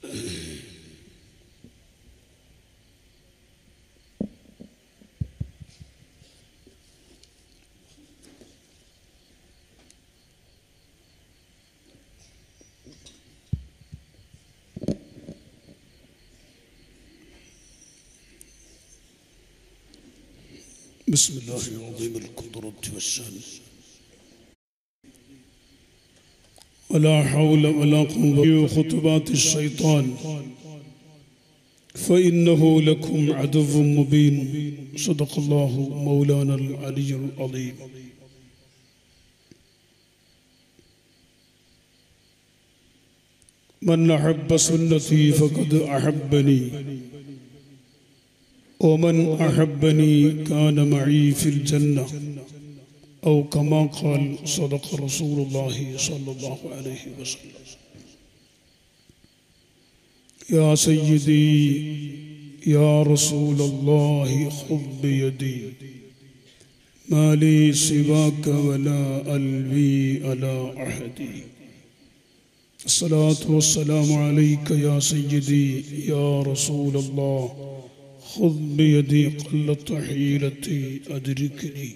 بسم الله العظيم القدرة والشان ولا حول ولا قوة خطبات الشيطان فإنه لكم عدو مبين صدق الله مولانا العلي العظيم من أحب سنتي فقد أحبني ومن أحبني كان معي في الجنة أو كما قال صدق رسول الله صلى الله عليه وسلم يا سيدي يا رسول الله خذ بيدي ما لي سواك ولا ألوي على أحد الصلاة والسلام عليك يا سيدي يا رسول الله خذ بيدي قلت حيلتي أدركني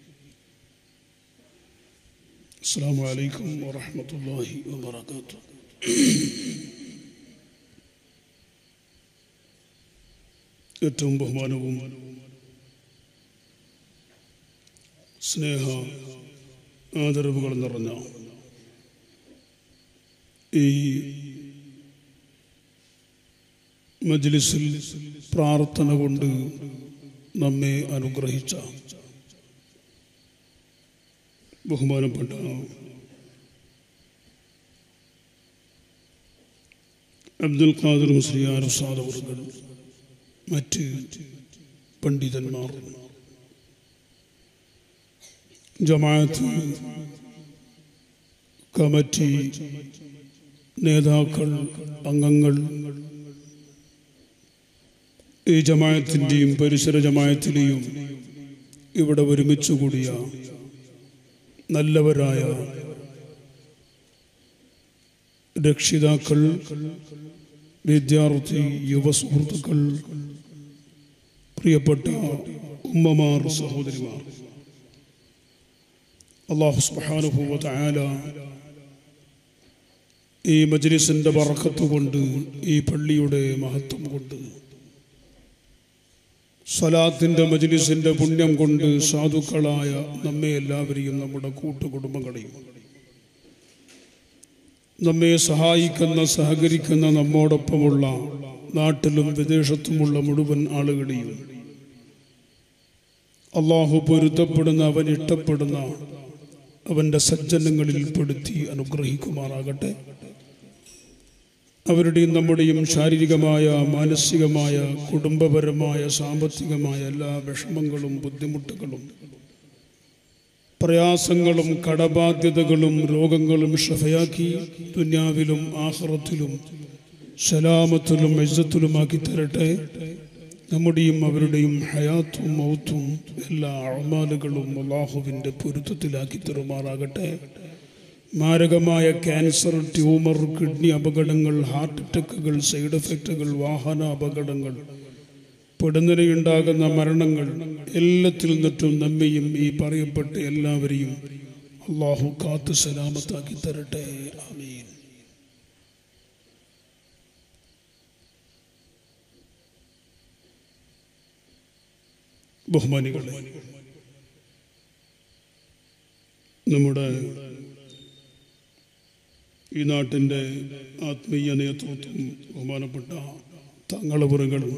السلام عليكم ورحمة الله وبركاته ഏറ്റവും ബഹുമാനവും സ്നേഹ ആദരവുകൾ നിറഞ്ഞ ഈ മജ്ലിസിൽ പ്രാർത്ഥന കൊണ്ട് നമ്മെ അനുഗ്രഹിച്ച ബഹുമാനപ്പെട്ട അബ്ദുൽ ഖാദർ മുസ്ലിയാർ സാദവർകൾ മറ്റ് പണ്ഡിതന്മാർ ജമാഅത്ത് കമ്മിറ്റി നേതാക്കൾ അംഗങ്ങൾ ഈ ജമായത്തിൻ്റെയും പരിസര ജമായത്തിലെയും ഇവിടെ ഒരുമിച്ച് കൂടിയ നല്ലവരായ രക്ഷിതാക്കൾ വിദ്യാർത്ഥി യുവ സുഹൃത്തുക്കൾ പ്രിയപ്പെട്ട ഉമ്മമാർ സഹോദരിമാർ അള്ളാഹു സുബ്ഹാനഹു ആല ഈ മജ്ലിസിന്റെ ബറക്കത്ത് കൊണ്ട് ഈ പള്ളിയുടെ മഹത്വം കൊണ്ട് സ്വലാത്തിന്റെ മജ്ലിസിന്റെ പുണ്യം കൊണ്ട് സാധുക്കളായ നമ്മെ എല്ലാവരെയും നമ്മുടെ കൂട്ടുകുടുംബങ്ങളെയും നമ്മെ സഹായിക്കുന്ന സഹകരിക്കുന്ന നമ്മോടൊപ്പമുള്ള നാട്ടിലും വിദേശത്തുമുള്ള മുഴുവൻ ആളുകളെയും അള്ളാഹു പൊരുത്തപ്പെടുന്ന അവൻ ഇഷ്ടപ്പെടുന്ന അവൻ്റെ സജ്ജനങ്ങളിൽ പെടുത്തി അനുഗ്രഹിക്കുമാറാകട്ടെ അവരുടെയും നമ്മുടെയും ശാരീരികമായ മാനസികമായ കുടുംബപരമായ സാമ്പത്തികമായ എല്ലാ വിഷമങ്ങളും ബുദ്ധിമുട്ടുകളും പ്രയാസങ്ങളും കടബാധ്യതകളും രോഗങ്ങളും ഷഫയാക്കി ദുന്യാവിലും ആഹ്റത്തിലും സലാമത്തിലും ഇജ്ജത്തിലുമാക്കി തരട്ടെ നമ്മുടെയും അവരുടെയും ഹയാത്തും മൗത്തും എല്ലാ അഴമാലുകളും അള്ളാഹുവിൻ്റെ പൊരുത്തത്തിലാക്കി തരുമാറാകട്ടെ മാരകമായ ക്യാൻസർ ട്യൂമർ കിഡ്നി അപകടങ്ങൾ ഹാർട്ട് അറ്റാക്കുകൾ സൈഡ് എഫക്റ്റുകൾ വാഹന അപകടങ്ങൾ പെടുന്നതിനുണ്ടാകുന്ന മരണങ്ങൾ എല്ലാത്തിൽ നിന്നിട്ടും നമ്മയും ഈ പറയപ്പെട്ട എല്ലാവരെയും അള്ളാഹു കാത്തു സലാമത്താക്കി തരട്ടെ ആമീൻ ബഹുമാനികളെ നമ്മുടെ ഈ നാട്ടിൻ്റെ ആത്മീയ നേതൃത്വം ബഹുമാനപ്പെട്ട തങ്ങളപുരങ്ങളും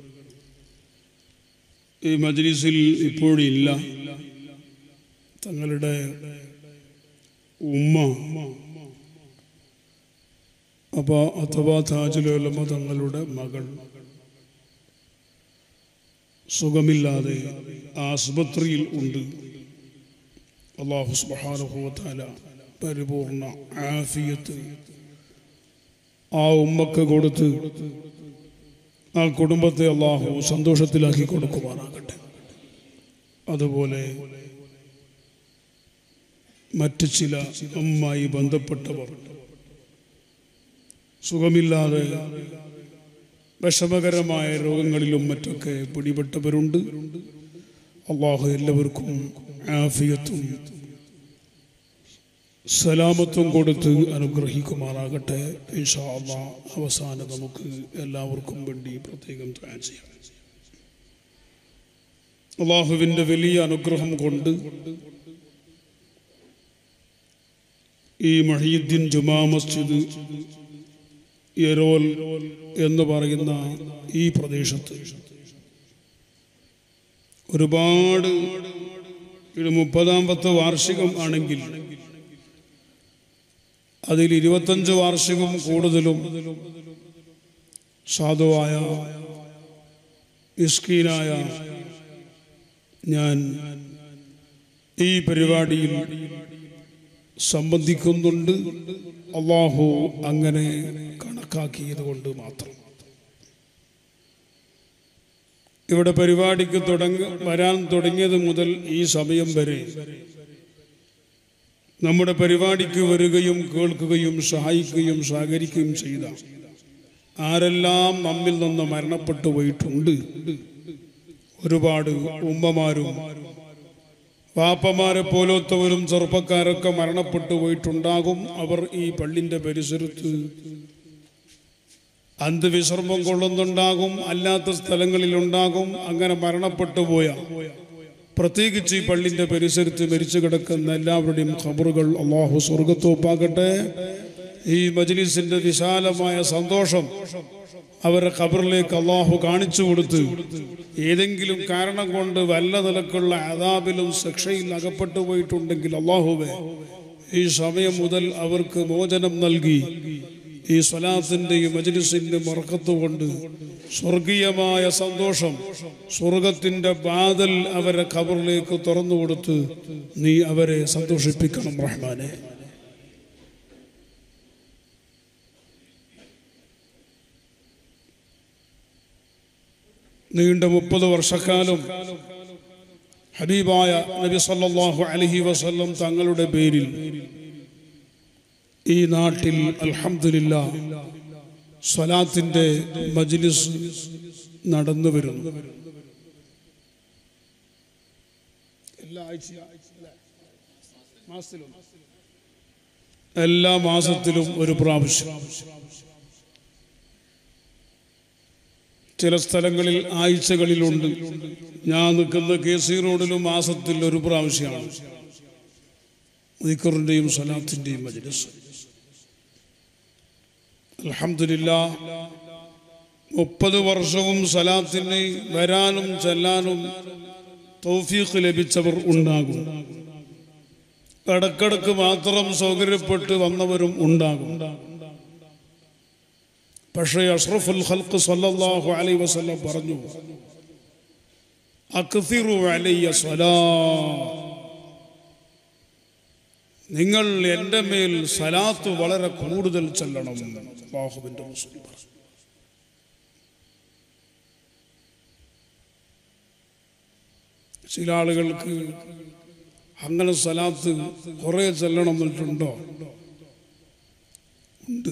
ഈ മജ്ലിസിൽ ഇപ്പോഴില്ല തങ്ങളുടെ ഉമ്മ അപ്പോൾ അഥവാ താജുലോലമ തങ്ങളുടെ മകൾ സുഖമില്ലാതെ ആസ്പത്രിയിൽ ഉണ്ട് അള്ളാഹു സുബാനുഭവത്താല പരിപൂർണ ആഫിയത്ത് ആ ഉമ്മക്ക് കൊടുത്ത് ആ കുടുംബത്തെ അള്ളാഹു സന്തോഷത്തിലാക്കി കൊടുക്കുവാനാകട്ടെ അതുപോലെ മറ്റ് ചില അമ്മായി ബന്ധപ്പെട്ടവർ സുഖമില്ലാതെ വിഷമകരമായ രോഗങ്ങളിലും മറ്റൊക്കെ പിടിപെട്ടവരുണ്ട് അള്ളാഹു എല്ലാവർക്കും ആഫിയത്തും സലാമത്തും കൊടുത്ത് അനുഗ്രഹിക്കുമാറാകട്ടെ ഇൻഷാ അള്ളാ അവസാനം നമുക്ക് എല്ലാവർക്കും വേണ്ടി പ്രത്യേകം ദ്വാ ചെയ്യാം അള്ളാഹുവിൻ്റെ വലിയ അനുഗ്രഹം കൊണ്ട് ഈ മഹീദ്ദീൻ ജുമാ മസ്ജിദ് യരോൽ എന്ന് പറയുന്ന ഈ പ്രദേശത്ത് ഒരുപാട് ഇത് മുപ്പതാമത്തെ വാർഷികം ആണെങ്കിൽ അതിൽ ഇരുപത്തഞ്ച് വാർഷികം കൂടുതലും സാധുവായ മിസ്കീനായ ഞാൻ ഈ പരിപാടിയിൽ സംബന്ധിക്കുന്നുണ്ട് അള്ളാഹു അങ്ങനെ കണക്കാക്കിയത് കൊണ്ട് മാത്രം ഇവിടെ പരിപാടിക്ക് തുടങ്ങ വരാൻ തുടങ്ങിയത് മുതൽ ഈ സമയം വരെ നമ്മുടെ പരിപാടിക്ക് വരികയും കേൾക്കുകയും സഹായിക്കുകയും സഹകരിക്കുകയും ചെയ്ത ആരെല്ലാം നമ്മിൽ നിന്ന് മരണപ്പെട്ടു പോയിട്ടുണ്ട് ഒരുപാട് ഉമ്മമാരും വാപ്പമാരെ പോലത്തവരും ചെറുപ്പക്കാരൊക്കെ മരണപ്പെട്ടു പോയിട്ടുണ്ടാകും അവർ ഈ പള്ളിന്റെ പരിസരത്ത് അന്ത്യവിശ്രമം കൊള്ളുന്നുണ്ടാകും അല്ലാത്ത സ്ഥലങ്ങളിലുണ്ടാകും അങ്ങനെ മരണപ്പെട്ടു പോയ പ്രത്യേകിച്ച് ഈ പള്ളിന്റെ പരിസരത്ത് മരിച്ചു കിടക്കുന്ന എല്ലാവരുടെയും ഖബറുകൾ അള്ളാഹു സ്വർഗത്തോപ്പാകട്ടെ ഈ മജ്ലിസിന്റെ വിശാലമായ സന്തോഷം അവരെ ഖബറിലേക്ക് അള്ളാഹു കാണിച്ചു കൊടുത്ത് ഏതെങ്കിലും കാരണം കൊണ്ട് വല്ല നിലക്കുള്ള അതാബിലും ശിക്ഷയിൽ അകപ്പെട്ടു പോയിട്ടുണ്ടെങ്കിൽ അള്ളാഹുവെ ഈ സമയം മുതൽ അവർക്ക് മോചനം നൽകി ഈ സ്വലാത്തിൻ്റെയും മജ്ലിസിൻ്റെ മറക്കത്തുകൊണ്ട് സ്വർഗീയമായ സന്തോഷം സ്വർഗത്തിൻ്റെ ബാതൽ അവരെ ഖബറിലേക്ക് തുറന്നു കൊടുത്ത് നീ അവരെ സന്തോഷിപ്പിക്കണം റഹ്മാനെ നീണ്ട മുപ്പത് വർഷക്കാലം ഹബീബായ നബി സല്ലല്ലാഹു അലൈഹി വസല്ലം തങ്ങളുടെ പേരിൽ ഈ നാട്ടിൽ അൽഹംദുലില്ല സ്വലാത്തിന്റെ മജ്ലിസ് നടന്നു വരുന്നു എല്ലാ ആഴ്ചയും മാസത്തിലും എല്ലാ മാസത്തിലും ഒരു പ്രാവശ്യം ചില സ്ഥലങ്ങളിൽ ആഴ്ചകളിലുണ്ട് ഞാൻ നിൽക്കുന്ന കെ സി റോഡിലും മാസത്തിൽ ഒരു പ്രാവശ്യമാണ് ദിക്കറിൻ്റെയും സലാത്തിൻ്റെയും മജ്ലിസ് അൽഹംദുലില്ല മുപ്പത് വർഷവും സലാത്തിന് വരാനും ചെല്ലാനും തൗഫീഖ് ലഭിച്ചവർ ഉണ്ടാകും ഇടക്കിടക്ക് മാത്രം സൗകര്യപ്പെട്ട് വന്നവരും ഉണ്ടാകും പക്ഷേ അഷ്റഫുൽ ഖൽഖ് സല്ലല്ലാഹു അലൈഹി വസല്ലം പറഞ്ഞു അക്സിറു അലയ്യ സ്വലാ നിങ്ങൾ എൻ്റെ മേൽ സലാത്ത് വളരെ കൂടുതൽ ചെല്ലണം അല്ലാഹുവിൻ്റെ റസൂൽ പറഞ്ഞു ചില ആളുകൾക്ക് അങ്ങനെ സലാത്ത് കുറെ ചെല്ലണം എന്നിട്ടുണ്ടോ ഉണ്ട്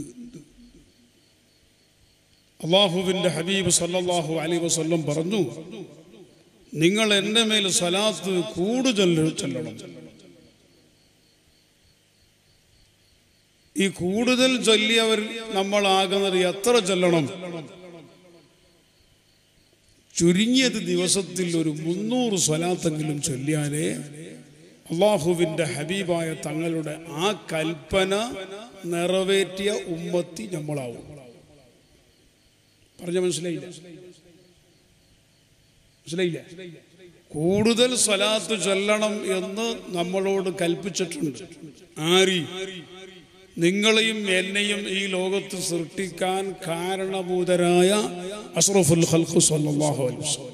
അള്ളാഹുവിന്റെ ഹബീബ് സല്ലല്ലാഹു അലൈഹി വസല്ലം പറഞ്ഞു നിങ്ങൾ എൻ്റെ മേൽ സലാത്ത് കൂടുതൽ ചെല്ലണം ഈ കൂടുതൽ ചൊല്ലിയവർ നമ്മളാകുന്നത് എത്ര ചൊല്ലണം ചുരുങ്ങിയത് ദിവസത്തിൽ ഒരു മുന്നൂറ് സ്വലാത്തെങ്കിലും ചൊല്ലിയാലേ അള്ളാഹുവിന്റെ ഹബീബായ തങ്ങളുടെ ആ കൽപ്പന നിറവേറ്റിയ ഉമ്മത്തി നമ്മളാവും പറഞ്ഞ മനസ്സിലായില്ല മനസ്സിലായില്ല കൂടുതൽ സ്വലാത്ത് ചൊല്ലണം എന്ന് നമ്മളോട് കൽപ്പിച്ചിട്ടുണ്ട് ആരി നിങ്ങളെയും എന്നെയും ഈ ലോകത്ത് സൃഷ്ടിക്കാൻ കാരണഭൂതരായ അഷ്റഫുൽ ഖൽഖു സല്ലല്ലാഹു അലൈഹി വസല്ലം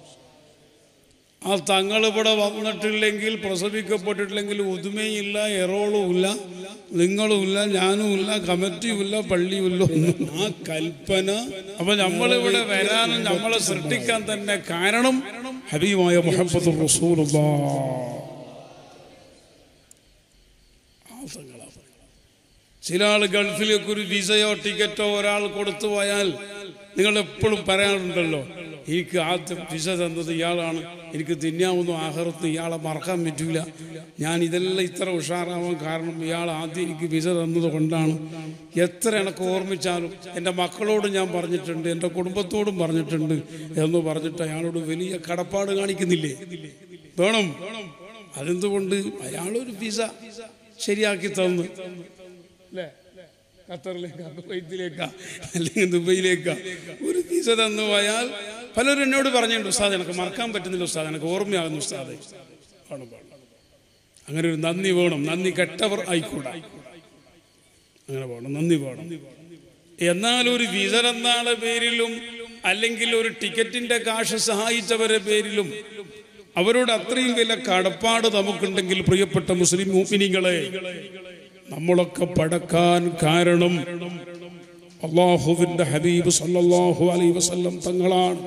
ആ തങ്ങൾ ഇവിടെ വന്നിട്ടില്ലെങ്കിൽ പ്രസവിക്കപ്പെട്ടിട്ടില്ലെങ്കിൽ ഉദുമയില്ല എറോളുമില്ല നിങ്ങളുമില്ല ഞാനുമില്ല കമ്മിറ്റിയുമില്ല പള്ളിയുമില്ല ഒന്നും ആ കൽപ്പന അപ്പൊ നമ്മളിവിടെ വരാനും നമ്മളെ സൃഷ്ടിക്കാൻ തന്നെ കാരണം ഹബീബായ മുഹമ്മദ് റസൂലുള്ളാഹ് ആ തങ്ങളാ പറയുന്നത്. ചില ആൾ ഗൾഫിലേക്ക് ഒരു വിസയോ ടിക്കറ്റോ ഒരാൾ കൊടുത്തു പോയാൽ നിങ്ങൾ എപ്പോഴും പറയാറുണ്ടല്ലോ എനിക്ക് ആദ്യം വിസ തന്നത് ഇയാളാണ് എനിക്ക് തിന്നാവുന്ന ആഹാരത്ത് ഇയാളെ മറക്കാൻ പറ്റൂല ഞാൻ ഇതെല്ലാം ഇത്ര ഉഷാറാവാൻ കാരണം ഇയാൾ ആദ്യം എനിക്ക് വിസ തന്നത് കൊണ്ടാണ് എത്ര എനക്ക് ഓർമ്മിച്ചാലും എൻ്റെ മക്കളോട് ഞാൻ പറഞ്ഞിട്ടുണ്ട് എൻ്റെ കുടുംബത്തോടും പറഞ്ഞിട്ടുണ്ട് എന്ന് പറഞ്ഞിട്ട് അയാളോട് വലിയ കടപ്പാട് കാണിക്കുന്നില്ലേ വേണം അതെന്തുകൊണ്ട് അയാളൊരു വിസ ശരിയാക്കി തന്നു അല്ലേ ഖത്തറിലേക്കാ കുവൈത്തിലേക്കാ അല്ലെങ്കിൽ ദുബൈയിലേക്കാ ഒരു വിസ തന്നു പോയാൽ പലരും എന്നോട് പറഞ്ഞിട്ടുണ്ട് ഉസ്താദ് എനിക്ക് മറക്കാൻ പറ്റുന്നില്ല ഉസ്താദ് എനിക്ക് ഓർമ്മയാകുന്നു ഉസ്താദ് വേണം വേണം അങ്ങനെ ഒരു നന്ദി വേണം നന്ദി കെട്ടവർ ആയിക്കൂടാ അങ്ങനെ വേണം നന്ദി വേണം എന്നാൽ ഒരു വിസ എന്നാളെ പേരിലും അല്ലെങ്കിൽ ഒരു ടിക്കറ്റിന്റെ കാശ് സഹായിച്ചവരെ പേരിലും അവരോട് അത്രയും വലിയ കടപ്പാട് നമുക്കുണ്ടെങ്കിൽ പ്രിയപ്പെട്ട മുസ്ലിം മൂമിനികളെ നമ്മളൊക്കെ പടക്കാൻ കാരണം അള്ളാഹുവിന്റെ ഹബീബ് സല്ലല്ലാഹു അലൈഹി വസല്ലം തങ്ങളാണ്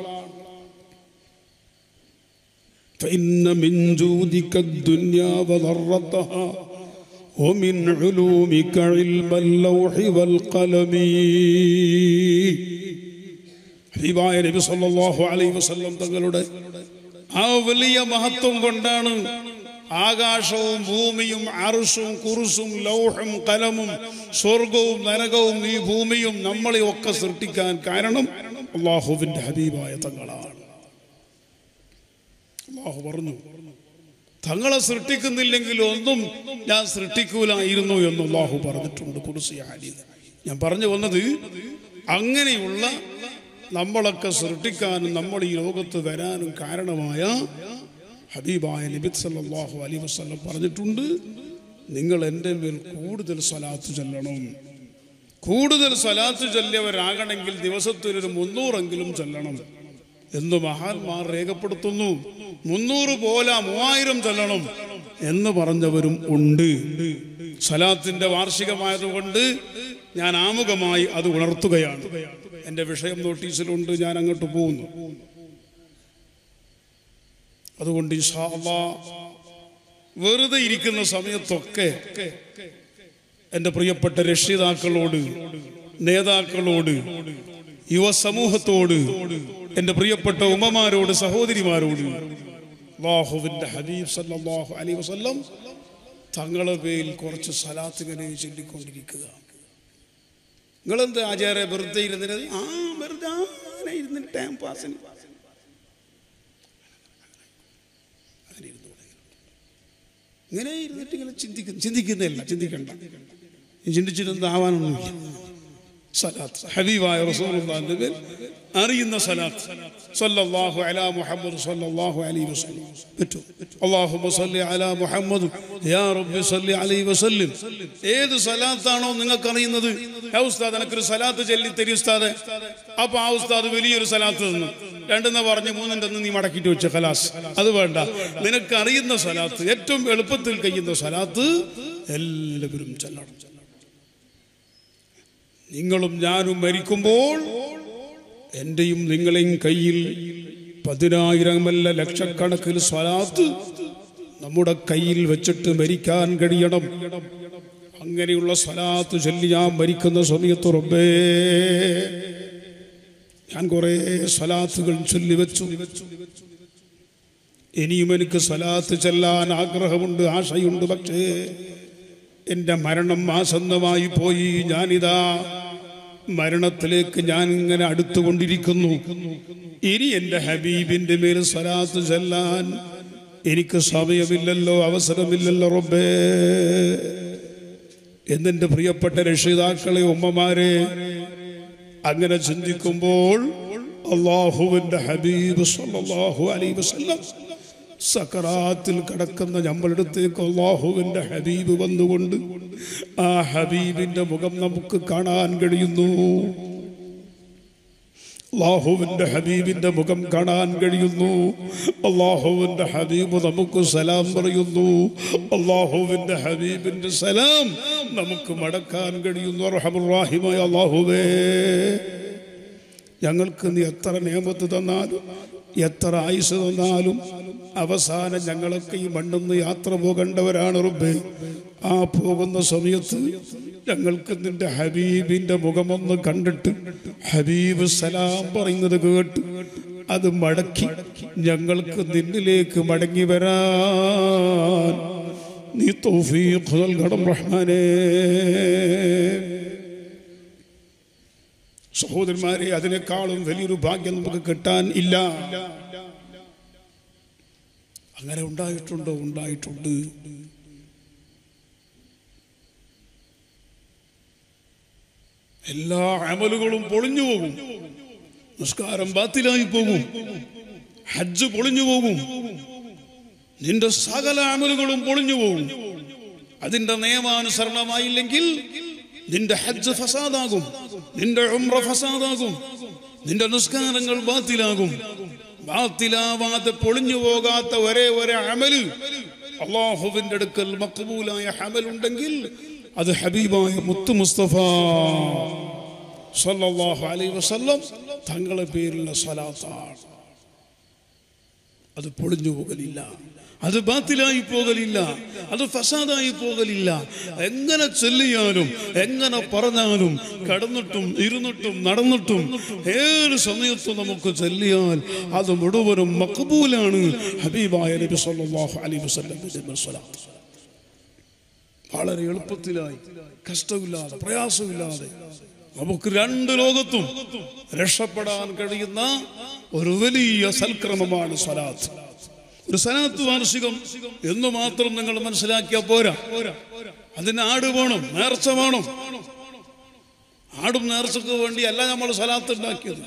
فإن من جودك الدنيا وضرتها ومن علومك علم اللوح والقلم ഹബീബായ നബി സല്ലല്ലാഹു അലൈഹി വസല്ലം തങ്ങളുടെ ആ വലിയ മഹത്വം കൊണ്ടാണ് ആകാശവും ഭൂമിയും അറുസും കുറുസും ലൗഹും കലമും സ്വർഗവും നരകവും ഈ ഭൂമിയും നമ്മളെ ഒക്കെ സൃഷ്ടിക്കാൻ കാരണം അള്ളാഹുവിന്റെ ഹബീബായ തങ്ങളാണ് അള്ളാഹു പറഞ്ഞു തങ്ങളെ സൃഷ്ടിക്കുന്നില്ലെങ്കിൽ ഒന്നും ഞാൻ സൃഷ്ടിക്കൂലായിരുന്നു എന്ന് അള്ളാഹു പറഞ്ഞിട്ടുണ്ട് കുറിച്ച് ഞാൻ പറഞ്ഞു വന്നത് അങ്ങനെയുള്ള നമ്മളൊക്കെ സൃഷ്ടിക്കാനും നമ്മൾ ഈ ലോകത്ത് വരാനും കാരണമായ ഹബീബായ നബിത് സല്ലല്ലാഹു അലൈഹി വസല്ലം പറഞ്ഞിട്ടുണ്ട് നിങ്ങൾ എൻ്റെ മേൽ കൂടുതൽ സ്വലാത്ത് ചൊല്ലണം കൂടുതൽ സ്വലാത്ത് ചൊല്ലിയവരാകണമെങ്കിൽ ദിവസത്തിൽ ഒരു മുന്നൂറെങ്കിലും ചൊല്ലണം എന്ന് മഹാന്മാർ രേഖപ്പെടുത്തുന്നു മുന്നൂറ് പോലെ മൂവായിരം ചൊല്ലണം എന്ന് പറഞ്ഞവരും ഉണ്ട് സലാത്തിന്റെ വാർഷികമായതുകൊണ്ട് ഞാൻ ആമുഖമായി അത് ഉണർത്തുകയാണ് എൻ്റെ വിഷയം നോട്ടീസിലുണ്ട് ഞാൻ അങ്ങോട്ട് പോകുന്നു അതുകൊണ്ട് ഇൻഷാ അള്ളാ വെറുതെ ഇരിക്കുന്ന സമയത്തൊക്കെ എൻ്റെ പ്രിയപ്പെട്ട രക്ഷിതാക്കളോട് നേതാക്കളോട് യുവസമൂഹത്തോട് എൻ്റെ പ്രിയപ്പെട്ട ഉമ്മമാരോട് സഹോദരിമാരോട് അള്ളാഹുവിൻ്റെ ഹബീബ് സല്ലല്ലാഹു അലൈഹി വസല്ലം തങ്ങളെ പേരിൽ കുറച്ച് സലാത്ത് ഇങ്ങനെ ചൊല്ലിക്കൊണ്ടിരിക്കുക നിങ്ങളെന്ത് ആചാര്യ വെറുതെ ഇരുന്നിട്ട് ആ വെറുതെ അങ്ങനെ ഇരുന്നിട്ട് ടൈം പാസിന് അങ്ങനെ ഇരുന്നൂടെ. ഇങ്ങനെ ഇരുന്നിട്ട് ഇങ്ങനെ ചിന്തിക്കുന്നു ചിന്തിക്കുന്നില്ല ചിന്തിക്കണ്ട ചിന്തിച്ചിട്ടൊന്നും ആവാനൊന്നുമില്ല സലാത്ത് ഹബീബായ റസൂലുള്ളാഹിന്റെ പേർ അറിയുന്ന സലാത്ത് സല്ലല്ലാഹു അലാ മുഹമ്മദ് സല്ലല്ലാഹു അലൈഹി വസല്ലം പറ്റും അല്ലാഹുമ്മ സല്ലി അലാ മുഹമ്മദ് യാ റബ്ബി സല്ലി അലൈഹി വസല്ലം ഏത് സലാത്താണോ നിങ്ങൾക്ക് അറിയുന്നത് യാ ഉസ്താദ് എനിക്കൊരു സലാത്ത് ചൊല്ലി തരി ഉസ്താദ് അപ്പൊ ആ ഉസ്താദ് വലിയൊരു സലാത്ത് തന്നു രണ്ടെന്ന് പറഞ്ഞ് മൂന്നിൻ്റെ ഒന്ന് നീ മടക്കിയിട്ട് വെച്ച ഖലാസ് അത് വേണ്ട നിനക്ക് അറിയുന്ന സലാത്ത് ഏറ്റവും എളുപ്പത്തിൽ കഴിയുന്ന സലാത്ത് എല്ലാവരും ചെല്ലണം നിങ്ങളും ഞാനും മരിക്കുമ്പോൾ എന്റെയും നിങ്ങളെയും കയ്യിൽ പതിനായിരമല്ല ലക്ഷക്കണക്കിന് സ്വലാത്ത് നമ്മുടെ കയ്യിൽ വെച്ചിട്ട് മരിക്കാൻ കഴിയണം അങ്ങനെയുള്ള സ്വലാത്ത് ചൊല്ലി ഞാൻ മരിക്കുന്ന സമയത്ത് റബ്ബേ ഞാൻ കുറെ സ്വലാത്തുകൾ ചൊല്ലി വെച്ചു ഇനിയും എനിക്ക് സ്വലാത്ത് ചെല്ലാൻ ആഗ്രഹമുണ്ട് ആശയുണ്ട് പക്ഷേ എൻ്റെ മരണം ആസന്നമായി പോയി ഞാനിതാ മരണത്തിലേക്ക് ഞാൻ ഇങ്ങനെ അടുത്തുകൊണ്ടിരിക്കുന്നു ഇനി എൻ്റെ ഹബീബിൻ്റെ മേൽ സ്വലാത്ത് ചെല്ലാൻ എനിക്ക് സമയമില്ലല്ലോ അവസരമില്ലല്ലോ റബ്ബേ എന്നെൻ്റെ പ്രിയപ്പെട്ട രക്ഷിതാക്കളെ ഉമ്മമാരെ അങ്ങനെ ചിന്തിക്കുമ്പോൾ അള്ളാഹുവിൻ്റെ ഹബീബ് സല്ലല്ലാഹു അലൈഹി വസല്ലം സക്കറാത്തിൽ കിടക്കുന്ന നമ്മളടുത്തേക്ക് അള്ളാഹുവിൻ്റെ ഹബീബ് വന്നുകൊണ്ട് ആ ഹബീബിൻ്റെ മുഖം നമുക്ക് കാണാൻ കഴിയുന്നു അള്ളാഹുവിൻ്റെ ഹബീബിൻ്റെ മുഖം കാണാൻ കഴിയുന്നു അള്ളാഹുവിൻ്റെ ഹബീബ് നമുക്ക് സലാം പറയുന്നു അള്ളാഹുവിൻ്റെ ഹബീബിൻ്റെ സലാം നമുക്ക് മടക്കാൻ കഴിയുന്നു റഹമുറാഹിമായ അള്ളാഹുവേ ഞങ്ങൾക്ക് നീ എത്ര നിയമത്ത് തന്നാലും എത്ര ആയുസ് തന്നാലും അവസാനം ഞങ്ങളൊക്കെ ഈ മണ്ണിന്ന് യാത്ര പോകേണ്ടവരാണ് റുബേ ആ പോകുന്ന സമയത്ത് ഞങ്ങൾക്ക് നിന്റെ ഹബീബിന്റെ മുഖമൊന്ന് കണ്ടിട്ട് ഹബീബ് സലാം പറയുന്നത് കേട്ട് അത് മടക്കി ഞങ്ങൾക്ക് നിന്നിലേക്ക് മടങ്ങി വരാൻ നീ തൗഫീഖ് നൽകണം റഹ്മാനേ സഹോദരന്മാരെ അതിനേക്കാളും വലിയൊരു ഭാഗ്യം നമുക്ക് കിട്ടാൻ ഇല്ല അങ്ങനെ ഉണ്ടായിട്ടുണ്ടോ ഉണ്ടായിട്ടുണ്ട് എല്ലാ അമലുകളും പൊളിഞ്ഞു പോകും നിസ്കാരം ബാത്തിലായി പോകും ഹജ്ജ് പൊളിഞ്ഞു പോകും നിന്റെ സകല അമലുകളും പൊളിഞ്ഞു പോകും അതിന്റെ നിയമാനുസരണമായില്ലെങ്കിൽ നിന്റെ ഹജ്ജ് ഫസാദാകും നിന്റെ ഉംറ ഫസാദാകും നിന്റെ നിസ്കാരങ്ങൾ ബാത്തിലാകും ബാത്തിലാവാതെ പൊളിഞ്ഞു പോകാത്ത ഒരേ ഒരേ അമല് അള്ളാഹുവിന്റെ അടുക്കൽ മക്ബൂലായ അമലുണ്ടെങ്കിൽ അത് ഹബീബായ മുത്തു മുസ്തഫ സല്ലല്ലാഹു അലൈഹി വസല്ലം തങ്ങളെ പേരിലുള്ള സ്വലാത്താണ് അത് പൊളിഞ്ഞു പോകലില്ല അത് ബാത്തിലായി പോകലില്ല അത് ഫസാദായി പോകലില്ല എങ്ങനെ ചൊല്ലിയാലും എങ്ങനെ പറഞ്ഞാലും കടന്നിട്ടും ഇരുന്നിട്ടും നടന്നിട്ടും ഏത് സമയത്തും നമുക്ക് ചൊല്ലിയാൽ അത് മുഴുവനും മക്ബൂലാണ് ഹബീബായ നബി സല്ലല്ലാഹു അലൈഹി വസല്ലം സ്വലാത്ത് വളരെ എളുപ്പത്തിലായി കഷ്ടമില്ലാതെ പ്രയാസമില്ലാതെ നമുക്ക് രണ്ട് ലോകത്തും രക്ഷപ്പെടാൻ കഴിയുന്ന ഒരു വലിയ സൽക്രമമാണ് സ്വലാത്ത് ഒരു സലാത്ത് വാർഷികം എന്ന് മാത്രം നിങ്ങൾ മനസ്സിലാക്കിയാൽ പോരാ അതിന് ആട് വേണം നേർച്ച വേണം ആടും നേർച്ചക്ക് വേണ്ടി അല്ല നമ്മൾ സലാത്ത് ഉണ്ടാക്കിയത്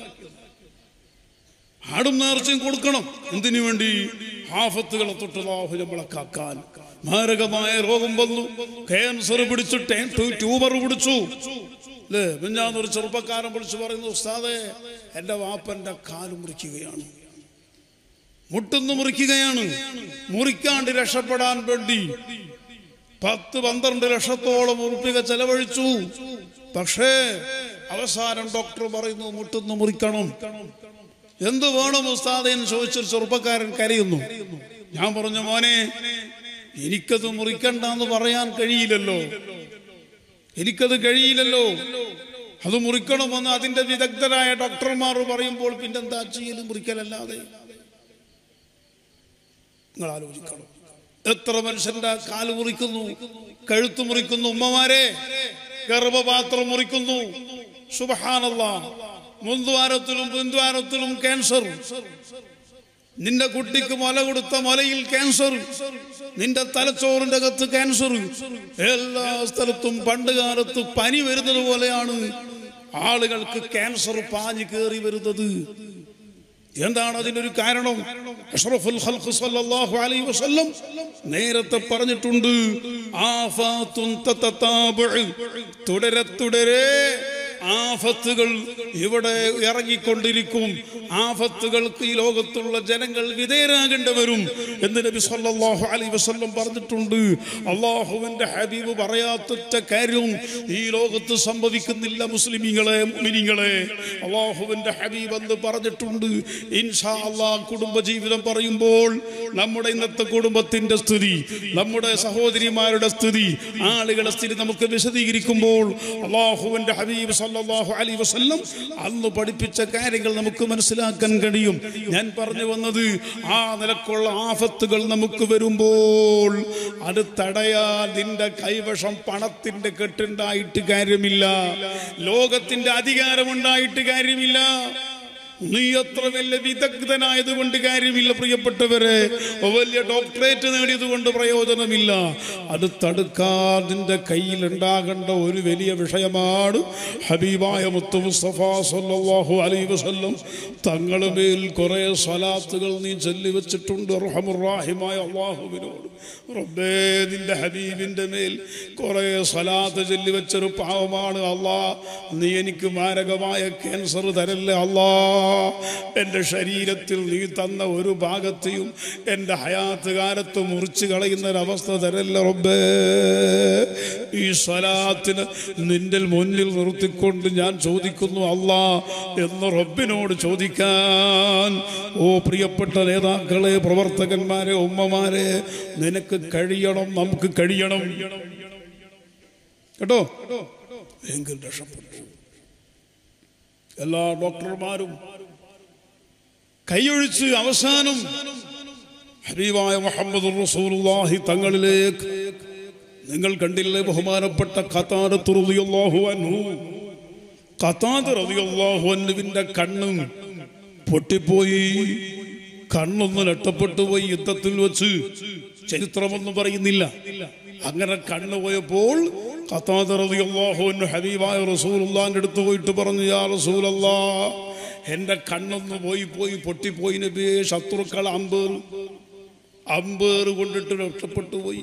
ആടും നേർച്ചയും കൊടുക്കണം എന്തിനു വേണ്ടി ആഫത്തുകളെ തൊട്ടതാഹു നമ്മളെ കാക്കാൻ മാരകമായ രോഗം വന്നു ക്യാൻസർ പിടിച്ചിട്ട് ട്യൂമർ പിടിച്ചു അല്ലേ മിഞ്ഞാന്നൊരു ചെറുപ്പക്കാരൻ വിളിച്ചു പറയുന്നു ഉസ്താദെ എൻ്റെ വാപ്പൻ്റെ കാല് മുറിക്കുകയാണ് മുട്ടുന്നു മുറിക്കുകയാണ് മുറിക്കാണ്ട് രക്ഷപ്പെടാൻ വേണ്ടി പത്ത് പന്ത്രണ്ട് ലക്ഷത്തോളം ഉറുപ്പിക ചെലവഴിച്ചു പക്ഷേ അവസാനം ഡോക്ടർ പറയുന്നു മുട്ടുന്നു മുറിക്കണം എന്ത് വേണം ഉസ്താദ് എന്ന് ചോദിച്ചൊരു ചെറുപ്പക്കാരൻ കരയുന്നു ഞാൻ പറഞ്ഞു മോനെ എനിക്കത് മുറിക്കണ്ടെന്ന് പറയാൻ കഴിയില്ലല്ലോ എനിക്കത് കഴിയില്ലല്ലോ അത് മുറിക്കണമെന്ന് അതിന്റെ വിദഗ്ധരായ ഡോക്ടർമാർ പറയുമ്പോൾ പിന്നെന്താ ചെയ്യൽ മുറിക്കലല്ലാതെ നിങ്ങൾ ആലോചിക്കണം എത്ര മനുഷ്യന്റെ കാല് മുറിക്കുന്നു കഴുത്ത് മുറിക്കുന്നു ഉമ്മമാരെ ഗർഭപാത്രം മുറിക്കുന്നു സുബഹാനല്ല മുൻദ്വാരത്തിലും പിൻദ്വാരത്തിലും ക്യാൻസർ നിന്റെ കുട്ടിക്ക് മുല കൊടുത്ത മുലയിൽ ക്യാൻസർ നിന്റെ തലച്ചോറിന്റെ അകത്ത് ക്യാൻസർ എല്ലാ സ്ഥലത്തും പണ്ട് കാലത്ത് പനി വരുന്നത് പോലെയാണ് ആളുകൾക്ക് ക്യാൻസർ പാഞ്ഞു കയറി വരുന്നത് എന്താണ് അതിനൊരു കാരണം അഷ്റഫുൽ ഖൽഖ് സല്ലല്ലാഹു അലൈഹി വസല്ലം നേരത്തെ പറഞ്ഞിട്ടുണ്ട് ആഫാത്തുൻ തതതാബഉ തുടരെ തുടരെ ആഫത്തുകൾ ഇവിടെ ഇറങ്ങിക്കൊണ്ടിരിക്കും ആഫത്തുകൾക്ക് ഈ ലോകത്തുള്ള ജനങ്ങൾ വിധേയരാകേണ്ടി വരും എന്ന് നബി സല്ലല്ലാഹു അലൈഹി വസല്ലം പറഞ്ഞിട്ടുണ്ട് അള്ളാഹുവിന്റെ ഹബീബ് പറയാത്തൊറ്റ കാര്യം ഈ ലോകത്ത് സംഭവിക്കുന്നില്ല മുസ്ലിമീങ്ങളെ മുഅ്മിനീങ്ങളെ അള്ളാഹുവിന്റെ ഹബീബ് എന്ന് പറഞ്ഞിട്ടുണ്ട് ഇൻഷാ അള്ളാഹ് കുടുംബജീവിതം പറയുമ്പോൾ നമ്മുടെ ഇന്നത്തെ കുടുംബത്തിന്റെ സ്ഥിതി നമ്മുടെ സഹോദരിമാരുടെ സ്ഥിതി ആളുകളുടെ സ്ഥിതി നമുക്ക് വിശദീകരിക്കുമ്പോൾ അള്ളാഹുവിന്റെ ഹബീബ് സല്ലല്ലാഹു അലൈഹി വസല്ലം അന്ന് പഠിപ്പിച്ച കാര്യങ്ങൾ നമുക്ക് മനസ്സിലാക്കാൻ കഴിയും ഞാൻ പറഞ്ഞു വന്നത് ആ നിലക്കുള്ള ആഫത്തുകൾ നമുക്ക് വരുമ്പോൾ അത് തടയാൻ നിന്റെ കൈവശം പണത്തിന്റെ കെട്ടുണ്ടായിട്ട് കാര്യമില്ല ലോകത്തിന്റെ അധികാരമുണ്ടായിട്ട് കാര്യമില്ല നീ അത്ര വലിയ വിദഗ്ധനായത് കൊണ്ട് കാര്യമില്ല പ്രിയപ്പെട്ടവരെ വലിയ ഡോക്ടറേറ്റ് നേടിയത് കൊണ്ട് പ്രയോജനമില്ല അത് തടുക്കാൻ നിന്റെ കയ്യിൽ ഉണ്ടാകേണ്ട ഒരു വലിയ വിഷയമാണ് ഹബീബായ മുത്തു മുസ്തഫ സല്ലല്ലാഹു അലൈഹി വസല്ലം തങ്ങളുടെ മേൽ കുറെ സ്വലാത്തുകൾ നീ ചൊല്ലി വെച്ചിട്ടുണ്ട് റഹമുറാഹിമായ അള്ളാഹുവിനോട് റബ്ബേ നിന്റെ ഹബീബിന്റെ മേൽ കുറെ സ്വലാത്ത് ചൊല്ലി വെച്ചൊരു പാവമാണ് അള്ളാ നീ എനിക്ക് മാരകമായ ക്യാൻസർ തരല്ലേ അള്ളാ എൻ്റെ ശരീരത്തിൽ നീ തന്ന ഒരു ഭാഗത്തെയും എൻ്റെ ഹയാത്ത് കാലത്ത് മുറിച്ച് കളയുന്ന ഒരവസ്ഥ തരല്ല റബ്ബേ ഈ സ്വലാത്തിന് നിന്റെ മുന്നിൽ നിർത്തിക്കൊണ്ട് ഞാൻ ചോദിക്കുന്നു അള്ളാ എന്ന് റബ്ബിനോട് ചോദിക്കാൻ ഓ പ്രിയപ്പെട്ട നേതാക്കളെ പ്രവർത്തകന്മാരെ ഉമ്മമാരെ നിനക്ക് കഴിയണം നമുക്ക് കഴിയണം കേട്ടോ എങ്കിൽ രക്ഷപ്പെട്ടു എല്ലാ ഡോക്ടർമാരും കൈയൊഴിച്ച് അവസാനം ഹബീബായ മുഹമ്മദ് റസൂലുള്ളാഹി തങ്ങളിലേക്ക് നിങ്ങൾ കണ്ടില്ലേ ബഹുമാനപ്പെട്ട ഖത്താദത്ത് റളിയല്ലാഹു അൻഹു ഖത്താദ് റളിയല്ലാഹു അൻഹുവിന്റെ കണ്ണ് പൊട്ടിപ്പോയി കണ്ണൊന്ന് നഷ്ടപ്പെട്ടു പോയി യുദ്ധത്തിൽ വെച്ച് ചരിത്രമൊന്നും പറയുന്നില്ല അങ്ങനെ കണ്ണ് പോയപ്പോൾ ഖത്താദ് റളിയല്ലാഹു അൻഹു ഹബീബായ റസൂലുള്ളാഹിന്റെ അടുത്ത് പോയിട്ട് പറഞ്ഞു യാ റസൂലല്ലാ എന്റെ കണ്ണൊന്ന് പോയി പോയി പൊട്ടിപ്പോയി നബിയെ ശത്രുക്കൾ അമ്പേർ അമ്പേർ കൊണ്ടിട്ട് രക്ഷപ്പെട്ടു പോയി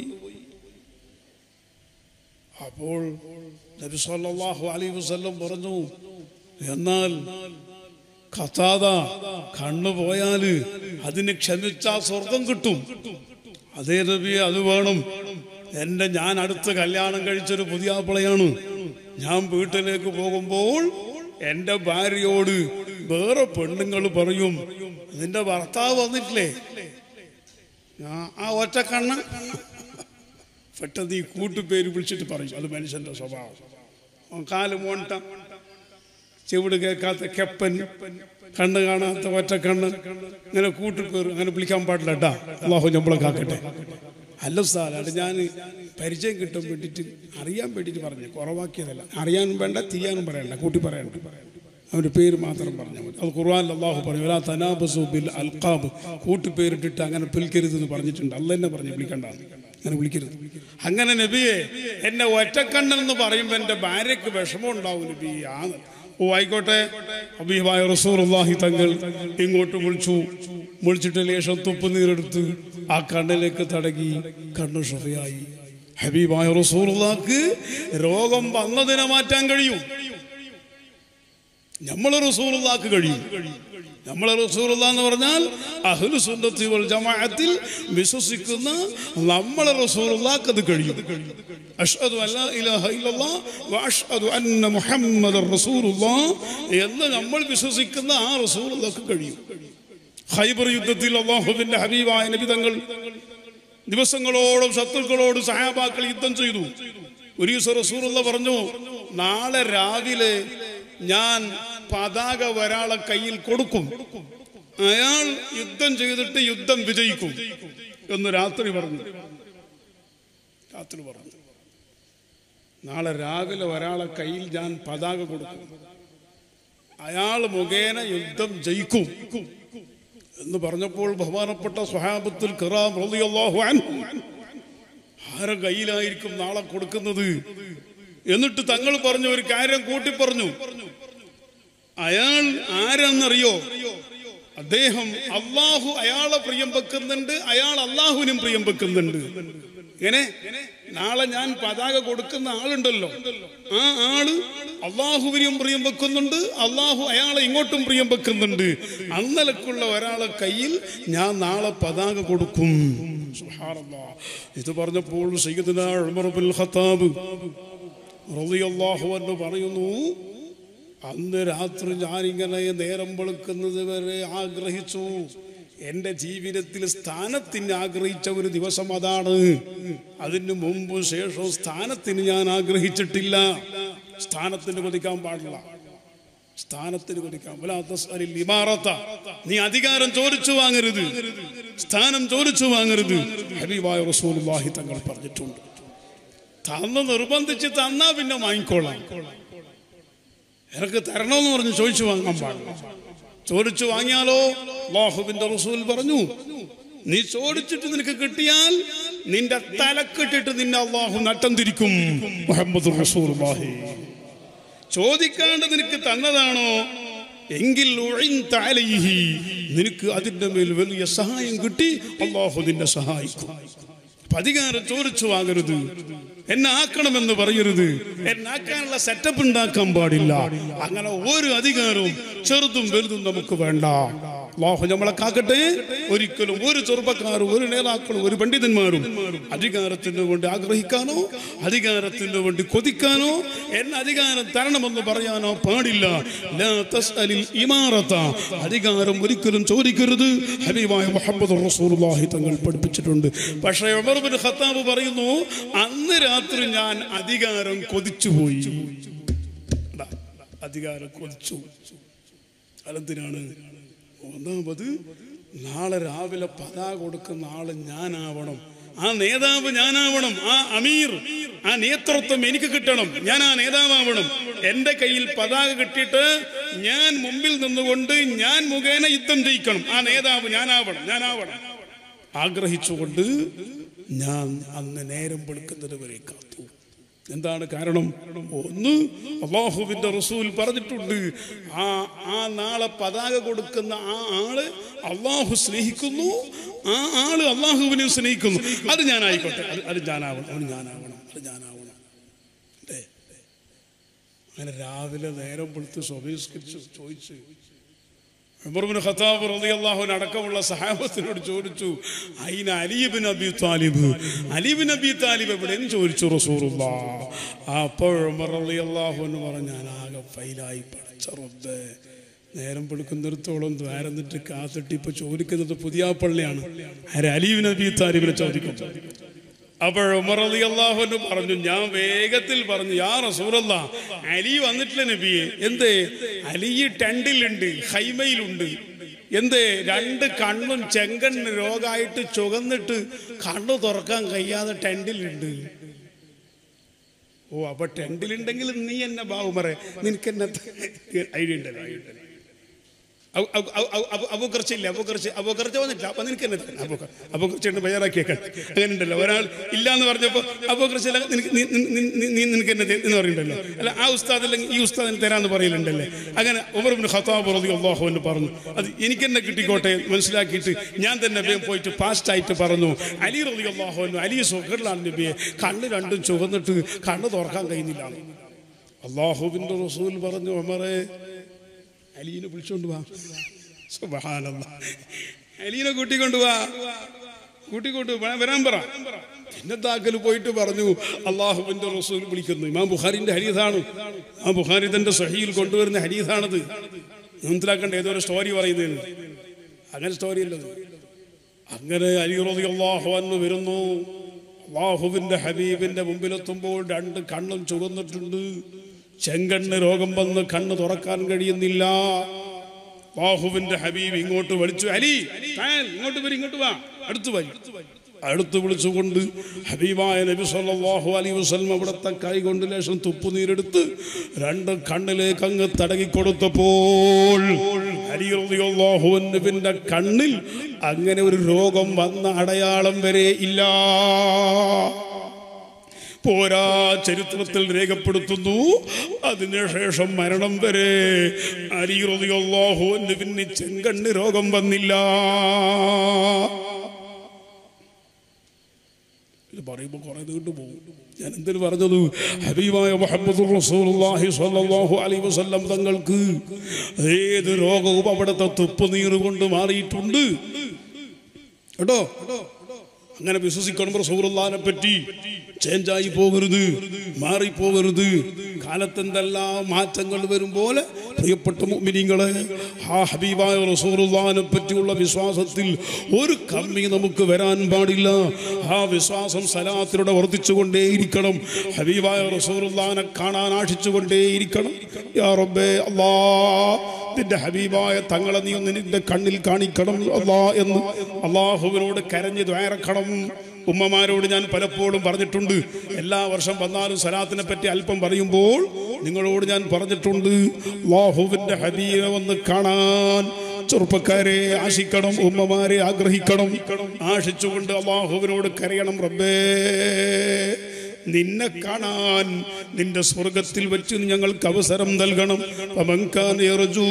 അപ്പോൾ നബി സല്ലല്ലാഹു അലൈഹി വസല്ലം പറഞ്ഞു എന്നാൽ കഥാത കണ്ണു പോയാല് അതിന് ക്ഷമിച്ചാ സ്വർഗം കിട്ടും അതേ നബിയെ അത് വേണം എന്റെ ഞാൻ അടുത്ത് കല്യാണം കഴിച്ചൊരു പുതിയാപ്പിളയാണ് ഞാൻ വീട്ടിലേക്ക് പോകുമ്പോൾ എന്റെ ഭാര്യയോട് വേറെ പെണ്ണുങ്ങൾ പറയും നിന്റെ ഭർത്താവ് വന്നിട്ടില്ലേ ആ- ആ ഒറ്റ കണ്ണ് പെട്ടെന്ന് ഈ കൂട്ടുപേര് വിളിച്ചിട്ട് പറയും അത് മനുഷ്യന്റെ സ്വഭാവം അവൻ കാല് മോണ്ട ചെവിട് കേൾക്കാത്ത കെപ്പൻ കണ്ണ് കാണാത്ത ഒറ്റ കണ്ണ് ഇങ്ങനെ കൂട്ടുപേര് അങ്ങനെ വിളിക്കാൻ പാടില്ല കേട്ടാ അള്ളാഹു നമ്മളെ കാക്കട്ടെ അല്ല സാലാണ് ഞാൻ പരിചയം കിട്ടാൻ വേണ്ടിയിട്ട് അറിയാൻ വേണ്ടിയിട്ട് പറഞ്ഞു കുറവാക്കിയതല്ല അറിയാനും വേണ്ട തീയാനും പറയണ്ട കൂട്ടി പറയണ്ട അവൻ്റെ പേര് മാത്രം പറഞ്ഞാൽ മതി അത് ഖുർആൻ അള്ളാഹു പറഞ്ഞു "വലാ തനാബസു ബിൽ അൽഖാബ് കൂട്ടുപേരിട്ടിട്ട് അങ്ങനെ പിൽക്കരുത് എന്ന് പറഞ്ഞിട്ടുണ്ട് അല്ല തന്നെ പറഞ്ഞു വിളിക്കണ്ടെന്ന് അങ്ങനെ വിളിക്കരുത് അങ്ങനെ നബിയെ എന്നെ ഒറ്റക്കണ്ണൻ എന്ന് പറയുമ്പോൾ എൻ്റെ ഭാര്യയ്ക്ക് വിഷമം ഉണ്ടാവും നബി ആണ് ഓ ആയിക്കോട്ടെ അബീബായ റസൂറുല്ലാഹി തങ്ങൾ ഇങ്ങോട്ട് വിളിച്ചു വിളിച്ചിട്ട് ലേശം തുപ്പ് നീരെടുത്ത് ആ കണ്ണിലേക്ക് തടകി കണ്ണ് ഷഫയായി ഹബീബായ റസൂറുല്ലാക്ക് രോഗം വന്നതിനെ മാറ്റാൻ കഴിയും നമ്മളെ റസൂലുള്ളാക്ക് കഴിയും നമ്മളെ റസൂലുള്ള എന്ന് പറഞ്ഞാൽ അഹ്ലു സുന്നത്തി വൽ ജമാഅത്തിൽ വിശ്വസിക്കുന്ന നമ്മളെ റസൂലുള്ളാക്ക് അത് കഴിയും അഷ്ഹദു അല്ലാ ഇലാഹ ഇല്ലല്ലാഹ് വ അഷ്ഹദു അന്ന മുഹമ്മദർ റസൂലുള്ളാഹ് എന്ന് നമ്മൾ വിശ്വസിക്കുന്ന ആ റസൂലുള്ളാക്ക് കഴിയും ഖൈബർ യുദ്ധത്തിൽ അള്ളാഹുവിന്റെ ഹബീബായ നബി തങ്ങൾ ദിവസങ്ങളോളം ശത്രുക്കളോട് സഹാബാക്കൾ യുദ്ധം ചെയ്തു ഒരു ദിവസം റസൂലുള്ള പറഞ്ഞു നാളെ രാവിലെ ഞാൻ പതാക ഒരാളെ കയ്യിൽ കൊടുക്കും അയാൾ യുദ്ധം ചെയ്തിട്ട് യുദ്ധം വിജയിക്കും എന്ന് രാത്രി പറഞ്ഞു രാത്രി പറഞ്ഞു നാളെ രാവിലെ ഒരാളെ കയ്യിൽ ഞാൻ പതാക കൊടുക്കും അയാൾ മുഖേന യുദ്ധം ജയിക്കും എന്ന് പറഞ്ഞപ്പോൾ ബഹുമാനപ്പെട്ട സ്വഹാബത്തിൽ ഖിറാം റളിയല്ലാഹു അൻഹു ആരെ കയ്യിലായിരിക്കും നാളെ കൊടുക്കുന്നത് എന്നിട്ട് തങ്ങൾ പറഞ്ഞ ഒരു കാര്യം കൂട്ടി പറഞ്ഞു അയാൾ ആരെന്നറിയോ അദ്ദേഹം അള്ളാഹു അയാളെ പ്രിയം വെക്കുന്നുണ്ട് അയാൾ അള്ളാഹുവിനും പ്രിയം വെക്കുന്നുണ്ട് ഇങ്ങനെ നാളെ ഞാൻ പതാക കൊടുക്കുന്ന ആളുണ്ടല്ലോ ആ ആള് അള്ളാഹുവിനും പ്രിയം വെക്കുന്നുണ്ട് അള്ളാഹു അയാളെ ഇങ്ങോട്ടും പ്രിയം വെക്കുന്നുണ്ട് അന്നലക്കുള്ള ഒരാളെ കയ്യിൽ ഞാൻ നാളെ പതാക കൊടുക്കും സുബ്ഹാനല്ലാഹ്. ഇത് പറഞ്ഞപ്പോൾ സയ്യിദുനാ ഉമർ ബിൻ ഖത്താബ് റളിയല്ലാഹു അൻഹു പറയുന്നു അന്ന് രാത്രി ഞാനിങ്ങനെ നേരം വെളുക്കുന്നത് വരെ ആഗ്രഹിച്ചു എൻ്റെ ജീവിതത്തിൽ സ്ഥാനത്തിന് ആഗ്രഹിച്ച ഒരു ദിവസം അതാണ് അതിന് മുമ്പ് ശേഷവും സ്ഥാനത്തിന് ഞാൻ ആഗ്രഹിച്ചിട്ടില്ല സ്ഥാനത്തിന് കൊതിക്കാൻ പാടില്ല സ്ഥാനത്തിന് കൊതിക്കാൻ വലാ തസ്അലിൽ ഇമാറത്ത. നീ അധികാരം ചോദിച്ചു വാങ്ങരുത് സ്ഥാനം ചോദിച്ചു വാങ്ങരുത് ഹബീബായ റസൂലുള്ളാഹി തങ്ങൾ പറഞ്ഞിട്ടുണ്ട് തന്ന് നിർബന്ധിച്ച് തന്നാ പിന്നെ വാങ്ങിക്കോളാം എനിക്ക് തരണമെന്ന് പറഞ്ഞ് ചോദിച്ചു വാങ്ങാൻ പാടില്ല ചോദിച്ചു വാങ്ങിയാലോ അല്ലാഹുവിന്റെ റസൂൽ പറഞ്ഞു നീ ചോദിച്ചിട്ട് നിനക്ക് കിട്ടിയാൽ നിന്റെ തലക്കിട്ടിട്ട് നിന്നെ അള്ളാഹു നട്ടം തിരിക്കും മുഹമ്മദ് റസൂലുള്ളാഹി ചോദിക്കാണ്ട് നിനക്ക് തന്നതാണോ എങ്കിൽ ഉഴിൻത അലൈഹി. നിനക്ക് അതിന്റെ മേൽ വലിയ സഹായം കിട്ടി അള്ളാഹു നിന്നെ സഹായിക്കും അപ്പൊ അധികാരം ചോദിച്ചു വാങ്ങരുത് എന്നെ ആക്കണമെന്ന് പറയരുത് എന്നെ ആക്കാനുള്ള സെറ്റപ്പ് ഉണ്ടാക്കാൻ പാടില്ല അങ്ങനെ ഒരു അധികാരവും ചെറുതും വലുതും നമുക്ക് വേണ്ട അള്ളാഹു നമ്മളെ കാക്കട്ടെ ഒരിക്കലും ഒരു ചെറുപ്പക്കാരും ഒരു നേതാക്കളും ഒരു പണ്ഡിതന്മാരും അധികാരത്തിന് വേണ്ടി ആഗ്രഹിക്കാനോ അധികാരത്തിന് വേണ്ടി കൊതിക്കാനോ എന്നെ അധികാരം തരണമെന്ന് പറയാനോ പാടില്ല ലാ തസ്അലിൽ ഇമാറത്ത അധികാരം ഒരിക്കലും ചോദിക്കരുത് ഹബീബായ മുഹമ്മദ് റസൂലുള്ളാഹി തങ്ങൾ പഠിപ്പിച്ചിട്ടുണ്ട് പക്ഷേ ഉമർ ബിൻ ഖത്താബ് പറയുന്നു അന്ന് രാത്രി ഞാൻ അധികാരം കൊതിച്ചുപോയി ദാ, അധികാരം കൊതിച്ചു അതെന്തിനാണ് ഒന്നാമത് നാളെ രാവിലെ പതാക കൊടുക്കുന്ന ആള് ഞാനാവണം ആ നേതാവ് ഞാനാവണം ആ അമീർ ആ നേതൃത്വം എനിക്ക് കിട്ടണം ഞാൻ ആ നേതാവാവണം എന്റെ കയ്യിൽ പതാക കിട്ടിയിട്ട് ഞാൻ മുമ്പിൽ നിന്നുകൊണ്ട് ഞാൻ മുഖേന യുദ്ധം ജയിക്കണം ആ നേതാവ് ഞാനാവണം ഞാനാവണം ആഗ്രഹിച്ചുകൊണ്ട് ഞാൻ അന്ന് നേരം വെളുക്കുന്നത് വരെ കാത്തു എന്താണ് കാരണം ഒന്ന് അള്ളാഹുവിന്റെ റസൂൽ പറഞ്ഞിട്ടുണ്ട് ആ ആ നാളെ പതാക കൊടുക്കുന്ന ആ ആള് അള്ളാഹു സ്നേഹിക്കുന്നു ആ ആള് അള്ളാഹുവിനെ സ്നേഹിക്കുന്നു അത് ഞാനായിക്കോട്ടെ അത് അത് ഞാനാവണം അത് ഞാനാവണം അത് ഞാനാവണം അല്ലേ അങ്ങനെ രാവിലെ നേരം വെളുത്ത് സ്വബഹിസ്കരിച്ച് ചോദിച്ചു ഉമർബിൻ ഖത്താബ് റളിയല്ലാഹു അൻഹു അടക്കമുള്ള സഹാബത്തിനോട് ചോദിച്ചു അയിന Ali bin Abi Talib Ali bin Abi Talib എവിടെയും ചോദിച്ചു റസൂറുല്ലാ അപ്പോൾ ഉമർ റളിയല്ലാഹു അൻഹു പറഞ്ഞു ഞാൻ ആകെ ഫൈലായി പഠിച്ച റബ്ബേ നേരം പെടുക്കുന്നിടത്തോളം ദ്വാരന്നിട്ട് കാത്തിട്ട് ഇപ്പൊ ചോദിക്കുന്നത് പുതിയ പള്ളിയാണ് ആര് അലീബിൻ അബി താലിബിനെ ചോദിക്കും അപ്പോൾ ഉമർ അലി അള്ളാഹുന് പറഞ്ഞു ഞാൻ വേഗത്തിൽ പറഞ്ഞു യാ റസൂറല്ല അലി വന്നിട്ടില്ല നബിയെ എന്തേ അലി ടെണ്ടിലുണ്ട് ഹൈമയിലുണ്ട് എന്തേ രണ്ട് കണ്ണും ചെങ്കണ്ണ് രോഗമായിട്ട് ചുവന്നിട്ട് കണ്ണു തുറക്കാൻ കഴിയാതെ ടെണ്ടിലുണ്ട് ഓ അപ്പൊ ടെണ്ടിലുണ്ടെങ്കിൽ നീ എന്നെ ബാബുമറെ നിനക്ക് എന്നെ ഐഡിയ ഉണ്ടല്ലോ ഐഡിയ ഉണ്ടല്ലോ അബുക്കർച്ചില്ല അബുക്കർച്ച് അബുക്കർച്ച വന്നിട്ടില്ല അപ്പൊ നിനക്ക് എന്നെ തരാം അബുക്കർ അബുക്കർച്ച ബയാറാക്കിയേക്കാൻ അങ്ങനെ ഉണ്ടല്ലോ ഒരാൾ ഇല്ല എന്ന് പറഞ്ഞപ്പോ അബുക്കർച്ച നീ നിനക്ക് എന്നെ തരും എന്ന് പറയുന്നുണ്ടല്ലോ അല്ല ആ ഉസ്താദ് അല്ലെങ്കിൽ ഈ ഉസ്താദിന് തരാന്ന് പറയലുണ്ടല്ലേ അങ്ങനെ ഉമർബിൻ ഖത്താബ് റതി അള്ളാഹു എന്ന് പറഞ്ഞു അത് എനിക്ക് എന്നെ കിട്ടിക്കോട്ടെ മനസ്സിലാക്കിയിട്ട് ഞാൻ തന്നെ വേഗം പോയിട്ട് ഫാസ്റ്റ് ആയിട്ട് പറഞ്ഞു അലി റതി അള്ളാഹു അലി സുഖറിലാണ് നബിയെ കണ്ണ് രണ്ടും ചുവന്നിട്ട് കണ്ണ് തുറക്കാൻ കഴിയുന്നില്ല അള്ളാഹുവിന്റെ റസൂൽ പറഞ്ഞു ഉമറെ അലീനെ വിളിച്ചോണ്ട് വാ സുബ്ഹാനല്ലാ അലീനെ കൂട്ടിക്കൊണ്ട് വാ കൂട്ടിക്കൊണ്ട് വാ, വരാൻ പറ പിന്നെ താക്കൽ പോയിട്ട് പറഞ്ഞു അള്ളാഹുവിന്റെ റസൂൽ വിളിക്കുന്നു ഇമാം ബുഖാരിന്റെ ഹരീതാണ് ആ ബുഖാരി തന്റെ സഹിയിൽ കൊണ്ടുവരുന്ന ഹരീതാണത് മനസ്സിലാക്കണ്ട ഏതോ ഒരു സ്റ്റോറി പറയുന്നതിന് അങ്ങനെ സ്റ്റോറി അല്ലത് അങ്ങനെ അലി റതി അള്ളാഹു എന്ന് വരുന്നു അള്ളാഹുവിന്റെ ഹബീബിന്റെ മുമ്പിലെത്തുമ്പോൾ രണ്ട് കണ്ണും ചുവന്നിട്ടുണ്ട് ചെങ്കണ്ണ് രോഗം വന്ന് കണ്ണ് തുറക്കാൻ കഴിയുന്നില്ല ബാഹുവിന്റെ ഹബീബ് ഇങ്ങോട്ട് വിളിച്ചു അലി താൻ ഇങ്ങോട്ട് വരും ഇങ്ങോട്ട് വാ അടുത്ത് വരി അടുത്ത് വിളിച്ചുകൊണ്ട് ഹബീബായ നബി സല്ലല്ലാഹു അലൈഹി വസല്ലം അവിടുത്തെ കൈ കൊണ്ട് ലേശം തുപ്പുനീരെടുത്ത് രണ്ട് കണ്ണിലേക്ക് അങ്ങ് തടകി കൊടുത്തപ്പോൾ അലി റളിയല്ലാഹു അൻഹുവിന്റെ കണ്ണിൽ അങ്ങനെ ഒരു രോഗം വന്ന അടയാളം വരെ ഇല്ല പോരാ ചരിത്രത്തിൽ രേഖപ്പെടുത്തുന്നു അതിനുശേഷം മരണം വരെ അലിഹുവിന് പിന്നെ ചെങ്കണ്ണ് രോഗം വന്നില്ല ഇത് പറയുമ്പോൾ കുറെ നീണ്ടു പോകും ഞാൻ എന്തിനു പറഞ്ഞത് ഹബീബായ മുഹമ്മദ് റസൂലുള്ളാഹി സ്വല്ലല്ലാഹു അലൈഹി വസല്ലം തങ്ങൾക്ക് ഏത് രോഗവും അവിടുത്തെ തുപ്പുനീർ കൊണ്ട് മാറിയിട്ടുണ്ട് കേട്ടോ അങ്ങനെ വിശ്വസിക്കണം റസൂറുല്ലാനെ പറ്റി ചേഞ്ചായി പോകരുത് മാറിപ്പോകരുത് കാലത്തെന്തെല്ലാം മാറ്റങ്ങൾ വരും പോലെ പ്രിയപ്പെട്ട മുഅ്മിനീങ്ങളെ ആ ഹബീബായ റസൂറുല്ലാനെ പറ്റിയുള്ള വിശ്വാസത്തിൽ ഒരു കമ്മി നമുക്ക് വരാൻ പാടില്ല ആ വിശ്വാസം സലാത്തിലൂടെ വർദ്ധിച്ചുകൊണ്ടേയിരിക്കണം ഹബീബായ റസൂറുല്ലാനെ കാണാൻ ആശിച്ചുകൊണ്ടേയിരിക്കണം യാ റബ്ബേ അല്ലാ നിന്റെ ഹബീബായ തങ്ങളെ നീ ഒന്ന് നിന്റെ കണ്ണിൽ കാണിക്കണം അല്ലാ എന്ന് അള്ളാഹുവിനോട് കരഞ്ഞ് ദ്വാരക്കണം ഉമ്മമാരോട് ഞാൻ പലപ്പോഴും പറഞ്ഞിട്ടുണ്ട് എല്ലാ വർഷം വന്നാലും സലാത്തിനെ പറ്റി അല്പം പറയുമ്പോൾ നിങ്ങളോട് ഞാൻ പറഞ്ഞിട്ടുണ്ട് അള്ളാഹുവിന്റെ ഹബീബെ ഒന്ന് കാണാൻ ചെറുപ്പക്കാരെ ആശിക്കണം ഉമ്മമാരെ ആഗ്രഹിക്കണം ആശിച്ചുകൊണ്ട് അള്ളാഹുവിനോട് കരയണം റബ്ബേ നിന്നെ കാണാൻ നിന്റെ സ്വർഗത്തിൽ വെച്ച് ഞങ്ങൾക്ക് അവസരം നൽകണം ഫമൻകാന യർജൂ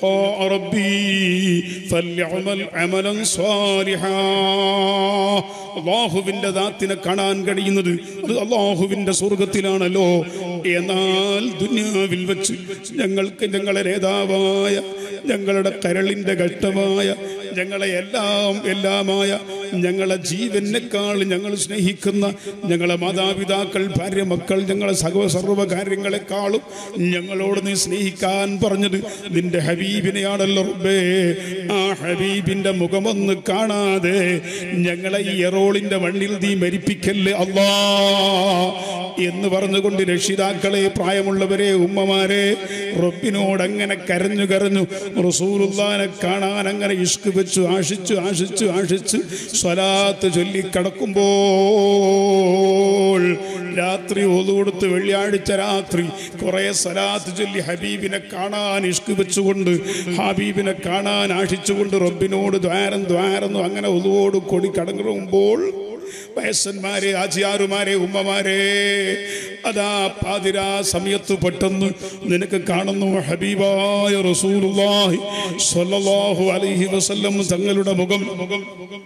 ലിഖാ റബ്ബി ഫല്യഅമൽ അമലൻ സ്വാലിഹാ അള്ളാഹുവിന്റെ ദാത്തിനെ കാണാൻ കഴിയുന്നത് അത് അള്ളാഹുവിന്റെ സ്വർഗത്തിലാണല്ലോ എന്നാൽ ദുനിയാവിൽ വെച്ച് ഞങ്ങൾക്ക് ഞങ്ങളെ നേതാവായ ഞങ്ങളുടെ കരളിന്റെ ഘട്ടമായ ഞങ്ങളെ എല്ലാം എല്ലാമായ ഞങ്ങളെ ജീവനേക്കാൾ ഞങ്ങൾ സ്നേഹിക്കുന്ന ഞങ്ങളെ മാതാപിതാക്കൾ ഭാര്യ മക്കൾ ഞങ്ങളെ സർവ സർവ്വ കാര്യങ്ങളെക്കാളും ഞങ്ങളോട് നീ സ്നേഹിക്കാൻ പറഞ്ഞത് നിന്റെ ഹബീബിനെയാണല്ലോ റബ്ബേ ആ ഹബീബിന്റെ മുഖമൊന്ന് കാണാതെ ഞങ്ങളെ ഈ എറോളിന്റെ മണ്ണിൽ നീ മരിപ്പിക്കല്ലേ അല്ലാ എന്ന് പറഞ്ഞുകൊണ്ട് രക്ഷിതാക്കളെ പ്രായമുള്ളവരെ ഉമ്മമാരെ റബ്ബിനോട് അങ്ങനെ കരഞ്ഞു കരഞ്ഞു റസൂലുള്ളാനെ കാണാൻ അങ്ങനെ ഇഷ്ക് വെച്ചു ആശിച്ചു ആശിച്ചു ആശിച്ച് സ്വലാത്ത് ചൊല്ലി കിടക്കുമ്പോൾ രാത്രി ഒതുകൊടുത്ത് വെള്ളിയാഴ്ച രാത്രി കുറെ സ്വലാത്ത് ചൊല്ലി ഹബീബിനെ കാണാൻ ഇഷ്ക് വെച്ചുകൊണ്ട് ഹബീബിനെ കാണാൻ ആശിച്ചുകൊണ്ട് റബ്ബിനോട് ദ്വാരം ദ്വാരം അങ്ങനെ ഒതുവോട് കൊടി കടങ്ങുമ്പോൾ വയസ്സന്മാരെ ആചാരുമാരെ ഉമ്മമാരെ അതാ പാതിരാ സമയത്ത് പെട്ടെന്ന് നിനക്ക് കാണുന്നു ഹബീബായ റസൂലുള്ളാഹി സ്വല്ലല്ലാഹു അലൈഹി വസല്ലം തങ്ങളുടെ മുഖം മുഖം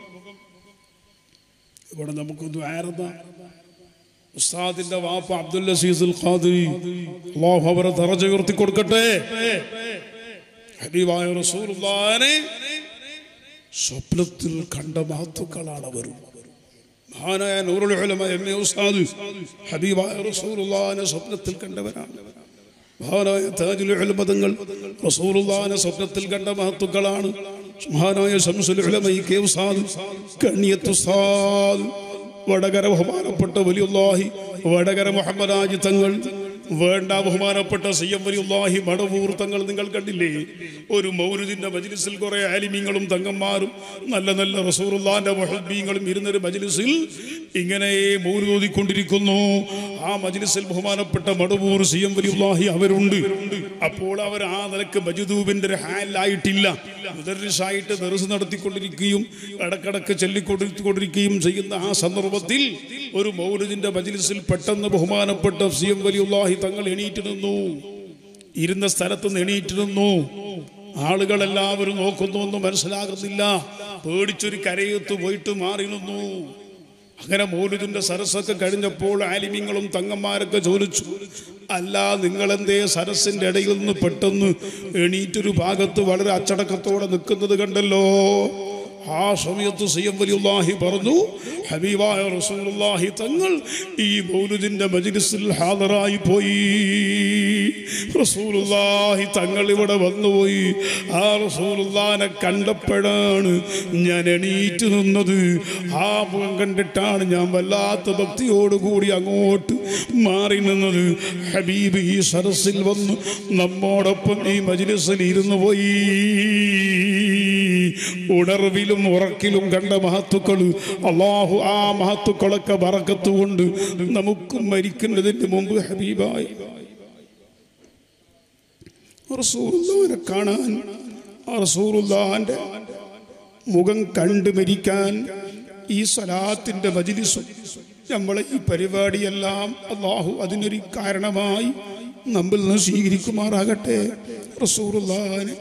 ഇവിടെ നമുക്കൊന്ന് ആയിരുന്ന ഉസ്താദിന്റെ വാപ്പ അബ്ദുൽ അസീസുൽ ഖാദിരി അല്ലാഹു അവരെ ദറജ ഉയർത്തി കൊടുക്കട്ടെ ഹബീബായ റസൂലുള്ളാഹിനെ സ്വപ്നത്തിൽ കണ്ട മഹത്തുക്കളാണ് വരും മഹാനായ നൂറുൽ ഉലമ എം എ ഉസ്താദ് ഹബീബായ റസൂലുള്ളാഹിനെ സ്വപ്നത്തിൽ കണ്ടവരാണ് മഹാനായ താജുൽ ഉലമതങ്ങൾ റസൂലുള്ളാഹിനെ സ്വപ്നത്തിൽ കണ്ട മഹത്തുക്കളാണ് മഹാനായ ശംസുൽ ഉലമ ഇ കെ ഉസ്താദ് കണ്ണിയത്ത് ഉസ്താദ് വടകര ബഹുമാനപ്പെട്ട വലിയുള്ളാഹി വടകര മുഹമ്മദ് ആജി തങ്ങൾ വേണ്ട ബഹുമാനപ്പെട്ട സി എം വലിയുള്ളാഹി മടവൂർ തങ്ങൾ നിങ്ങൾ കണ്ടില്ലേ ഒരു മൗരുദിന്റെ മജ്ലിസിൽ കുറെ ആലിമ്യങ്ങളും തങ്ങന്മാരും നല്ല നല്ല റസൂറുല്ലാന്റെ മഹബീങ്ങളും ഇരുന്നൊരു മജ്ലിസിൽ ഇങ്ങനെ മൗരുദിക്കൊണ്ടിരിക്കുന്നു ആ മജ്ലിസിൽ ബഹുമാനപ്പെട്ട മടവൂർ സി എം വലിയുള്ളാഹി അവരുണ്ട് അപ്പോൾ അവർ ആ നിലക്ക് മജുദൂബിന്റെ ഒരു ഹാലായിട്ടില്ല മുദർസായിട്ട് ദർസ് നടത്തിക്കൊണ്ടിരിക്കുകയും ഇടക്കിടക്ക് ചൊല്ലിക്കൊണ്ടിരിക്കുകയും ചെയ്യുന്ന ആ സന്ദർഭത്തിൽ ഒരു മൗലദിന്റെ മജ്ലിസിൽ പെട്ടെന്ന് ബഹുമാനപ്പെട്ട സി എം വലിയുള്ളാഹി തങ്ങൾ എണീറ്റ് നിന്നു ഇരുന്ന സ്ഥലത്ത് നിന്ന് എണീറ്റ് നിന്നു ആളുകളെല്ലാവരും നോക്കുന്നു ഒന്നും മനസ്സിലാകുന്നില്ല പേടിച്ചൊരു കരയത്ത് പോയിട്ട് മാറി നിന്നു അങ്ങനെ മൗലുദിന്റെ സരസ്സൊക്കെ കഴിഞ്ഞപ്പോൾ ആലിമ്യങ്ങളും തങ്ങന്മാരൊക്കെ ചോദിച്ചു അല്ല നിങ്ങളെന്തേ സരസിന്റെ ഇടയിൽ നിന്ന് പെട്ടെന്ന് എണീറ്റൊരു ഭാഗത്ത് വളരെ അച്ചടക്കത്തോടെ നിൽക്കുന്നത് കണ്ടല്ലോ ആ സമയത്ത് സയ്യം വലിയുള്ളാഹി പറഞ്ഞു ഹബീബായ റസൂലുള്ളാഹി തങ്ങൾ ഈ മൗലുദിന്റെ മജ്ലിസിൽ ഹാജറായി പോയി റസൂലുള്ളാഹി തങ്ങൾ ഇവിടെ വന്നുപോയി ആ റസൂലുള്ളാനെ കണ്ടപ്പോഴാണ് ഞാൻ എണീറ്റ് നിന്നത് ആ മുഖം കണ്ടിട്ടാണ് ഞാൻ വല്ലാത്ത ഭക്തിയോടുകൂടി അങ്ങോട്ട് മാറി നിന്നത് ഹബീബ് ഈ സരസിൽ വന്ന് നമ്മോടൊപ്പം ഈ മജ്ലിസിൽ ഇരുന്നു പോയി ഉണർവിലും ഉറക്കിലും കണ്ട മഹത്തുക്കൾ അള്ളാഹു ആ മഹത്തുക്കളൊക്കെ പറക്കത്തുകൊണ്ട് നമുക്ക് മരിക്കുന്നതിന് മുമ്പ് ഹബീബായി റസൂലുള്ളാഹിനെ കാണാൻ ആ റസൂലുള്ളാഹിന്റെ മുഖം കണ്ടു മരിക്കാൻ ഈ സ്വലാത്തിന്റെ മജിലിസും നമ്മളെ ഈ പരിപാടിയെല്ലാം അള്ളാഹു അതിനൊരു കാരണമായി നമ്മിൽ നിന്ന് സ്വീകരിക്കുമാറാകട്ടെ റസൂറുല്ലാനെ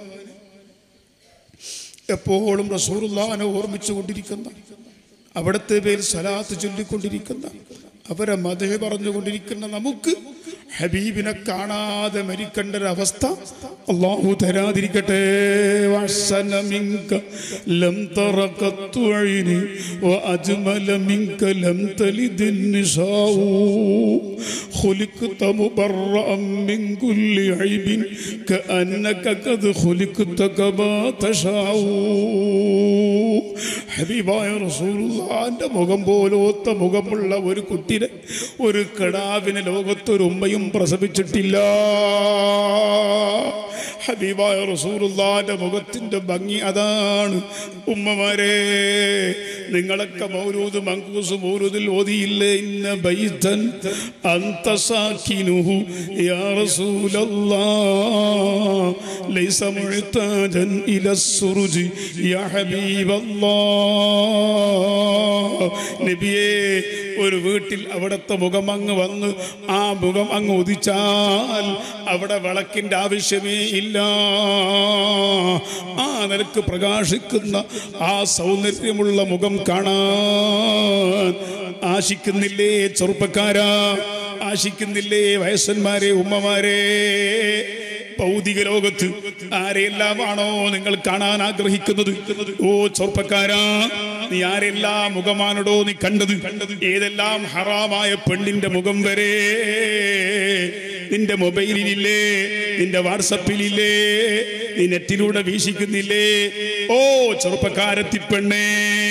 എപ്പോഴും റസൂറുല്ലാനെ ഓർമ്മിച്ചു കൊണ്ടിരിക്കുന്ന അവിടുത്തെ പേര് സലാത്ത് ചൊല്ലിക്കൊണ്ടിരിക്കുന്ന അവരെ മതേ പറഞ്ഞുകൊണ്ടിരിക്കുന്ന നമുക്ക് ഹബീബിനെ കാണാതെ മരിക്കേണ്ട ഒരവസ്ഥ അള്ളാഹു തരാതിരിക്കട്ടെ വഅഹ്സന മിൻക ലം തറ ഖത്തു ഐനി വഅജ്മല മിൻക ലം തലിദ് النساء خلقت مبرأ من كل عيب كأنك قد خلقت كما تشاء ഹബീബായ റസൂലുള്ളാന്റെ മുഖം പോലോത്ത മുഖമുള്ള ഒരു കുട്ടിനെ ഒരു കിടാവിനെ ലോകത്തൊരു ഉമ്മയും പ്രസവിച്ചിട്ടില്ല ഹബീബായ റസൂലുള്ളാന്റെ മുഖത്തിന്റെ ഭംഗി അതാണ് ഉമ്മമാരെ നിങ്ങളൊക്കെ മൗലൂദ് മങ്കൂസ് മൗലൂദിൽ ഓതിയില്ലേ ഇന്ന ബൈതൻ അന്ത സാക്കിനുഹു യാ റസൂലല്ലാ ലൈസ മുഅ്താജൻ ഇല സുറുജി യാ ഹബീബല്ലാ നബിയേ ഒരു വീട്ടിൽ അവിടുത്തെ മുഖം അങ്ങ് വന്ന് ആ മുഖം അങ്ങ് ഉദിച്ചാൽ അവിടെ വിളക്കിന്റെ ആവശ്യമേ ഇല്ല ആ നിനക്ക് പ്രകാശിക്കുന്ന ആ സൗന്ദര്യമുള്ള മുഖം കാണാൻ ആശിക്കുന്നില്ലേ ചെറുപ്പക്കാരാ ആശിക്കുന്നില്ലേ വയസ്സന്മാരെ ഉമ്മമാരെ ഭൗതിക ലോകത്ത് ആരെല്ലാമാണോ നിങ്ങൾ കാണാൻ ആഗ്രഹിക്കുന്നത് ഓ ചെറുപ്പക്കാരാ നീ ആരെല്ലാം മുഖമാനടോ നീ കണ്ടത് ഏതെല്ലാം ഹറാമായ പെണ്ണിന്റെ മുഖം വരെ നിന്റെ മൊബൈലിലില്ലേ നിന്റെ വാട്സപ്പിലില്ലേ നീ നെറ്റിലൂടെ വീക്ഷിക്കുന്നില്ലേ ഓ ചെറുപ്പക്കാരത്തി പെണ്ണേ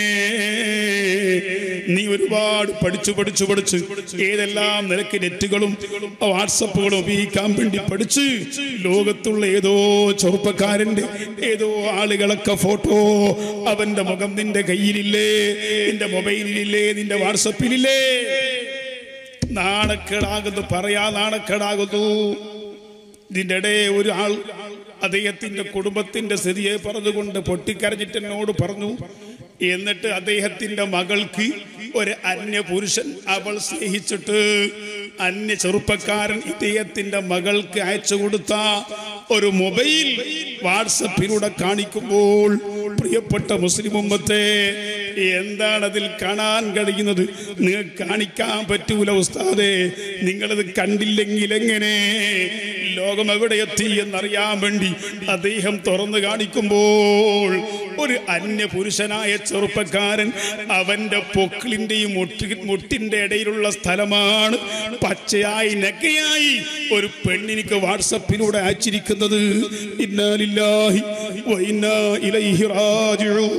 നീ ഒരുപാട് പഠിച്ചു പഠിച്ചു പഠിച്ച് ഏതെല്ലാം നിനക്ക് നെറ്റുകളും വാട്സപ്പുകളും ഉപയോഗിക്കാൻ വേണ്ടി പഠിച്ച് ലോകത്തുള്ള ഏതോ ചെറുപ്പക്കാരന്റെ ഏതോ ആളുകളൊക്കെ ഫോട്ടോ അവന്റെ മുഖം നിന്റെ കയ്യിലില്ലേ നിന്റെ മൊബൈലിലില്ലേ നിന്റെ വാട്സപ്പിലില്ലേ നാണക്കേടാകുന്നു പറയാ നാണക്കേടാകുന്നു ഇതിൻ്റെ ഇടയെ ഒരു ആൾ അദ്ദേഹത്തിന്റെ കുടുംബത്തിന്റെ സ്ഥിതിയെ പറഞ്ഞുകൊണ്ട് പൊട്ടിക്കരഞ്ഞിട്ട് എന്നോട് പറഞ്ഞു എന്നിട്ട് അദ്ദേഹത്തിന്റെ മകൾക്ക് ഒരു അന്യ പുരുഷൻ അവൾ സ്നേഹിച്ചിട്ട് അന്യ ചെറുപ്പക്കാരൻ ഇദ്ദേഹത്തിന്റെ മകൾക്ക് അയച്ചു കൊടുത്ത ഒരു മൊബൈൽ വാട്സപ്പിലൂടെ കാണിക്കുമ്പോൾ പ്രിയപ്പെട്ട മുസ്ലിം ഉമ്മത്തെ എന്താണ് അതിൽ കാണാൻ കഴിയുന്നത് നിങ്ങൾക്ക് കാണിക്കാൻ പറ്റൂല ഉസ്താദെ നിങ്ങളത് കണ്ടില്ലെങ്കിൽ എങ്ങനെ ലോകം എവിടെ എത്തി എന്നറിയാൻ വേണ്ടി അദ്ദേഹം തുറന്നു കാണിക്കുമ്പോൾ ഒരു അന്യ പുരുഷനായ ചെറുപ്പക്കാരൻ അവന്റെ പൊക്കിളിന്റെയും മുട്ടി മുട്ടിന്റെ ഇടയിലുള്ള സ്ഥലമാണ് പച്ചയായി നെക്കയായി ഒരു പെണ്ണിനിക്ക് വാട്സപ്പിലൂടെ അയച്ചിരിക്കുന്നത് ഇന്നാലില്ലാഹി വൈന്നാ ഇലൈഹി റാജിഊൻ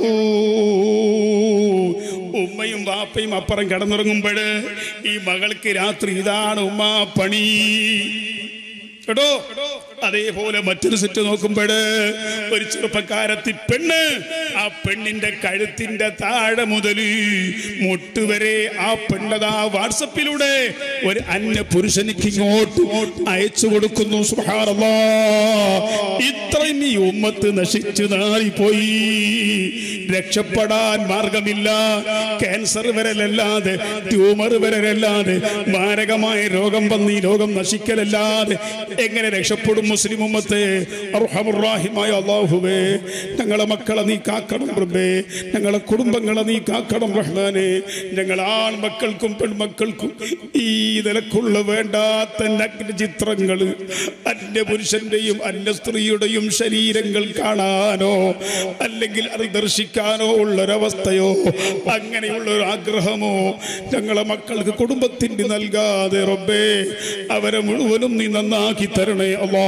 ഉമ്മയും വാപ്പയും അപ്പുറം കിടന്നുറങ്ങുമ്പോൾ ഈ മകൾക്ക് രാത്രി ഇതാണ് ഉമ്മ പണി കേട്ടോ അതേപോലെ മറ്റൊരു സെറ്റ് നോക്കുമ്പോൾ ഒരു ചെറുപ്പക്കാരത്തി പെണ്ണ് ആ പെണ്ണിന്റെ കഴുത്തിന്റെ താഴെ മുതൽ മുട്ടുവരെ ആ പെണ്ണതാ വാട്സപ്പിലൂടെ ഒരു അന്യ പുരുഷനിക്ക് ഇങ്ങോട്ട് അയച്ചു കൊടുക്കുന്നു സുബ്ഹാനല്ലാ. ഇത്രയും ഈ ഉമ്മത്ത് നശിച്ചു നാറിപ്പോയി രക്ഷപ്പെടാൻ മാർഗമില്ല ക്യാൻസർ വരലല്ലാതെ ട്യൂമർ വരലല്ലാതെ മാരകമായ രോഗം വന്ന് ഈ ലോകം നശിക്കലല്ലാതെ എങ്ങനെ രക്ഷപ്പെടും മുസ്ലിം ഉമ്മത്തെ അർഹമുറാഹിമായ അള്ളാഹുവേ ഞങ്ങളെ മക്കളെ നീ കാക്കണം റബ്ബേ ഞങ്ങളെ കുടുംബങ്ങളെ നീ കാക്കണം റഹ്മാനെ ഞങ്ങൾ ആൺമക്കൾക്കും പെൺമക്കൾക്കും ഈ നിലക്കുള്ള വേണ്ടാത്ത നഗ്ന ചിത്രങ്ങൾ അന്യ പുരുഷന്റെയും അന്യ സ്ത്രീയുടെയും ശരീരങ്ങൾ കാണാനോ അല്ലെങ്കിൽ അത് ദർശിക്കാനോ ഉള്ളൊരവസ്ഥയോ അങ്ങനെയുള്ള ഒരു ആഗ്രഹമോ ഞങ്ങളെ മക്കൾക്ക് കുടുംബത്തിന് നൽകാതെ റബ്ബേ അവരെ മുഴുവനും നീ നന്നാക്കി തരണേ അല്ലാ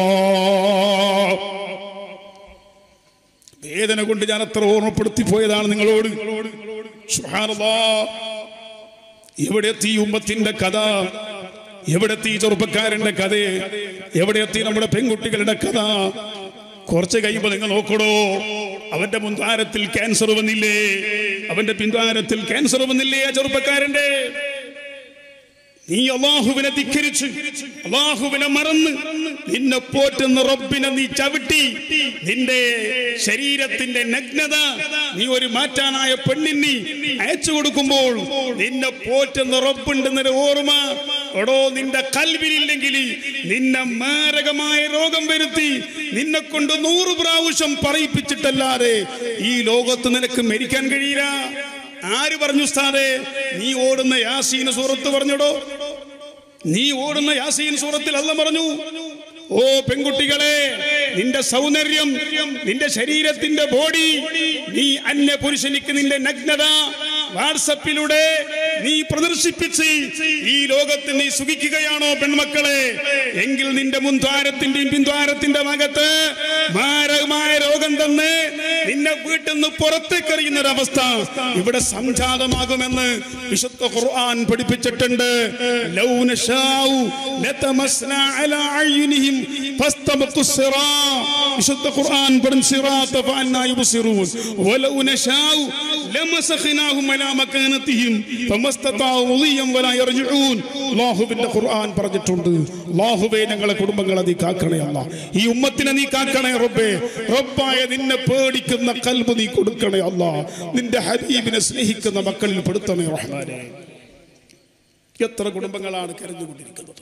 വേദന കൊണ്ട് ഞാൻ അത്ര ഓർമ്മപ്പെടുത്തി പോയതാണ് നിങ്ങളോട് സുബ്ഹാനല്ലാ. എവിടെ എത്തി ഈ ഉമ്മത്തിന്റെ കഥ എവിടെ എത്തി ഈ ചെറുപ്പക്കാരന്റെ കഥ എവിടെ എത്തി നമ്മുടെ പെൺകുട്ടികളുടെ കഥ കുറച്ച് കഴിയുമ്പോ നിങ്ങൾ നോക്കടോ അവന്റെ മുൻദ്വാരത്തിൽ ക്യാൻസർ വന്നില്ലേ അവന്റെ പിൻദ്വാരത്തിൽ ക്യാൻസർ വന്നില്ലേ ആ ചെറുപ്പക്കാരന്റെ നീ അള്ളാഹുവിനെ ധിക്കരിച്ച് അള്ളാഹുവിനെ മറന്ന് നിന്നെ പോറ്റുന്ന റബ്ബിനെ നീ ചവിട്ടി നിന്റെ ശരീരത്തിന്റെ നഗ്നത നീ ഒരു മാറ്റാനായ പെണ്ണിന് അയച്ചു കൊടുക്കുമ്പോൾ നിന്നെ പോറ്റുന്ന റബ്ബുണ്ടെന്നൊരു ഓർമ്മ എടോ നിന്റെ കൽവിലില്ലെങ്കിൽ നിന്നെ മാരകമായ രോഗം വരുത്തി നിന്നെ കൊണ്ട് നൂറ് പ്രാവശ്യം പറയിപ്പിച്ചിട്ടല്ലാതെ ഈ ലോകത്ത് നിനക്ക് മരിക്കാൻ കഴിയില്ല ആര് പറഞ്ഞു ഉസ്താദേ നീ ഓടുന്ന യാസീൻ സൂറത്ത് പറഞ്ഞടോ നീ ഓടുന്ന യാസീൻ സൂറത്തിൽ അല്ല പറഞ്ഞു ഓ പെൺകുട്ടികളെ നിന്റെ സൗന്ദര്യം നിന്റെ ശരീരത്തിന്റെ ബോഡി നീ അന്യ പുരുഷനിക്ക് നിന്റെ നഗ്നത വാട്സപ്പിലൂടെ നീ പ്രദർശിപ്പിച്ച് ഈ ലോകത്ത് നീ സുഖിക്കുകയാണോ പെൺമക്കളെ എങ്കിൽ നിന്റെ മുൻദ്വാരത്തിന്റെയും പിൻദ്വാരത്തിന്റെ ഭാഗത്ത് മാരകമായ രോഗം തന്ന് നിന്നെ വീട്ടിൽ നിന്ന് പുറത്തേക്ക് എറിയുന്ന ഒരവസ്ഥ ഇവിടെ സംജാതമാകുമെന്ന് വിശുദ്ധ ഖുർആൻ പഠിപ്പിച്ചിട്ടുണ്ട് ലൗ നശാഉ ലതമസ്നാ അലാ അയ്യുനിഹിം ഫസ്തബഖു സിറാ വിശുദ്ധ ഖുർആൻ പഠിൻ സിറാത്ത ഫഅന്നാ യുബ്സിറൂൻ വലൗ നശാഉ ലമസഖനാഹും അലാ മകാനതിഹിം ഫമസ്തതാഉ മുളിയം വലാ യർജിഊൻ അല്ലാഹുവിന്റെ ഖുർആൻ പറഞ്ഞിട്ടുണ്ട് അല്ലാഹുവേ ഞങ്ങളെ കുടുംബങ്ങളെ നീ കാക്കണേ അല്ലാ ഈ ഉമ്മത്തിനെ നീ കാക്കണേ റബ്ബേ റബ്ബായ നിന്നെ പേടിക്കുന്ന കൽബ് നീ കൊടുക്കണേ അല്ലാ നിന്റെ ഹബീബിനെ സ്നേഹിക്കുന്ന മക്കളിൽ പെടുത്തണേ റഹ്മാനെ എത്ര കുടുംബങ്ങളാണ് കരഞ്ഞുകൊണ്ടിരിക്കുന്നത്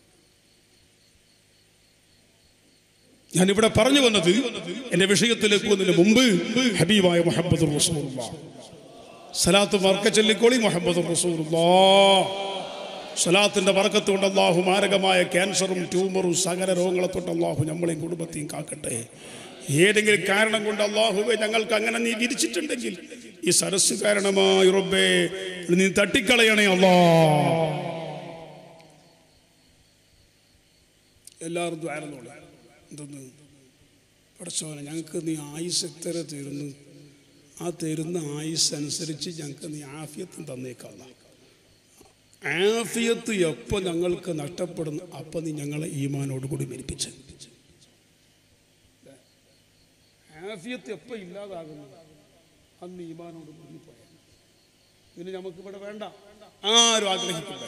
ഞാൻ ഇവിടെ പറഞ്ഞു വന്നത് എന്റെ വിഷയത്തിലേക്ക് പോകുന്നതിന് മുമ്പ് ഹബീബായ മുഹമ്മദ് സലാത്ത് വർക്ക ചൊല്ലിക്കോളി മുഹമ്മദ് സലാത്തിന്റെ വർക്കത്ത് കൊണ്ട് അള്ളാഹു മാരകമായ ക്യാൻസറും ട്യൂമറും സകല രോഗങ്ങളെ തൊട്ട് അള്ളാഹു നമ്മളെയും കുടുംബത്തെയും കാക്കട്ടെ ഏതെങ്കിലും കാരണം കൊണ്ട് അള്ളാഹുവെ ഞങ്ങൾക്ക് അങ്ങനെ നീ വിരിച്ചിട്ടുണ്ടെങ്കിൽ ഈ സരസ് കാരണമായി റബ്ബേ നീ തട്ടിക്കളയണേ അള്ളാ എല്ലാവരും ദ്വാരന്നോളെ എന്തെന്ന് പഠിച്ചോനെ ഞങ്ങൾക്ക് നീ ആയുസ് എത്ര തരുന്നു ആ തരുന്ന ആയുസ് അനുസരിച്ച് ഞങ്ങൾക്ക് നീ ആഫിയത്തും തന്നേക്കല്ല ആഫിയത്ത് എപ്പോൾ ഞങ്ങൾക്ക് നഷ്ടപ്പെടുന്നു അപ്പം നീ ഞങ്ങളെ ഈമാനോട് കൂടി മരിപ്പിച്ച് ആഫിയത്ത് എപ്പോൾ ഇല്ലാതാകുന്നു അന്ന് ഈമാനോട് കൂടി പോയാൽ പിന്നെ നമുക്ക് ഇവിടെ വേണ്ട ആരും ആഗ്രഹിക്കണ്ട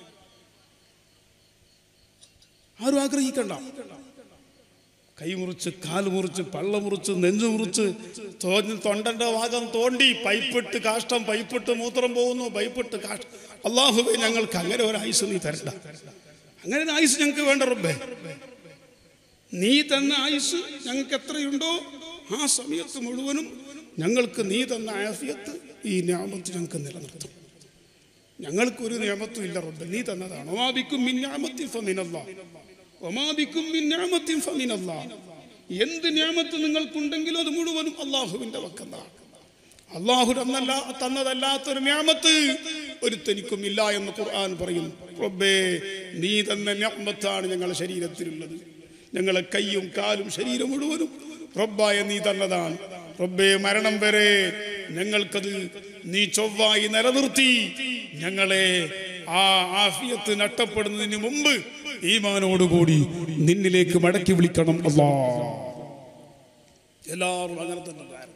ആരും ആഗ്രഹിക്കണ്ട കൈ മുറിച്ച് കാല് മുറിച്ച് പള്ള മുറിച്ച് നെഞ്ചു മുറിച്ച് തോന്നി തൊണ്ടന്റെ ഭാഗം തോണ്ടി പൈപ്പിട്ട് കാഷ്ടം പൈപ്പിട്ട് മൂത്രം പോകുന്നു പൈപ്പിട്ട് കാഷ്ടം അള്ളാഹുബെ ഞങ്ങൾക്ക് അങ്ങനെ ഒരു ആയുസ് നീ തരണ്ട അങ്ങനെ ഒരു ആയുസ് ഞങ്ങൾക്ക് വേണ്ട റബ്ബേ നീ തന്ന ആയുസ് ഞങ്ങൾക്ക് എത്രയുണ്ടോ ആ സമയത്ത് മുഴുവനും ഞങ്ങൾക്ക് നീ തന്ന ആഫിയത്ത് ഈ ഞാമത്ത് ഞങ്ങൾക്ക് നിലനിർത്തും ഞങ്ങൾക്കൊരു നിയമത്തും ഇല്ല റബ്ബെ നീ തന്നതാണ് ഒമാബിക്കും മിന്നാമത്തിൻ ഫമിനല്ല ഒമാബിക്കും മിന്നാമത്തിൻ ഫമിനല്ല എന്ത് ഞാമത്ത് നിങ്ങൾക്കുണ്ടെങ്കിലും അത് മുഴുവനും അള്ളാഹുവിന്റെ വക്കല്ല അള്ളാഹു തന്നല്ല തന്നതല്ലാത്തൊരു ഞാമത്ത് ഒരുത്തനിക്കും ഇല്ല എന്ന് ഖുർആൻ പറയുന്നു റബ്ബേ നീ തന്ന ഞാമത്താണ് ഞങ്ങളുടെ ശരീരത്തിലുള്ളത് ഞങ്ങളെ കൈയും കാലും ശരീരം മുഴുവനും റബ്ബായ നീ തന്നതാണ് റബ്ബേ മരണം വരെ ഞങ്ങൾക്കത് നീ ചൊവ്വായി നിലനിർത്തി ഞങ്ങളെ ആ ആഫിയത്ത് നഷ്ടപ്പെടുന്നതിന് മുമ്പ് ഈമാനോടുകൂടി നിന്നിലേക്ക് മടക്കി വിളിക്കണം അല്ലാ എല്ലാവരും അങ്ങനെ തന്നെ ധാരണ.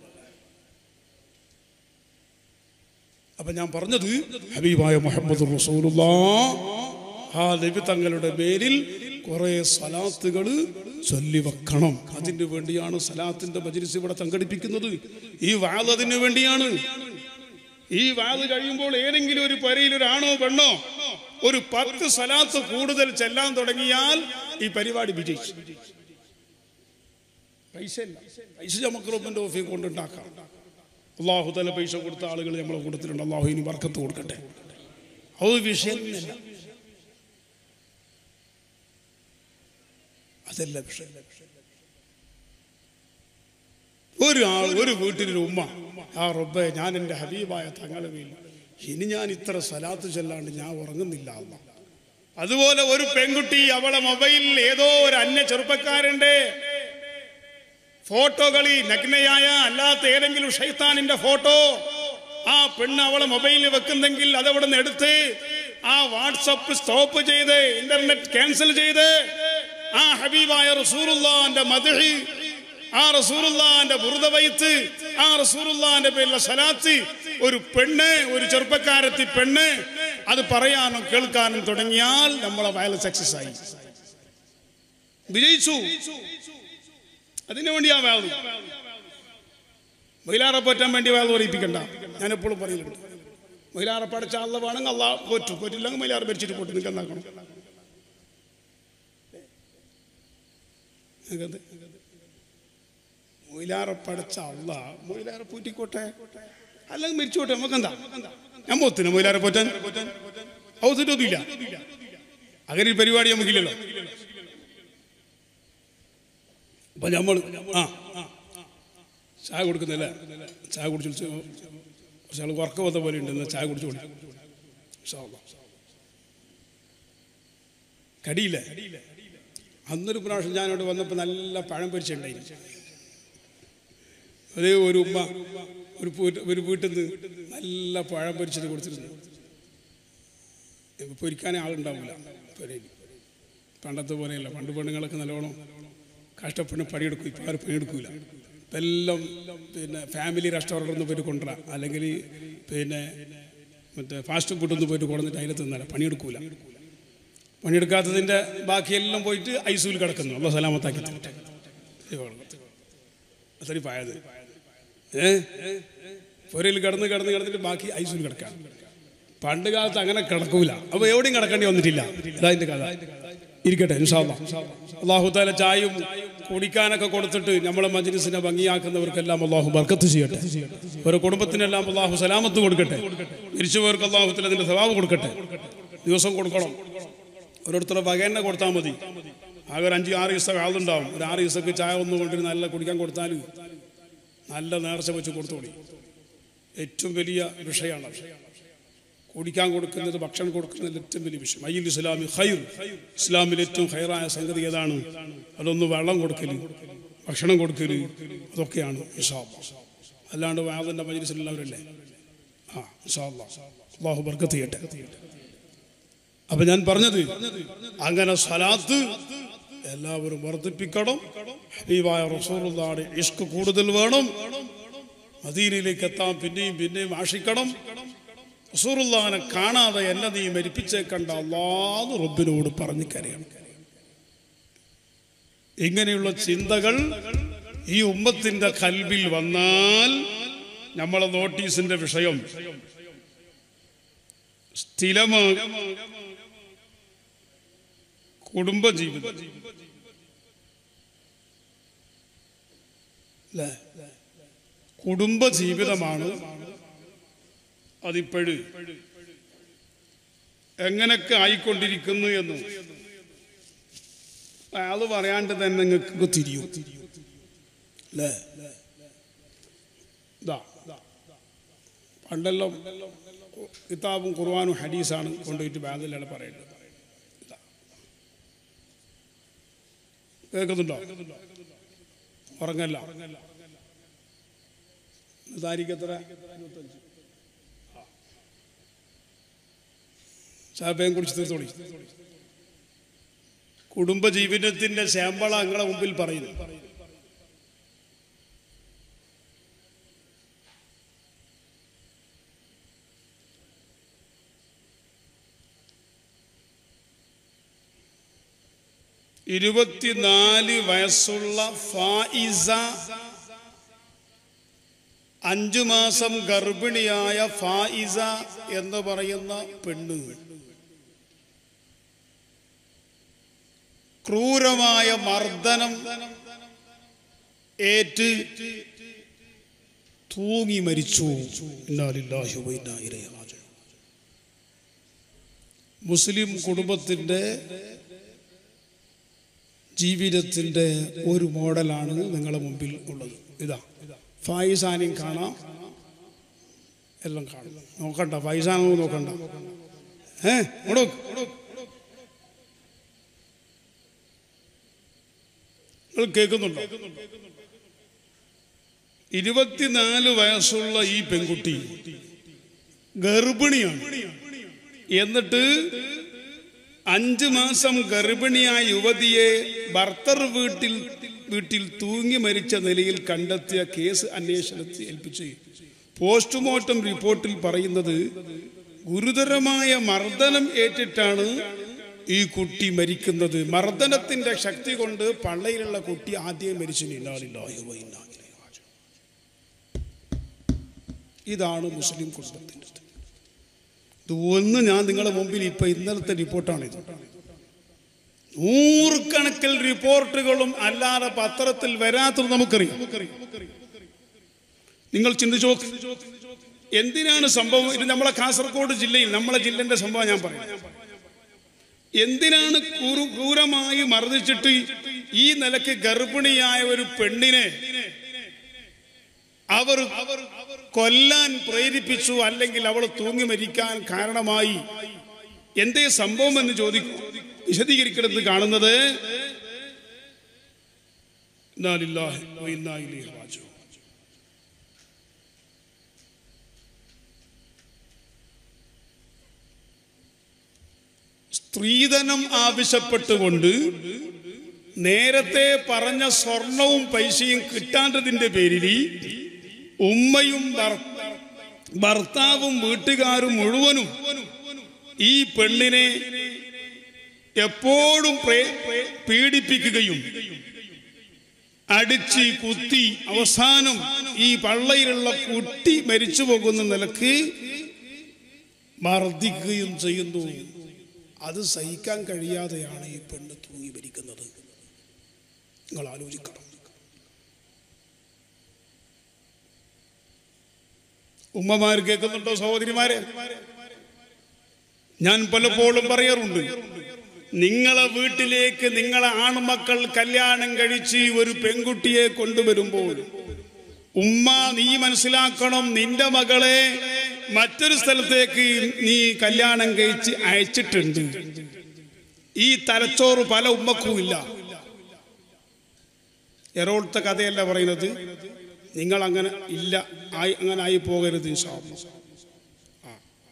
അപ്പൊ ഞാൻ പറഞ്ഞത് ഹബീബായ മുഹമ്മദ് റസൂലുള്ള ആ നബി തങ്ങളുടെ പേരിൽ കുറെ സലാത്തുകൾ ചൊല്ലി വെക്കണം അതിന് വേണ്ടിയാണ് സലാത്തിന്റെ മജ്ലിസ് ഇവിടെ സംഘടിപ്പിക്കുന്നത് ഈ വാദ് അതിന് വേണ്ടിയാണ് ഈ വാദ് കഴിയുമ്പോൾ ഏതെങ്കിലും ഒരു പരയിൽ ഒരു ആണോ പെണ്ണോ ഒരു പത്ത് സലാത്ത് കൂടുതൽ ചെല്ലാൻ തുടങ്ങിയാൽ ഈ പരിപാടി വിജയിച്ചു പൈസ ഇല്ല പൈസ നമുക്ക് റബ്ബിന്റെ ഓഫീസ് കൊണ്ടുണ്ടാക്കാം അള്ളാഹു തല പൈസ കൊടുത്ത ആളുകൾ നമ്മളെ കൂട്ടത്തിലുണ്ട് അള്ളാഹു ഇനി വർക്കത്ത് കൊടുക്കട്ടെ അത് വിഷയം തന്നെയല്ല അതല്ല വിഷയം ഒരു ആൾ ഒരു വീട്ടിലൊരു ഉമ്മ ആ റബ്ബെ ഞാൻ എൻ്റെ ഹബീബായ തങ്ങളെ മേൽ ഇനി ഞാൻ ഇത്ര സലാത്ത് ചെല്ലാണ്ട് ഞാൻ ഉറങ്ങുന്നില്ല അല്ല അതുപോലെ ഒരു പെൺകുട്ടി അവളെ മൊബൈലിൽ ഏതോ ഒരു അന്യ ചെറുപ്പക്കാരൻ്റെ ഫോട്ടോകളി നഗ്നയായ അല്ലാത്ത ഏതെങ്കിലും ഷൈത്താനിന്റെ ഫോട്ടോ ആ പെണ്ണ് അവളെ മൊബൈലിൽ വെക്കുന്നെങ്കിൽ അതവിടെ നിന്ന് എടുത്ത് ആ വാട്സപ്പ് സ്റ്റോപ്പ് ചെയ്ത് ഇന്റർനെറ്റ് ക്യാൻസൽ ചെയ്ത് ആ ഹബീബായ റസൂറുല്ലാന്റെ മദഹി ആ റസൂറുല്ലാന്റെ ബുറുദവൈത്ത് ആ റസൂറുല്ലാന്റെ പേരിലുള്ള സലാത്ത് ഒരു പെണ്ണ് ഒരു ചെറുപ്പക്കാരത്തി പെണ്ണ് അത് പറയാനും കേൾക്കാനും തുടങ്ങിയാൽ നമ്മളെ വയൽ സക്സസ് ആയി വിജയിച്ചു അതിനു വേണ്ടിയാ വേള് മഹിലാറെ പോറ്റാൻ വേണ്ടി വേള പറയിപ്പിക്കണ്ട ഞാൻ എപ്പോഴും പറയുന്നുണ്ട് മഹിലാറെ പഠിച്ച ആളെ വേണമെങ്കിൽ അല്ല പോറ്റു പോറ്റില്ലെങ്കിൽ മഹിലാറെ ഭരിച്ചിട്ട് പോട്ട് നിങ്ങൾക്ക് എന്താക്കണം നിങ്ങൾക്കത് മൊയിലാറെ പഠിച്ച അല്ല മൊയിലാറെ പൂറ്റിക്കോട്ടെ അല്ലെങ്കിൽ മരിച്ചോട്ടെ നമുക്കെന്താ ഞാൻ പോത്തിന് മൊയിലാറെ പോറ്റാൻ ഔസറ്റൊന്നുമില്ല അങ്ങനെ ഒരു പരിപാടി നമുക്കില്ലല്ലോ അപ്പൊ നമ്മൾ ആ ചായ കൊടുക്കുന്നില്ല ചായ കുടിച്ചു കുറച്ച് ആൾ ഉറക്കം വന്ന പോലെ ഉണ്ട് എന്നാ ചായ കുടിച്ചു കൊടുക്കും കടിയില്ല അന്നൊരു പ്രാവശ്യം ഞാനവിടെ വന്നപ്പോൾ നല്ല പഴം പൊരിച്ചുണ്ടായി അതേ ഒരു ഉമ്മ ഒരു പൂ- ഒരു വീട്ടിൽ നിന്ന് നല്ല പഴം പൊരിച്ചിട്ട് കൊടുത്തിരുന്നു ഇപ്പൊ പൊരിക്കാനേ ആളുണ്ടാവില്ല പെരയിൽ പണ്ടത്തെ പോലെയല്ല പണ്ട് പെണ്ണുങ്ങളൊക്കെ നല്ലോണം കഷ്ടപ്പെട്ട് പണിയെടുക്കും ഇപ്പം ആരും പണിയെടുക്കൂല ഇപ്പം എല്ലാം പിന്നെ ഫാമിലി റെസ്റ്റോറൻറ്റിൽ നിന്ന് പോയിട്ട് കൊണ്ടുവരാം അല്ലെങ്കിൽ പിന്നെ മറ്റേ ഫാസ്റ്റ് ഫുഡിൽ നിന്ന് പോയിട്ട് കൊണ്ടുവന്നിട്ട് അതിൽ തിന്നല പണിയെടുക്കൂല പണിയെടുക്കാത്തതിൻ്റെ ബാക്കിയെല്ലാം പോയിട്ട് ഐസൂൽ കിടക്കുന്നു അള്ള സലാമത്താക്കി തരട്ടെ. അത്രയും പായത് ഏ പൊരയിൽ കിടന്ന് കിടന്ന് കിടന്നിട്ട് ബാക്കി ഐസൂൽ കിടക്കാം പണ്ട് കാലത്ത് അങ്ങനെ കിടക്കൂല അപ്പൊ എവിടെയും കിടക്കേണ്ടി വന്നിട്ടില്ല ഇതതിന്റെ കഥ ഇരിക്കട്ടെ ഇൻഷാല്ല അള്ളാഹു താല ചായയും കുടിക്കാനൊക്കെ കൊടുത്തിട്ട് നമ്മളെ മജ്ലിസിനെ ഭംഗിയാക്കുന്നവർക്കെല്ലാം അള്ളാഹു ബർക്കത്ത് ചെയ്യട്ടെ ഓരോ കുടുംബത്തിനെല്ലാം അള്ളാഹു സലാമത്ത് കൊടുക്കട്ടെ മരിച്ചവർക്ക് അള്ളാഹുത്തിൽ അതിന്റെ സ്വഭാവം കൊടുക്കട്ടെ ദിവസം കൊടുക്കണം ഓരോരുത്തരുടെ വകേനെ കൊടുത്താൽ മതി ആകെ ഒരു അഞ്ച് ആറ് ദിവസം ആളുണ്ടാവും ഒരു ആറ് ദിവസമൊക്കെ ചായ ഒന്ന് കൊണ്ടിരുന്ന് നല്ല കുടിക്കാൻ കൊടുത്താൽ നല്ല നേർച്ച വെച്ച് കൊടുത്തോളി ഏറ്റവും വലിയ വിഷയമാണ് കുടിക്കാൻ കൊടുക്കുന്നത് ഭക്ഷണം കൊടുക്കുന്നത് ഏറ്റവും വലിയ വിഷയം അയ്യിൽ ഇസ്ലാമി ഖൈർ ഇസ്ലാമിൽ ഏറ്റവും ഖൈറായ സംഗതി ഏതാണ് അതൊന്ന് വെള്ളം കൊടുക്കല് ഭക്ഷണം കൊടുക്കല് അതൊക്കെയാണ് ഇഷാബ് അല്ലാണ്ട് വാദന്റെ മജിലിസിലുള്ളവരല്ലേ ആ ഇഷാല്ല അള്ളാഹു ബർക്കത്ത് ചെയ്യട്ടെ അപ്പൊ ഞാൻ പറഞ്ഞത് അങ്ങനെ സലാത്ത് എല്ലാവരും വർദ്ധിപ്പിക്കണം ഹബീബായ റസൂറുള്ളാടെ ഇഷ്ക് കൂടുതൽ വേണം മദീനയിലേക്ക് എത്താൻ പിന്നെയും പിന്നെയും ആഷിക്കണം റസൂറുല്ലാനെ കാണാതെ എന്നെ നീ മരിപ്പിച്ചേക്കണ്ട അള്ളാന്ന് റബ്ബിനോട് പറഞ്ഞു കരയണം ഇങ്ങനെയുള്ള ചിന്തകൾ ഈ ഉമ്മത്തിന്റെ കൽബിൽ വന്നാൽ നമ്മളെ നോട്ടീസിന്റെ വിഷയം സ്ഥിരമാകും കുടുംബജീവിതം അല്ലേ കുടുംബജീവിതമാണ് അതിപ്പോഴ് എങ്ങനെയൊക്കെ ആയിക്കൊണ്ടിരിക്കുന്നു എന്ന് അയാള് പറയാണ്ട് തന്നെ നിങ്ങൾക്ക് തിരിയും അല്ലേ ഇതാ പണ്ടെല്ലാം കിതാബും ഖുർആാനും ഹദീസാണ് കൊണ്ടുപോയിട്ട് ബാങ്കിലാണ് പറയുന്നത് ഇതാ. കേൾക്കുന്നുണ്ടോ ഉറങ്ങല്ല താരിഖ് എത്ര ചാപ്പയും കുടിച്ച് തീർത്തോളി കുടുംബജീവിതത്തിന്റെ ശാമ്പള നിങ്ങളെ മുമ്പിൽ പറയുന്നു ഇരുപത്തിനാല് വയസ്സുള്ള ഫായിസ അഞ്ചു മാസം ഗർഭിണിയായ ഫായിസ എന്ന് പറയുന്ന പെണ്ണ് ക്രൂരമായ മർദ്ദനം ഏറ്റ് തൂങ്ങി മരിച്ചു ഇന്നാ ലില്ലാഹി വ ഇന്നാ ഇലൈഹി റാജിഊൻ. മുസ്ലിം കുടുംബത്തിന്റെ ജീവിതത്തിന്റെ ഒരു മോഡലാണ് നിങ്ങളുടെ മുമ്പിൽ ഉള്ളത് ഇതാ ഫായിസാനെയും കാണാം എല്ലാം കാണും നോക്കണ്ട ഫായിസാനോ നോക്കണ്ട ഏ ഇങ്ങോട്ട് നോക്ക്. നിങ്ങൾ കേൾക്കുന്നുണ്ടോ ഇരുപത്തിനാല് വയസ്സുള്ള ഈ പെൺകുട്ടി ഗർഭിണിയാണ് എന്നിട്ട് അഞ്ചു മാസം ഗർഭിണിയായ യുവതിയെ ഭർത്തർ വീട്ടിൽ വീട്ടിൽ തൂങ്ങി മരിച്ച നിലയിൽ കണ്ടെത്തിയ കേസ് അന്വേഷണത്തെ ഏൽപ്പിച്ച് പോസ്റ്റ്മോർട്ടം റിപ്പോർട്ടിൽ പറയുന്നത് ഗുരുതരമായ മർദ്ദനം ഏറ്റിട്ടാണ് ഈ കുട്ടി മരിക്കുന്നത് മർദ്ദനത്തിന്റെ ശക്തി കൊണ്ട് പള്ളയിലുള്ള കുട്ടി ആദ്യം മരിച്ചു ഇന്നാലില്ലാഹി വ ഇന്നാ ഇലൈഹി റാജിഊൻ. ഇതാണ് മുസ്ലിം കുടുംബത്തിൻ്റെ ഇത് ഒന്ന് ഞാൻ നിങ്ങളുടെ മുമ്പിൽ ഇപ്പൊ ഇന്നലത്തെ റിപ്പോർട്ടാണിത് നൂറുകണക്കിൽ റിപ്പോർട്ടുകളും അല്ലാതെ പത്രത്തിൽ വരാത്തത് നമുക്കറിയാം നിങ്ങൾ ചിന്തിച്ചു നോക്ക് എന്തിനാണ് സംഭവം ഇത് നമ്മളെ കാസർഗോഡ് ജില്ലയിൽ നമ്മളെ ജില്ലന്റെ സംഭവം ഞാൻ പറയാം എന്തിനാണ് ക്രൂ- ക്രൂരമായി മർദ്ദിച്ചിട്ട് ഈ നിലക്ക് ഗർഭിണിയായ ഒരു പെണ്ണിനെ അവർ കൊല്ലാൻ പ്രേരിപ്പിച്ചു അല്ലെങ്കിൽ അവൾ തൂങ്ങി മരിക്കാൻ കാരണമായി എന്തേ സംഭവം എന്ന് ചോദിക്കും വിശദീകരിക്കുന്നത് കാണുന്നത് ഇന്നാ ലില്ലാഹി വ ഇന്നാ ഇലൈഹി റാജിഊൻ. സ്ത്രീധനം ആവശ്യപ്പെട്ടുകൊണ്ട് നേരത്തെ പറഞ്ഞ സ്വർണവും പൈസയും കിട്ടാണ്ടതിന്റെ പേരിൽ ഉമ്മയും ഭർ- ഭർത്താവും വീട്ടുകാരും മുഴുവനും ഈ പെണ്ണിനെ എപ്പോഴും പ്രേ- പീഡിപ്പിക്കുകയും അടിച്ച് കുത്തി അവസാനം ഈ പള്ളയിലുള്ള കുട്ടി മരിച്ചു പോകുന്ന നിലക്ക് മർദ്ദിക്കുകയും ചെയ്യുന്നു അത് സഹിക്കാൻ കഴിയാതെയാണ് ഈ പെണ്ണ് തൂങ്ങി മരിക്കുന്നത് നിങ്ങൾ ആലോചിക്കണം ഉമ്മമാർ കേൾക്കുന്നുണ്ടോ സഹോദരിമാരെ ഞാൻ പലപ്പോഴും പറയാറുണ്ട് നിങ്ങളെ വീട്ടിലേക്ക് നിങ്ങളെ ആൺമക്കൾ കല്യാണം കഴിച്ച് ഒരു പെൺകുട്ടിയെ കൊണ്ടുവരുമ്പോൾ ഉമ്മ നീ മനസ്സിലാക്കണം നിന്റെ മകളെ മറ്റൊരു സ്ഥലത്തേക്ക് നീ കല്യാണം കഴിച്ച് അയച്ചിട്ടുണ്ട് ഈ തലച്ചോറ് പല ഉമ്മക്കും ഇല്ല എറോളത്തെ കഥയല്ല പറയുന്നത് നിങ്ങൾ അങ്ങനെ ഇല്ല ആയി അങ്ങനെ ആയി പോകരുത് ഇൻഷാ അല്ലാ. ആ.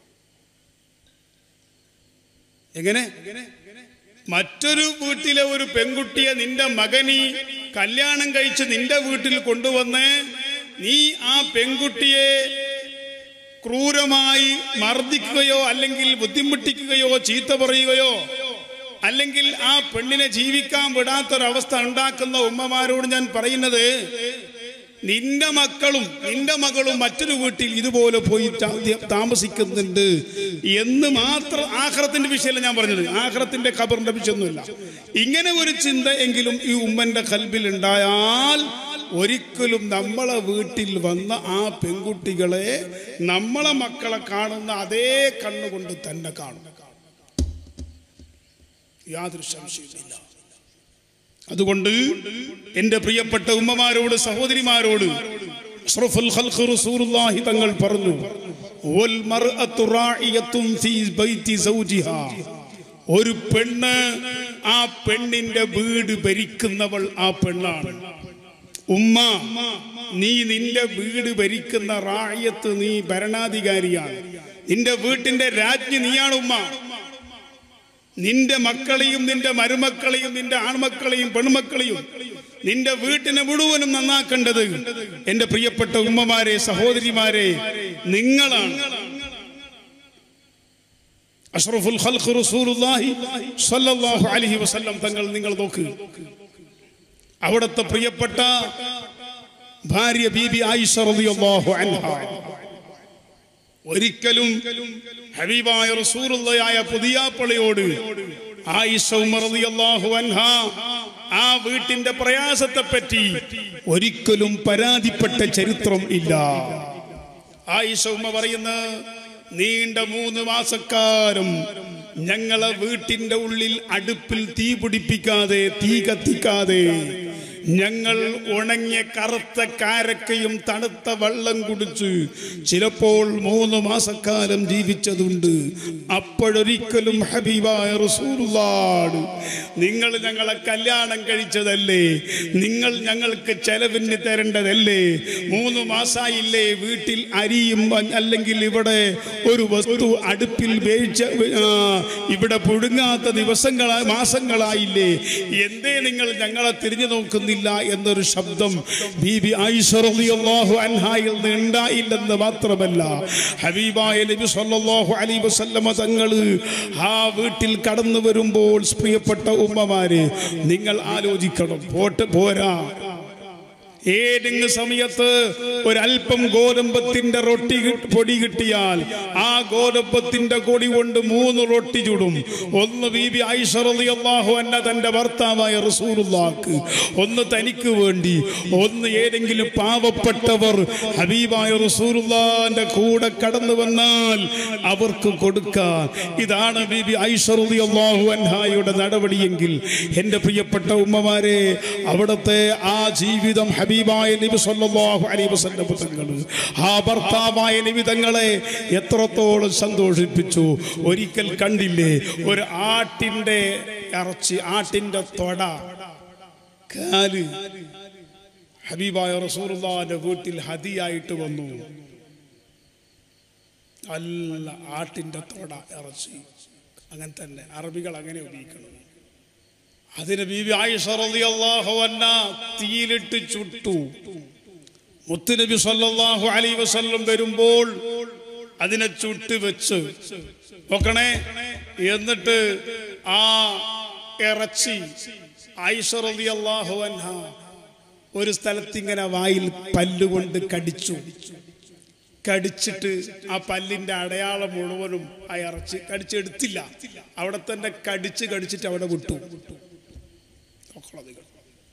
എങ്ങനെ മറ്റൊരു വീട്ടിലെ ഒരു പെൺകുട്ടിയെ നിന്റെ മകനി കല്യാണം കഴിച്ച് നിന്റെ വീട്ടിൽ കൊണ്ടുവന്ന് നീ ആ പെൺകുട്ടിയെ ക്രൂരമായി മർദ്ദിക്കുകയോ അല്ലെങ്കിൽ ബുദ്ധിമുട്ടിക്കുകയോ ചീത്ത പറയുകയോ അല്ലെങ്കിൽ ആ പെണ്ണിനെ ജീവിക്കാൻ വിടാത്തൊരവസ്ഥ ഉണ്ടാക്കുന്ന ഉമ്മമാരോട് ഞാൻ പറയുന്നത് നിന്റെ മക്കളും നിന്റെ മകളും മറ്റൊരു വീട്ടിൽ ഇതുപോലെ പോയി താ- താമസിക്കുന്നുണ്ട് എന്ന് മാത്രം ആഹ്റത്തിന്റെ വിഷയമല്ല ഞാൻ പറഞ്ഞത് ആഹ്റത്തിന്റെ ഖബറിന്റെ വിഷയമൊന്നുമില്ല ഇങ്ങനെ ഒരു ചിന്ത എങ്കിലും ഈ ഉമ്മന്റെ കൽബിൽ ഉണ്ടായാൽ ഒരിക്കലും നമ്മളെ വീട്ടിൽ വന്ന ആ പെൺകുട്ടികളെ നമ്മളെ മക്കളെ കാണുന്ന അതേ കണ്ണുകൊണ്ട് തന്നെ കാണും യാതൊരു സംശയമില്ല അതുകൊണ്ട് എന്റെ പ്രിയപ്പെട്ട ഉമ്മമാരോട് സഹോദരിമാരോട് അഷ്റഫുൽ ഖൽഖ് റസൂലുള്ളാഹി തങ്ങൾ പറഞ്ഞു വൽ മർഅത്തു റാഇയത്തുൻ ഫീ ബൈതി സൗജിഹാ ഒരു പെണ്ണ് ആ പെണ്ണിന്റെ വീട് ഭരിക്കുന്നവൾ ആ പെണ്ണാണ് ഉമ്മ നീ നിന്റെ വീട് ഭരിക്കുന്ന റായത്ത് നീ ഭരണാധികാരിയാണ് നിന്റെ വീട്ടിന്റെ രാജ്ഞി നീയാണ് ഉമ്മ നിന്റെ മക്കളെയും നിന്റെ മരുമക്കളെയും നിന്റെ ആൺമക്കളെയും പെൺമക്കളെയും നിന്റെ വീട്ടിനെ മുഴുവനും നന്നാക്കേണ്ടത് എന്റെ പ്രിയപ്പെട്ട ഉമ്മമാരെ സഹോദരിമാരെ നിങ്ങളാണ് അഷ്റഫുൽ ഖൽഖ് റസൂലുള്ളാഹി സ്വല്ലല്ലാഹു അലൈഹി വസല്ലം തങ്ങൾ നിങ്ങൾ നോക്ക് അവിടുത്തെ പ്രിയപ്പെട്ട ഭാര്യ ബീബി ആയിഷ റളിയല്ലാഹു അൻഹ ഒരിക്കലും ഹബീബായ റസൂറുള്ളയായ പുതിയാപ്പളയോട് ആയിഷ ഉമർ റളിയല്ലാഹു അൻഹ ആ വീട്ടിന്റെ പ്രയാസത്തെ പറ്റി ഒരിക്കലും പരാതിപ്പെട്ട ചരിത്രം ഇല്ല ആയിഷ ഉമ്മ പറയുന്ന നീണ്ട മൂന്ന് മാസക്കാലം ഞങ്ങളെ വീട്ടിന്റെ ഉള്ളിൽ അടുപ്പിൽ തീ പിടിപ്പിക്കാതെ തീ കത്തിക്കാതെ ഞങ്ങൾ ഉണങ്ങിയ കറുത്ത കാരക്കയും തണുത്ത വെള്ളം കുടിച്ച് ചിലപ്പോൾ മൂന്ന് മാസക്കാലം ജീവിച്ചതുണ്ട് അപ്പോഴൊരിക്കലും ഹബീബായ റസൂലുള്ളാണ് നിങ്ങൾ ഞങ്ങളെ കല്യാണം കഴിച്ചതല്ലേ നിങ്ങൾ ഞങ്ങൾക്ക് ചെലവിന് തരേണ്ടതല്ലേ മൂന്ന് മാസമായില്ലേ വീട്ടിൽ അരിയും മ- അല്ലെങ്കിൽ ഇവിടെ ഒരു വസ്തു അടുപ്പിൽ വേവിച്ച ആ, ഇവിടെ പുഴുങ്ങാത്ത ദിവസങ്ങളായി മാസങ്ങളായില്ലേ എന്തേ നിങ്ങൾ ഞങ്ങളെ തിരിഞ്ഞു നോക്കുന്നില്ല എന്നൊരു ശബ്ദം ബീബി ആയിഷ റളിയല്ലാഹു അൻഹായിൽ നിന്ന് ഉണ്ടായില്ലെന്ന് മാത്രമല്ല ഹബീബായ നബി സല്ലല്ലാഹു അലൈഹി വസല്ലമ തങ്ങള് ആ വീട്ടിൽ കടന്നു വരുമ്പോൾ പ്രിയപ്പെട്ട ഉമ്മമാരെ നിങ്ങൾ ആലോചിക്കണം പോട്ട് പോരാ ഏതെങ്കിലും സമയത്ത് ഒരല്പം ഗോതമ്പത്തിന്റെ റൊട്ടി കി- പൊടി കിട്ടിയാൽ ആ ഗോതമ്പത്തിന്റെ കൊടി കൊണ്ട് മൂന്ന് റൊട്ടി ചുടും ഒന്ന് ബീബി ഐശ്വറിയാഹു എന്ന തന്റെ ഭർത്താവായ റസൂലുള്ളാക്ക് ഒന്ന് തനിക്ക് വേണ്ടി ഒന്ന് ഏതെങ്കിലും പാവപ്പെട്ടവർ ഹബീബായ റസൂലുള്ളാന്റെ കൂടെ കടന്നു വന്നാൽ അവർക്ക് കൊടുക്കാൻ ഇതാണ് ബീബി ഐശ്വറിയാഹു അൻഹായുടെ നടപടിയെങ്കിൽ എൻ്റെ പ്രിയപ്പെട്ട ഉമ്മമാരെ അവിടുത്തെ ആ ജീവിതം ഹബീബായ നബി സല്ലല്ലാഹു അലൈഹി വസല്ലം തങ്ങൾ ആ ഭർത്താവായ നബി തങ്ങളെ എത്രത്തോളം സന്തോഷിപ്പിച്ചു ഒരിക്കൽ കണ്ടില്ലേ ഒരു ആട്ടിന്റെ ഇറച്ചി ആട്ടിന്റെ തൊട കാല് ഹബീബായ റസൂലുള്ളാഹിന്റെ വീട്ടിൽ ഹദിയായിട്ട് വന്നു നല്ല ആട്ടിന്റെ തൊട ഇറച്ചി അങ്ങനെ തന്നെ അറബികൾ അങ്ങനെ ഉപയോഗിക്കണം അതിന് ബീബി ആയിഷ റളിയല്ലാഹു അൻഹ തീയിലിട്ട് ചുട്ടു മുത്തുനബി സല്ലല്ലാഹു അലൈഹി വസല്ലം വരുമ്പോൾ അതിനെ ചുട്ട് വെച്ച് നോക്കണേ എന്നിട്ട് ആ ഇറച്ചി ആയിഷ റളിയല്ലാഹു അൻഹ ഒരു സ്ഥലത്ത് ഇങ്ങനെ വായിൽ പല്ലുകൊണ്ട് കടിച്ചു കടിച്ചിട്ട് ആ പല്ലിന്റെ അടയാളം മുഴുവനും ആ ഇറച്ചി കടിച്ചെടുത്തില്ല അവിടെ തന്നെ കടിച്ച് കടിച്ചിട്ട് അവിടെ വിട്ടു നോക്കണം നിങ്ങൾ.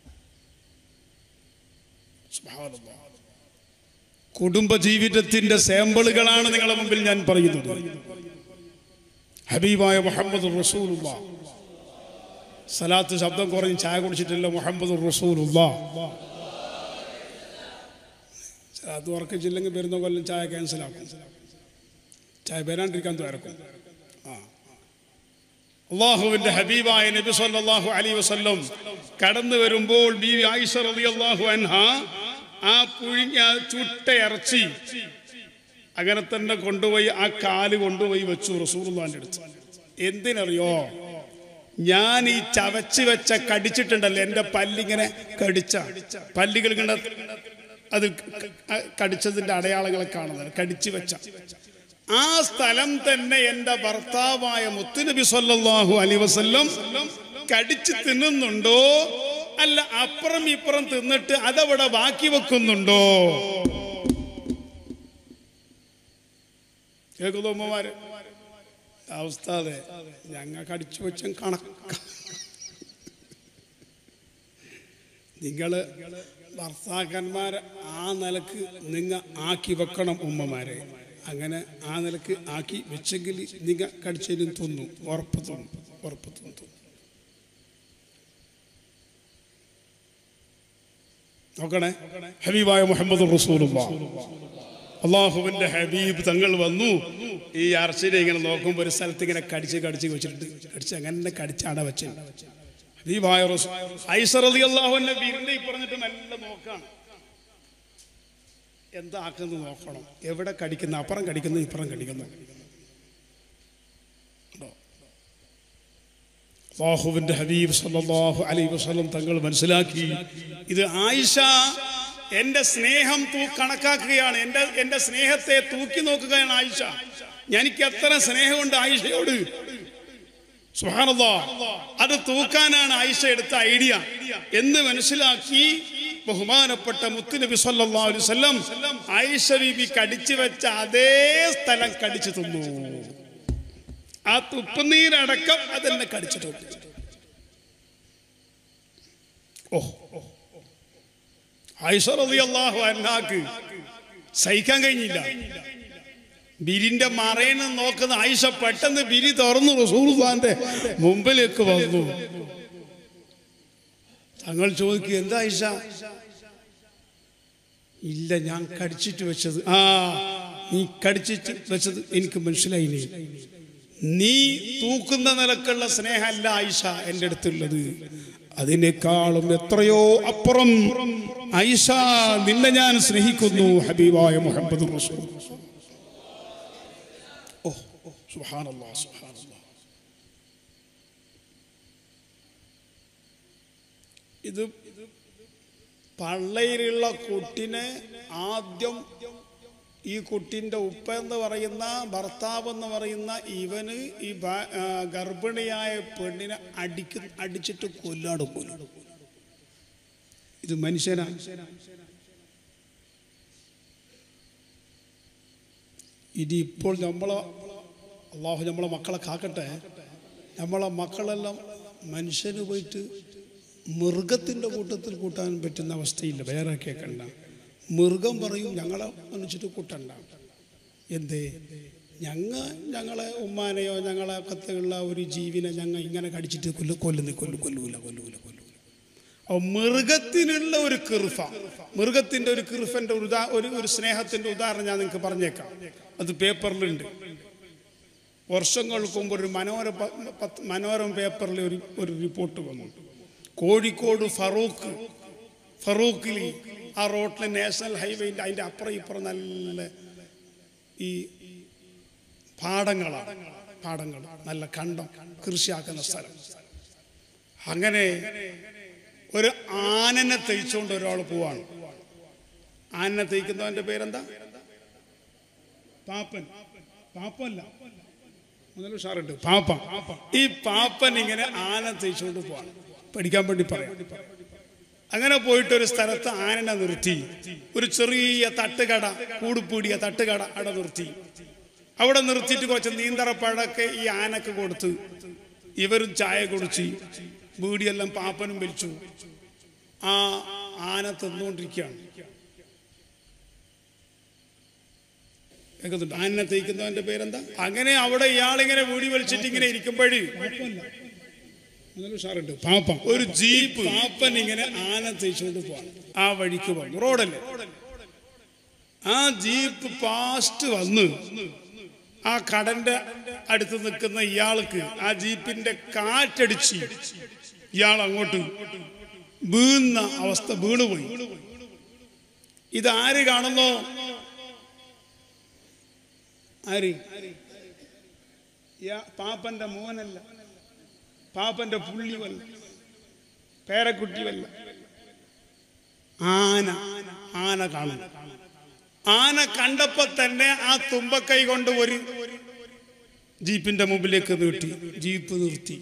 സുബ്ഹാനല്ലാഹ്. കുടുംബജീവിതത്തിന്റെ സാമ്പിളുകളാണ് നിങ്ങളുടെ മുമ്പിൽ ഞാൻ പറയുന്നത് ഹബീബായ മുഹമ്മദ് റസൂലുള്ള സലാത്ത് ശബ്ദം കുറഞ്ഞ് ചായ കുടിച്ചിട്ടില്ല മുഹമ്മദ് റസൂലുള്ള അത് ഉറക്കിച്ചില്ലെങ്കിൽ വരുന്ന കൊല്ലം ചായ ക്യാൻസൽ ആക്കും ചായ വരാണ്ടിരിക്കാൻ തുറക്കും ആ അള്ളാഹുവിന്റെ ഹബീബായ നബി സല്ലല്ലാഹു അലൈഹി വസല്ലം കടന്നു വരുമ്പോൾ ബീവി ആയിഷ റളിയല്ലാഹു അൻഹ ആ പുഴിഞ്ഞ ആ ചുട്ട ഇറച്ചി അങ്ങനെ തന്നെ കൊണ്ടുപോയി ആ കാല് കൊണ്ടുപോയി വെച്ചു റസൂലുള്ളാന്റെ അടുത്ത് എന്തിനറിയോ ഞാൻ ഈ ചവച്ച് വെച്ച കടിച്ചിട്ടുണ്ടല്ലോ എൻ്റെ പല്ലിങ്ങനെ കടിച്ച പല്ലുകൾ ഇങ്ങനെ അത് ക- കടിച്ചതിന്റെ അടയാളങ്ങളെ കാണുന്നത് കടിച്ചു വെച്ച ആ സ്ഥലം തന്നെ എൻ്റെ ഭർത്താവായ മുത്തുനബി സല്ലല്ലാഹു അലൈഹി വസല്ലം കടിച്ച് തിന്നുന്നുണ്ടോ അല്ല അപ്പുറം ഇപ്പുറം തിന്നിട്ട് അതവിടെ ബാക്കി വെക്കുന്നുണ്ടോ കേൾക്കുന്നു ഉമ്മമാര് അവസ്ഥ അതെ ഞങ്ങൾക്ക് അടിച്ചു വെച്ച കണക്ക നിങ്ങള് ഭർത്താക്കന്മാരെ ആ നിലക്ക് നിങ്ങ ആക്കി വെക്കണം ഉമ്മമാരെ അങ്ങനെ ആ നിലക്ക് ആക്കി വെച്ചെങ്കിൽ നിങ്ങ കടിച്ചതിനും തിന്നു ഉറപ്പ് തിന്നു ഉറപ്പ് തിന്നു നോക്കണേ ഹബീബായ മുഹമ്മദ് റസൂലുള്ള അള്ളാഹുവിന്റെ ഹബീബ് തങ്ങൾ വന്നു ഈ അർച്ചിനെ ഇങ്ങനെ നോക്കുമ്പോൾ ഒരു സ്ഥലത്ത് ഇങ്ങനെ കടിച്ച് കടിച്ച് വെച്ചിട്ട് കടിച്ച് അങ്ങനെ കടിച്ചാണ് വെച്ചത് ഹബീബായ റസൂ- ഐസർ അലി അള്ളാഹുവിന്റെ വീടിന്റെ ഈ പറഞ്ഞിട്ട് നല്ല നോക്കാണ് എന്താക്കുന്നത് നോക്കണം എവിടെ കടിക്കുന്നു അപ്പുറം കടിക്കുന്നു ഇപ്പുറം കടിക്കുന്നു ഉണ്ടോ? അള്ളാഹുവിന്റെ ഹബീബ് സല്ലല്ലാഹു അലൈഹി വസല്ലം തങ്ങൾ മനസ്സിലാക്കി ഇത് ആയിഷ എന്റെ സ്നേഹം തൂ കണക്കാക്കുകയാണ് എന്റെ എന്റെ സ്നേഹത്തെ തൂക്കി നോക്കുകയാണ് ആയിഷ എനിക്ക് എത്ര സ്നേഹമുണ്ട് ആയിഷയോട് സുബ്ഹാനല്ലാ അത് തൂക്കാനാണ് ആയിഷ എടുത്ത ഐഡിയ എന്ന് മനസ്സിലാക്കി ബഹുമാനപ്പെട്ട മുത്തുനബി സല്ലല്ലാഹു അലൈഹി വസല്ലം ആയിഷ ബീബി കടിച്ചു വെച്ച അതേ സ്ഥലം കടിച്ചു തിന്നു ആ തുപ്പുനീരടക്കം അതെന്നെ കടിച്ചിട്ടുണ്ട് ഓ ആയിഷ റളിയല്ലാഹു അൻഹാക്ക് സഹിക്കാൻ കഴിഞ്ഞില്ല ബിരിന്റെ മറയെന്ന് നോക്കുന്ന ആയിഷ പെട്ടെന്ന് ബിരി തുറന്നു റസൂൽഖാന്റെ മുമ്പിലേക്ക് വന്നു തങ്ങൾ ചോദിക്കുക എന്താ ആയിഷ ഇല്ല ഞാൻ കടിച്ചിട്ട് വെച്ചത് ആ നീ കടിച്ചിട്ട് വെച്ചത് എനിക്ക് മനസ്സിലായില്ലേ നീ തൂക്കുന്ന നിലക്കുള്ള സ്നേഹമല്ല ആയിഷ എൻ്റെ അടുത്തുള്ളത് അതിനേക്കാളും എത്രയോ അപ്പുറം ആയിഷ നിന്നെ ഞാൻ സ്നേഹിക്കുന്നു ഹബീബായ മുഹമ്മദ് റസൂൽ ഓ ഓ, സുബ്ഹാനല്ലാഹ് സുബ്ഹാനല്ലാഹ് ഇത് പള്ളയിലുള്ള കുട്ടിനെ ആദ്യം ഈ കുട്ടിൻ്റെ ഉപ്പ എന്ന് പറയുന്ന ഭർത്താവ് എന്ന് പറയുന്ന ഇവന് ഈ ഭ- ആ, ഗർഭിണിയായ പെണ്ണിനെ അടിക്ക് അടിച്ചിട്ട് കൊല്ലാട് കൊല്ലും ഇത് മനുഷ്യനാ ഇത് ഇപ്പോൾ നമ്മളെ അള്ളാഹു നമ്മളെ മക്കളെ കാക്കട്ടെ നമ്മളെ മക്കളെല്ലാം മനുഷ്യന് പോയിട്ട് മൃഗത്തിൻ്റെ കൂട്ടത്തിൽ കൂട്ടാൻ പറ്റുന്ന അവസ്ഥയില്ല വേറെ കേൾക്കണ്ട മൃഗം പറയും ഞങ്ങളെ മനുഷ്യട്ട് കൂട്ടണ്ട എന്തേ ഞങ്ങ ഞങ്ങളെ ഉമ്മാനെയോ ഞങ്ങളെ കത്തുള്ള ഒരു ജീവനെ ഞങ്ങൾ ഇങ്ങനെ കടിച്ചിട്ട് കൊല്ലു കൊല്ലുന്നു കൊല്ലു കൊല്ലൂല കൊല്ലൂല കൊല്ലൂല അപ്പോൾ മൃഗത്തിനുള്ള ഒരു കിർഫ മൃഗത്തിൻ്റെ ഒരു കിർഫൻ്റെ ഒരു ഉദാ ഒരു ഒരു സ്നേഹത്തിൻ്റെ ഉദാഹരണം ഞാൻ നിങ്ങൾക്ക് പറഞ്ഞേക്കാം അത് പേപ്പറിലുണ്ട് വർഷങ്ങൾക്ക് മുമ്പ് ഒരു മനോര പ- പത്ത് മനോരമ പേപ്പറിൽ ഒരു ഒരു റിപ്പോർട്ട് വന്നു കോഴിക്കോട് ഫറൂഖ് ഫറൂഖിൽ ആ റോട്ടിലെ നാഷണൽ ഹൈവേൻ്റെ അതിൻ്റെ അപ്പുറം ഇപ്പുറം നല്ല ഈ പാടങ്ങളാണ് പാടങ്ങൾ നല്ല കണ്ടം കൃഷിയാക്കുന്ന സ്ഥലം അങ്ങനെ ഒരു ആനനെ തയ്ച്ചുകൊണ്ട് ഒരാൾ പോവാണ് ആനനെ തയ്ക്കുന്നവന്റെ പേരെന്താ പാപ്പൻ പാപ്പല്ല മുതൽ ഉഷാറുണ്ട് പാപ്പ ഈ പാപ്പൻ ഇങ്ങനെ ആന തയ്ച്ചുകൊണ്ട് പോവാണ് പഠിക്കാൻ വേണ്ടി പറയാം അങ്ങനെ പോയിട്ട് ഒരു സ്ഥലത്ത് ആനനെ നിർത്തി ഒരു ചെറിയ തട്ടുകട കൂടുപൂടിയ തട്ടുകട അവിടെ നിർത്തി അവിടെ നിർത്തിയിട്ട് കുറച്ച് നീന്തറപ്പഴൊക്കെ ഈ ആനക്ക് കൊടുത്ത് ഇവരും ചായ കുടിച്ച് ബീഡിയെല്ലാം പാപ്പനും വലിച്ചു ആ ആന തിന്നുകൊണ്ടിരിക്കുകയാണ് കേൾക്കുന്നുണ്ട് ആനനെ തേക്കുന്നവന്റെ പേരെന്താ അങ്ങനെ അവിടെ ഇയാളിങ്ങനെ വീടി വലിച്ചിട്ട് ഇങ്ങനെ ഇരിക്കുമ്പോഴേ നല്ല ഉഷാറുണ്ട് പാപ്പ ഒരു ജീപ്പ് പാപ്പൻ ഇങ്ങനെ ആന തേച്ചുകൊണ്ട് പോവാണ് ആ വഴിക്ക് വന്നു റോഡല്ലേ ആ ജീപ്പ് പാസ്റ്റ് വന്ന് ആ കടന്റെ അടുത്ത് നിൽക്കുന്ന ഇയാൾക്ക് ആ ജീപ്പിന്റെ കാറ്റടിച്ച് ഇയാൾ അങ്ങോട്ട് വീഴുന്ന അവസ്ഥ വീണുപോയി ഇത് ആര് കാണുന്നോ ആര് യാ- പാപ്പന്റെ മോനല്ല പാപ്പന്റെ പുള്ളിവല്ല പേരക്കുട്ടിവല്ല ആന ആന കാണുന്നു ആന കണ്ടപ്പോ തന്നെ ആ തുമ്പക്കൈ കൊണ്ട് ഒരു ജീപ്പിന്റെ മുമ്പിലേക്ക് നീട്ടി ജീപ്പ് നിർത്തി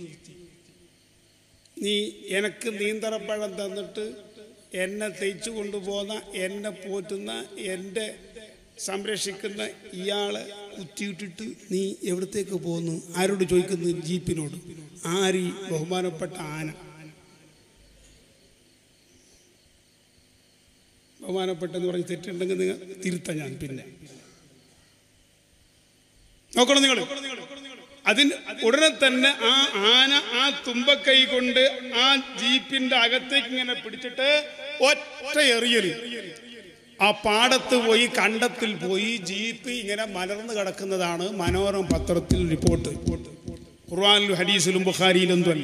നീ എനക്ക് നീന്തറപ്പഴം തന്നിട്ട് എന്നെ തേച്ചു കൊണ്ടുപോകുന്ന എന്നെ പോറ്റുന്ന എൻ്റെ സംരക്ഷിക്കുന്ന ഇയാളെ കുത്തിയിട്ടിട്ട് നീ എവിടത്തേക്ക് പോകുന്നു ആരോട് ചോദിക്കുന്നു ജീപ്പിനോട് ആര് ഈ ബഹുമാനപ്പെട്ട ആന ബഹുമാനപ്പെട്ടെന്ന് പറഞ്ഞ് തെറ്റുണ്ടെങ്കിൽ നിങ്ങൾ തിരുത്താം ഞാൻ പിന്നെ നോക്കണം നിങ്ങൾ അതിന് ഉടനെ തന്നെ ആ ആന ആ തുമ്പക്കൈ കൊണ്ട് ആ ജീപ്പിന്റെ അകത്തേക്ക് ഇങ്ങനെ പിടിച്ചിട്ട് ഒറ്റ എറിയല് ആ പാടത്ത് പോയി കണ്ടത്തിൽ പോയി ജീപ്പ് ഇങ്ങനെ മലർന്നു കിടക്കുന്നതാണ് മനോരമ പത്രത്തിൽ റിപ്പോർട്ട് ഖുർആാനിലും ഹദീസിലും ബുഖാരിയിലും അല്ല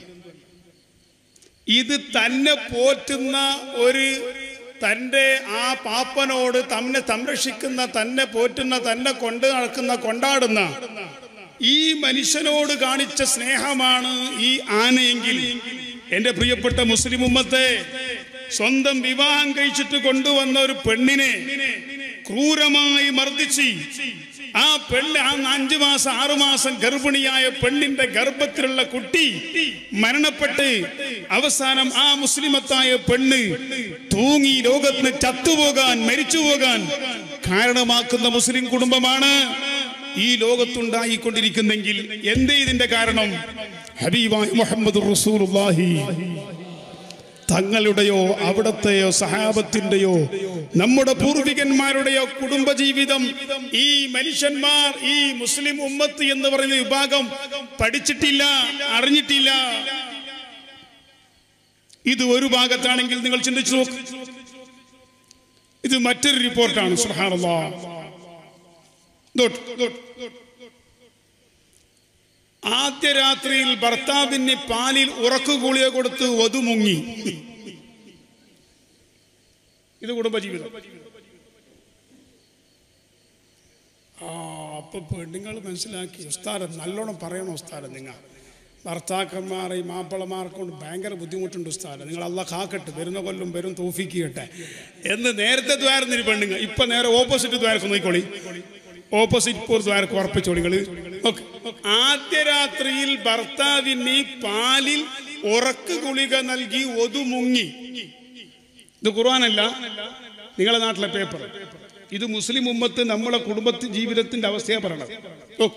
ഇത് തന്നെ പോറ്റുന്ന ഒരു തൻ്റെ ആ പാപ്പനോട് തന്നെ സംരക്ഷിക്കുന്ന തന്നെ പോറ്റുന്ന തന്നെ കൊണ്ട് നടക്കുന്ന കൊണ്ടാടുന്ന ഈ മനുഷ്യനോട് കാണിച്ച സ്നേഹമാണ് ഈ ആനയെങ്കിൽ എന്റെ പ്രിയപ്പെട്ട മുസ്ലിം ഉമ്മത്തെ സ്വന്തം വിവാഹം കഴിച്ചിട്ട് കൊണ്ടുവന്ന ഒരു പെണ്ണിനെ ക്രൂരമായി മർദ്ദിച്ച് ആ പെണ്ണ് ആ അഞ്ചു മാസം ആറു മാസം ഗർഭിണിയായ പെണ്ണിന്റെ ഗർഭത്തിലുള്ള കുട്ടി മരണപ്പെട്ട് അവസാനം ആ മുസ്ലിമത്തായ പെണ്ണ് തൂങ്ങി ലോകത്തിന് ചത്തുപോകാൻ മരിച്ചു പോകാൻ കാരണമാക്കുന്ന മുസ്ലിം കുടുംബമാണ് ഈ ലോകത്തുണ്ടായിക്കൊണ്ടിരിക്കുന്നെങ്കിൽ എന്തേ ഇതിന്റെ കാരണം ഹബീബായ് മുഹമ്മദ് റസൂലുള്ളാഹി തങ്ങളുടെയോ അവിടത്തെയോ സഹാബത്തിന്റെയോ നമ്മുടെ പൂർവികന്മാരുടെയോ കുടുംബജീവിതം ഈ മനുഷ്യന്മാർ ഈ മുസ്ലിം ഉമ്മത്ത് എന്ന് പറയുന്ന വിഭാഗം പഠിച്ചിട്ടില്ല അറിഞ്ഞിട്ടില്ല ഇത് ഒരു ഭാഗത്താണെങ്കിൽ നിങ്ങൾ ചിന്തിച്ചു നോക്ക് ഇത് മറ്റൊരു റിപ്പോർട്ടാണ് സുബ്ഹാനല്ലാ ദോട്ട്, ദോട്ട്. ആദ്യ രാത്രിയിൽ ഭർത്താവിന് പാലിൽ ഉറക്കുകൂളിയ കൊടുത്ത് വധുമുങ്ങി ഇത് കുടുംബജീവിതം ആ അപ്പൊ പെണ്ണുങ്ങൾ മനസ്സിലാക്കി ഉസ്താരം നല്ലോണം പറയണം ഉസ്താരം നിങ്ങൾ ഭർത്താക്കന്മാരെ മാപ്പിളമാർക്ക് കൊണ്ട് ഭയങ്കര ബുദ്ധിമുട്ടുണ്ട് ഉസ്താരം നിങ്ങൾ അല്ല കാക്കട്ടെ വരുന്ന കൊല്ലം വരും തോഫിക്കട്ടെ എന്ന് നേരത്തെ ദ്വാരുന്നൊരു പെണ്ണുങ്ങൾ ഇപ്പൊ നേരെ ഓപ്പോസിറ്റ് ദ്വാരക്ക് നോക്കിക്കോളി ഓപ്പോസിറ്റ് പോർ ദ്വാരക്ക് ഉറപ്പിച്ചോളി നിങ്ങൾ ഓക്കെ ആദ്യ രാത്രിയിൽ ഭർത്താവിന് പാലിൽ ഉറക്ക് ഗുളിക നൽകി ഒതുമുങ്ങി ഇത് ഖുർആനല്ല നിങ്ങളെ നാട്ടിലെ പേപ്പർ ഇത് മുസ്ലിം ഉമ്മത്ത് നമ്മളെ കുടുംബത്തിൽ ജീവിതത്തിന്റെ അവസ്ഥയെ പറയണം ഓ.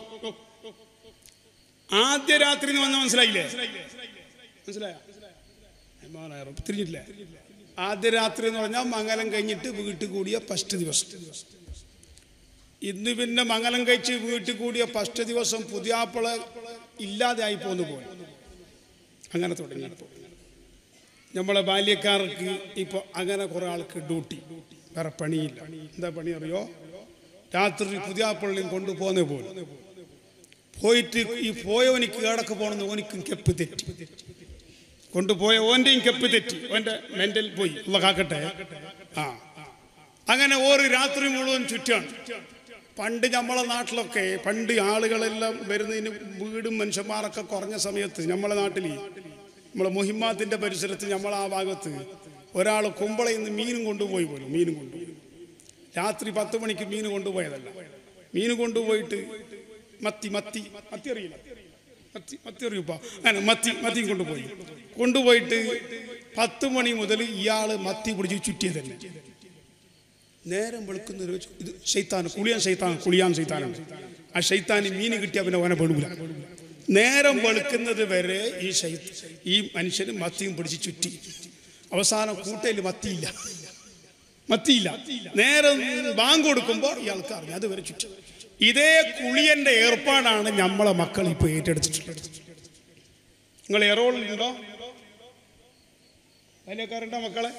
ആദ്യ രാത്രി എന്ന് വന്നാൽ മനസ്സിലായില്ലേ മനസ്സിലായ തിരിഞ്ഞില്ലേ ആദ്യ രാത്രി എന്ന് പറഞ്ഞാൽ മംഗലം കഴിഞ്ഞിട്ട് വീട്ടിൽ കൂടിയ ഫസ്റ്റ് ദിവസം ഇന്ന് പിന്നെ മംഗലം കഴിച്ച് വീട്ടിൽ കൂടിയ ഫസ്റ്റ് ദിവസം പുതിയാപ്പിള ഇല്ലാതെ ആയി പോന്നു പോലെ അങ്ങനെ തുടങ്ങി ഇപ്പോൾ നമ്മളെ ബാല്യക്കാർക്ക് ഇപ്പോൾ അങ്ങനെ കുറെ ആൾക്ക് ഡ്യൂട്ടി വേറെ പണിയില്ല എന്താ പണി അറിയോ രാത്രി പുതിയാപ്പിള്ളിയും കൊണ്ടുപോകുന്ന പോലെ പോയിട്ട് ഈ പോയവനിക്ക് ഏടക്ക് പോകണമെന്ന് ഓനിക്കും കെപ്പ് തെറ്റി കൊണ്ടുപോയ ഓൻ്റെയും കെപ്പ് തെറ്റി ഓൻ്റെ മെൻ്റൽ പോയി ഉള്ള കാക്കട്ടെ ആ അങ്ങനെ ഓരോ രാത്രി മുഴുവൻ ചുറ്റാണ് പണ്ട് നമ്മളെ നാട്ടിലൊക്കെ പണ്ട് ആളുകളെല്ലാം വരുന്നതിന് വീടും മനുഷ്യന്മാരൊക്കെ കുറഞ്ഞ സമയത്ത് നമ്മളെ നാട്ടിൽ നമ്മളെ മുഹിമാത്തിന്റെ പരിസരത്ത് നമ്മൾ ആ ഭാഗത്ത് ഒരാൾ കുമ്പളയിൽ നിന്ന് മീനും കൊണ്ടുപോയി പോലും മീനും കൊണ്ടുപോയി രാത്രി പത്ത് മണിക്ക് മീൻ കൊണ്ടുപോയതല്ല മീൻ കൊണ്ടുപോയിട്ട് മത്തി മത്തി മത്തി അറിയില്ല മത്തി മത്തി അറിയൂപ്പ അങ്ങനെ മത്തി മത്തിയും കൊണ്ടുപോയി കൊണ്ടുപോയിട്ട് പത്ത് മണി മുതൽ ഇയാൾ മത്തി പിടിച്ച് ചുറ്റിയത് തന്നെ നേരം വെളുക്കുന്ന ഒരു ഇത് ഷെയ്ത്താൻ കുളിയാൻ ഷെയ്ത്താൻ കുളിയാൻ ഷെയ്ത്താനുണ്ട് ആ ഷെയ്ത്താന് മീൻ കിട്ടിയാൽ പിന്നെ ഓനെ പെടൂല നേരം വെളുക്കുന്നത് വരെ ഈ ഷെയ്ത്ത് ഈ മനുഷ്യന് മത്തിയും പിടിച്ച് ചുറ്റി അവസാനം കൂട്ടയിൽ മത്തിയില്ല മത്തിയില്ല നേരെ ബാങ്ക് കൊടുക്കുമ്പോൾ ഇയാൾക്ക് അറിയാം അതുവരെ ചുറ്റും ഇതേ കുളിയന്റെ ഏർപ്പാടാണ് നമ്മളെ മക്കൾ ഇപ്പൊ ഏറ്റെടുത്തിട്ടുള്ളത് നിങ്ങൾ എറോളിലുണ്ടോ അതിലേക്കാരുണ്ടോ മക്കളെ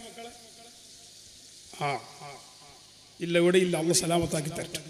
ആ ഇല്ല ഇവിടെ ഇല്ല അള്ള സലാമത്താക്കി തരട്ടെ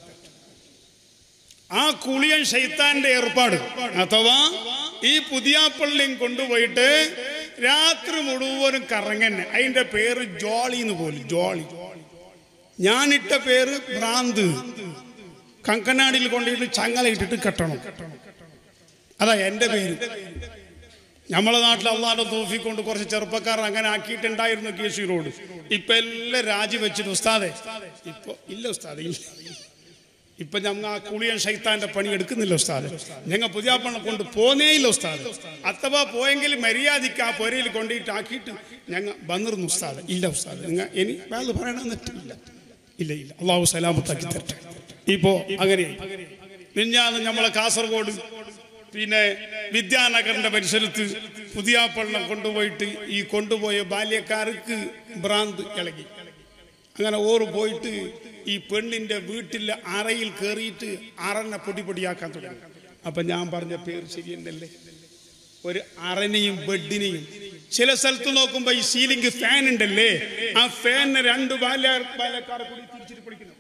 ആ കുളിയൻ ഷെയ്ത്താന്റെ ഏർപ്പാട് അഥവാ ഈ പുതിയ പള്ളിയും കൊണ്ടുപോയിട്ട് രാത്രി മുഴുവനും കറങ്ങന്നെ അതിന്റെ പേര് ജോളി എന്ന് പോലും ജോളി ഞാനിട്ട പേര് ഭ്രാന്ത് കങ്കനാടിയിൽ കൊണ്ടിട്ട് ചങ്ങല ഇട്ടിട്ട് കെട്ടണം അതാ എന്റെ പേര് നമ്മളെ നാട്ടിൽ അള്ളാന്റെ തോഫി കൊണ്ട് കുറച്ച് ചെറുപ്പക്കാർ അങ്ങനെ ആക്കിയിട്ടുണ്ടായിരുന്നു കേസി റോഡ് ഇപ്പൊ എല്ലാം രാജിവെച്ചിട്ട് ഉസ്താദെ ഇപ്പൊ ഇല്ല ഉസ്താദെ ഇല്ല ഇപ്പൊ ഞങ്ങൾ ആ കുളിയൻ ഷൈത്താന്റെ പണി എടുക്കുന്നില്ല ഉസ്താദ് ഞങ്ങൾ പുതിയ പണം കൊണ്ട് പോന്നേ ഇല്ല ഉസ്താദ് അഥവാ പോയെങ്കിൽ മര്യാദയ്ക്ക് ആ പൊരയിൽ കൊണ്ടിട്ട് ആക്കിയിട്ട് ഞങ്ങൾ വന്നിരുന്നു ഉസ്താദ് ഇല്ല ഉസ്താദ് നിങ്ങൾ ഇനി വേറെ പറയണമെന്ന് ഇല്ല ഇല്ല ഇല്ല അള്ളാഹു സലാമത്താക്കി തരട്ടെ ഇപ്പോ അങ്ങനെ മിഞ്ഞാന്ന് നമ്മളെ കാസർഗോഡ് പിന്നെ വിദ്യാനഗറിന്റെ പരിസരത്ത് പുതിയ പള്ളം കൊണ്ടുപോയിട്ട് ഈ കൊണ്ടുപോയ ബാല്യക്കാർക്ക് ഭ്രാന്ത് ഇളകി അങ്ങനെ ഓറ് പോയിട്ട് ഈ പെണ്ണിന്റെ വീട്ടിലെ അറയിൽ കയറിയിട്ട് അറനെ പൊടി പൊടിയാക്കാൻ തുടങ്ങി അപ്പൊ ഞാൻ പറഞ്ഞ പേര് ശരിയല്ലേ ഒരു അറനെയും ബെഡിനെയും ചില സ്ഥലത്ത് നോക്കുമ്പോ ഈ സീലിംഗ് ഫാൻ ഉണ്ടല്ലേ ആ ഫാനിനെ രണ്ട് ബാല്യ ബാല്യക്കാരെ കൂടി തിരിച്ചിട്ട് പൊളിക്കുന്നു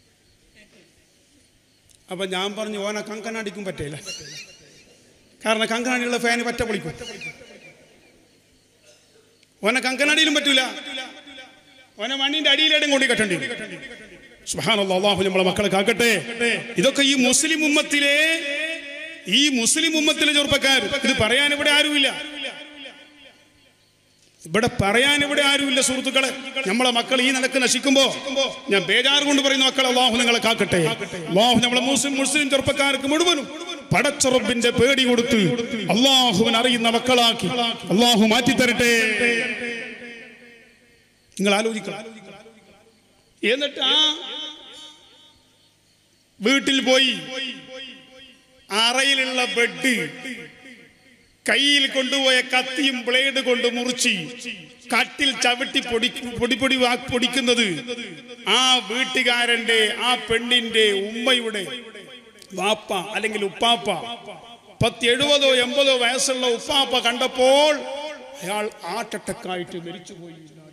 അപ്പൊ ഞാൻ പറഞ്ഞു ഓനെ കങ്കനാടിക്കും പറ്റില്ല കാരണം കങ്കനാടിയുള്ള ഫാന് പറ്റ പൊളിക്കും ഓനെ കങ്കനാടിയിലും പറ്റൂല ഓനെ മണ്ണിന്റെ അടിയിലേടും കൊണ്ടി കെട്ടേണ്ടി വരും. സുബ്ഹാനല്ലാഹ്, അള്ളാഹു നമ്മളെ മക്കളെ കാക്കട്ടെ ഇതൊക്കെ ഈ മുസ്ലിം ഉമ്മത്തിലെ ഈ മുസ്ലിം ഉമ്മത്തിലെ ചെറുപ്പക്കാർ ഇത് പറയാൻ ഇവിടെ ആരുമില്ല ഇവിടെ പറയാൻ ഇവിടെ ആരുമില്ല സുഹൃത്തുക്കളെ നമ്മളെ മക്കൾ ഈ നിലക്ക് നശിക്കുമ്പോ ഞാൻ ബേജാറ് കൊണ്ട് പറയുന്ന മക്കൾ അള്ളാഹു നിങ്ങളെ കാക്കട്ടെ അള്ളാഹു നമ്മളെ മുസ്ലിം മുസ്ലിം ചെറുപ്പക്കാർക്ക് മുഴുവനും പടച്ചുറപ്പിന്റെ പേടി കൊടുത്ത് അള്ളാഹുവിൻ അറിയുന്ന മക്കളാക്കി അള്ളാഹു മാറ്റിത്തരട്ടെ നിങ്ങൾ ആലോചിക്കണം എന്നിട്ട് ആ വീട്ടിൽ പോയി അറയിലുള്ള ബെഡ് കയ്യിൽ കൊണ്ടുപോയ കത്തിയും ബ്ലേഡ് കൊണ്ട് മുറിച്ച് കട്ടിൽ ചവിട്ടി പൊടി പൊടി പൊടി വാ- പൊടിക്കുന്നത് ആ വീട്ടുകാരന്റെ ആ പെണ്ണിന്റെ ഉമ്മയുടെ വാപ്പ അല്ലെങ്കിൽ ഉപ്പാപ്പ പത്ത് എഴുപതോ എൺപതോ വയസ്സുള്ള ഉപ്പാപ്പ കണ്ടപ്പോൾ അയാൾ ആട്ടട്ടക്കായിട്ട് മരിച്ചുപോയി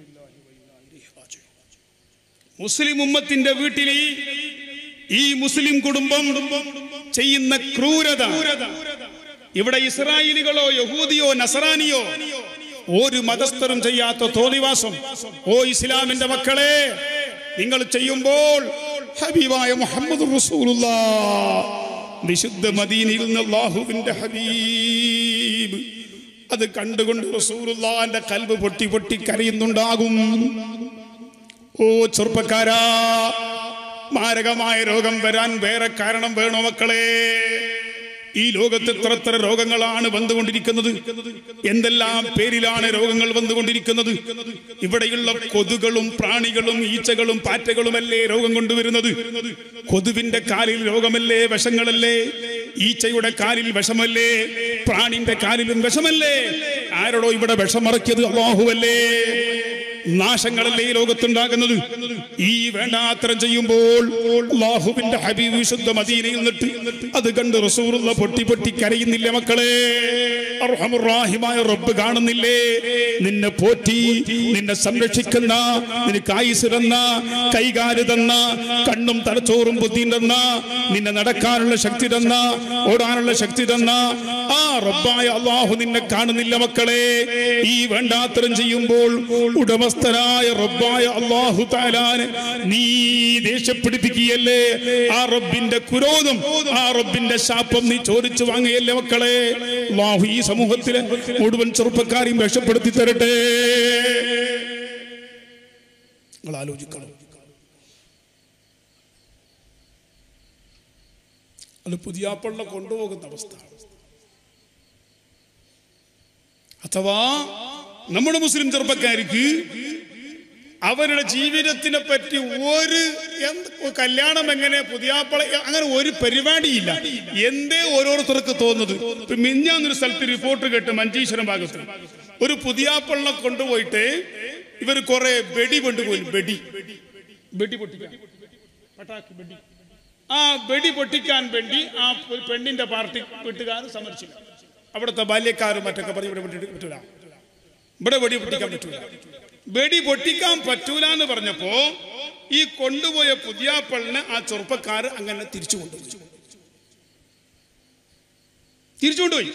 മുസ്ലിം ഉമ്മത്തിന്റെ വീട്ടിൽ ഈ- ഈ മുസ്ലിം കുടുംബം ചെയ്യുന്ന ക്രൂരത ഇവിടെ ഇസ്രായേലികളോ യഹൂദിയോ നസറാനിയോ ഒരു മതസ്ഥരും ചെയ്യാത്ത തോന്നിവാസം ഓ ഇസ്ലാമിന്റെ മക്കളെ നിങ്ങൾ ചെയ്യുമ്പോൾ ഹബീബായ മുഹമ്മദ് റസൂലുള്ള വിശുദ്ധ മദീനയിൽ നിന്ന് അള്ളാഹുവിന്റെ ഹബീബ് അത് കണ്ടുകൊണ്ട് റസൂലുള്ളാന്റെ കൽബ് പൊട്ടി പൊട്ടി കരയുന്നുണ്ടാകും ഓ ചെറുപ്പക്കാരാ മാരകമായ രോഗം വരാൻ വേറെ കാരണം വേണോ മക്കളെ ഈ ലോകത്ത് എത്ര എത്ര രോഗങ്ങളാണ് വന്നുകൊണ്ടിരിക്കുന്നത് എന്തെല്ലാം പേരിലാണ് രോഗങ്ങൾ വന്നുകൊണ്ടിരിക്കുന്നത് ഇവിടെയുള്ള കൊതുകളും പ്രാണികളും ഈച്ചകളും പാറ്റകളുമല്ലേ രോഗം കൊണ്ടുവരുന്നത് കൊതുവിന്റെ കാലിൽ രോഗമല്ലേ വിഷങ്ങളല്ലേ ഈച്ചയുടെ കാലിൽ വിഷമല്ലേ പ്രാണിന്റെ കാലിലും വിഷമല്ലേ ആരോടോ ഇവിടെ വിഷമറക്കിയത് അള്ളാഹുവല്ലേ നാശങ്ങളല്ലേ ഈ ലോകത്തുണ്ടാകുന്നത് ഈ വേണ്ടാത്തരം ചെയ്യുമ്പോൾ അള്ളാഹുവിന്റെ ഹബീബ് വിശുദ്ധ മദീനയിൽ നിന്നിട്ട് അത് കണ്ട് റസൂറുള്ള പൊട്ടി പൊട്ടി കരയുന്നില്ല മക്കളെ അർഹമുറാഹിമായ റബ്ബ് കാണുന്നില്ലേ നിന്നെ പോറ്റി നിന്നെ സംരക്ഷിക്കുന്ന നിനക്ക് ആയുസ് തന്ന കൈകാല് തന്ന കണ്ണും തലച്ചോറും ബുദ്ധിയും തന്ന നിന്നെ നടക്കാനുള്ള ശക്തി തന്ന ഓടാനുള്ള ശക്തി തന്ന ആ റബ്ബായ അള്ളാഹു നിന്നെ കാണുന്നില്ല മക്കളെ ഈ വേണ്ടാത്തരം ചെയ്യുമ്പോൾ ഉടമസ്ഥനായ റബ്ബായ അള്ളാഹു താലാന് നീ ദേഷ്യപ്പെടുത്തിക്കുകയല്ലേ ആ റബ്ബിന്റെ കുരോധം ആ റബ്ബിന്റെ ശാപം നീ ചോദിച്ചു വാങ്ങുകയല്ലേ മക്കളെ അള്ളാഹു ഈ സമൂഹത്തിലെ മുഴുവൻ ചെറുപ്പക്കാരെയും രക്ഷപ്പെടുത്തി തരട്ടെ നിങ്ങൾ ആലോചിക്കണം അത് പുതിയാപ്പള്ള കൊണ്ടുപോകുന്ന അവസ്ഥ അഥവാ നമ്മുടെ മുസ്ലിം ചെറുപ്പക്കാർക്ക് അവരുടെ ജീവിതത്തിനെ പറ്റി ഒരു എന്ത് കല്യാണം എങ്ങനെ പുതിയാപ്പള അങ്ങനെ ഒരു പരിപാടിയില്ല എന്തേ ഓരോരുത്തർക്ക് തോന്നുന്നത് ഇപ്പൊ മിഞ്ഞാന്നൊരു സ്ഥലത്ത് റിപ്പോർട്ട് കേട്ട് മഞ്ചേശ്വരം ഭാഗത്ത് ഒരു പുതിയാപ്പളിനെ കൊണ്ടുപോയിട്ട് ഇവർ കുറെ വെടി കൊണ്ടുപോയി വെടി വെടി പൊട്ടിക്കാൻ പട്ടാക്കി വെടി ആ വെടി പൊട്ടിക്കാൻ വേണ്ടി ആ പെ- പെണ്ണിന്റെ പാർട്ടി വീട്ടുകാർ സമ്മതിച്ചില്ല അവിടുത്തെ ബാല്യക്കാരും മറ്റൊക്കെ പറഞ്ഞ് ഇവിടെ പൊട്ടിട്ട് പറ്റൂല ഇവിടെ വെടി പൊട്ടിക്കാൻ പറ്റൂല വെടി പൊട്ടിക്കാൻ പറ്റൂല എന്ന് പറഞ്ഞപ്പോ ഈ കൊണ്ടുപോയ പുതിയാപ്പളിനെ ആ ചെറുപ്പക്കാർ അങ്ങനെ തിരിച്ചു കൊണ്ടുപോയി തിരിച്ചു കൊണ്ടുപോയി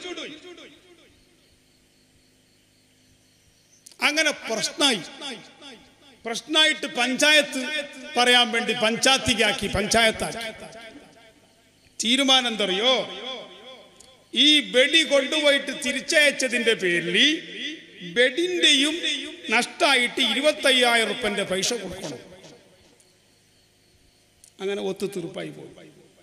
അങ്ങനെ പ്രശ്നമായി പ്രശ്നമായിട്ട് പഞ്ചായത്ത് പറയാൻ വേണ്ടി പഞ്ചായത്തിക്കാക്കി പഞ്ചായത്താക്കി തീരുമാനം എന്തറിയോ ഈ വെടി കൊണ്ടുപോയിട്ട് തിരിച്ചയച്ചതിന്റെ പേരിൽ വെടിന്റെയും നഷ്ടമായിട്ട് ഇരുപത്തയ്യായിരം റുപ്യന്റെ പൈസ കൊടുക്കണം അങ്ങനെ ഒത്തുതീർപ്പായി പോയി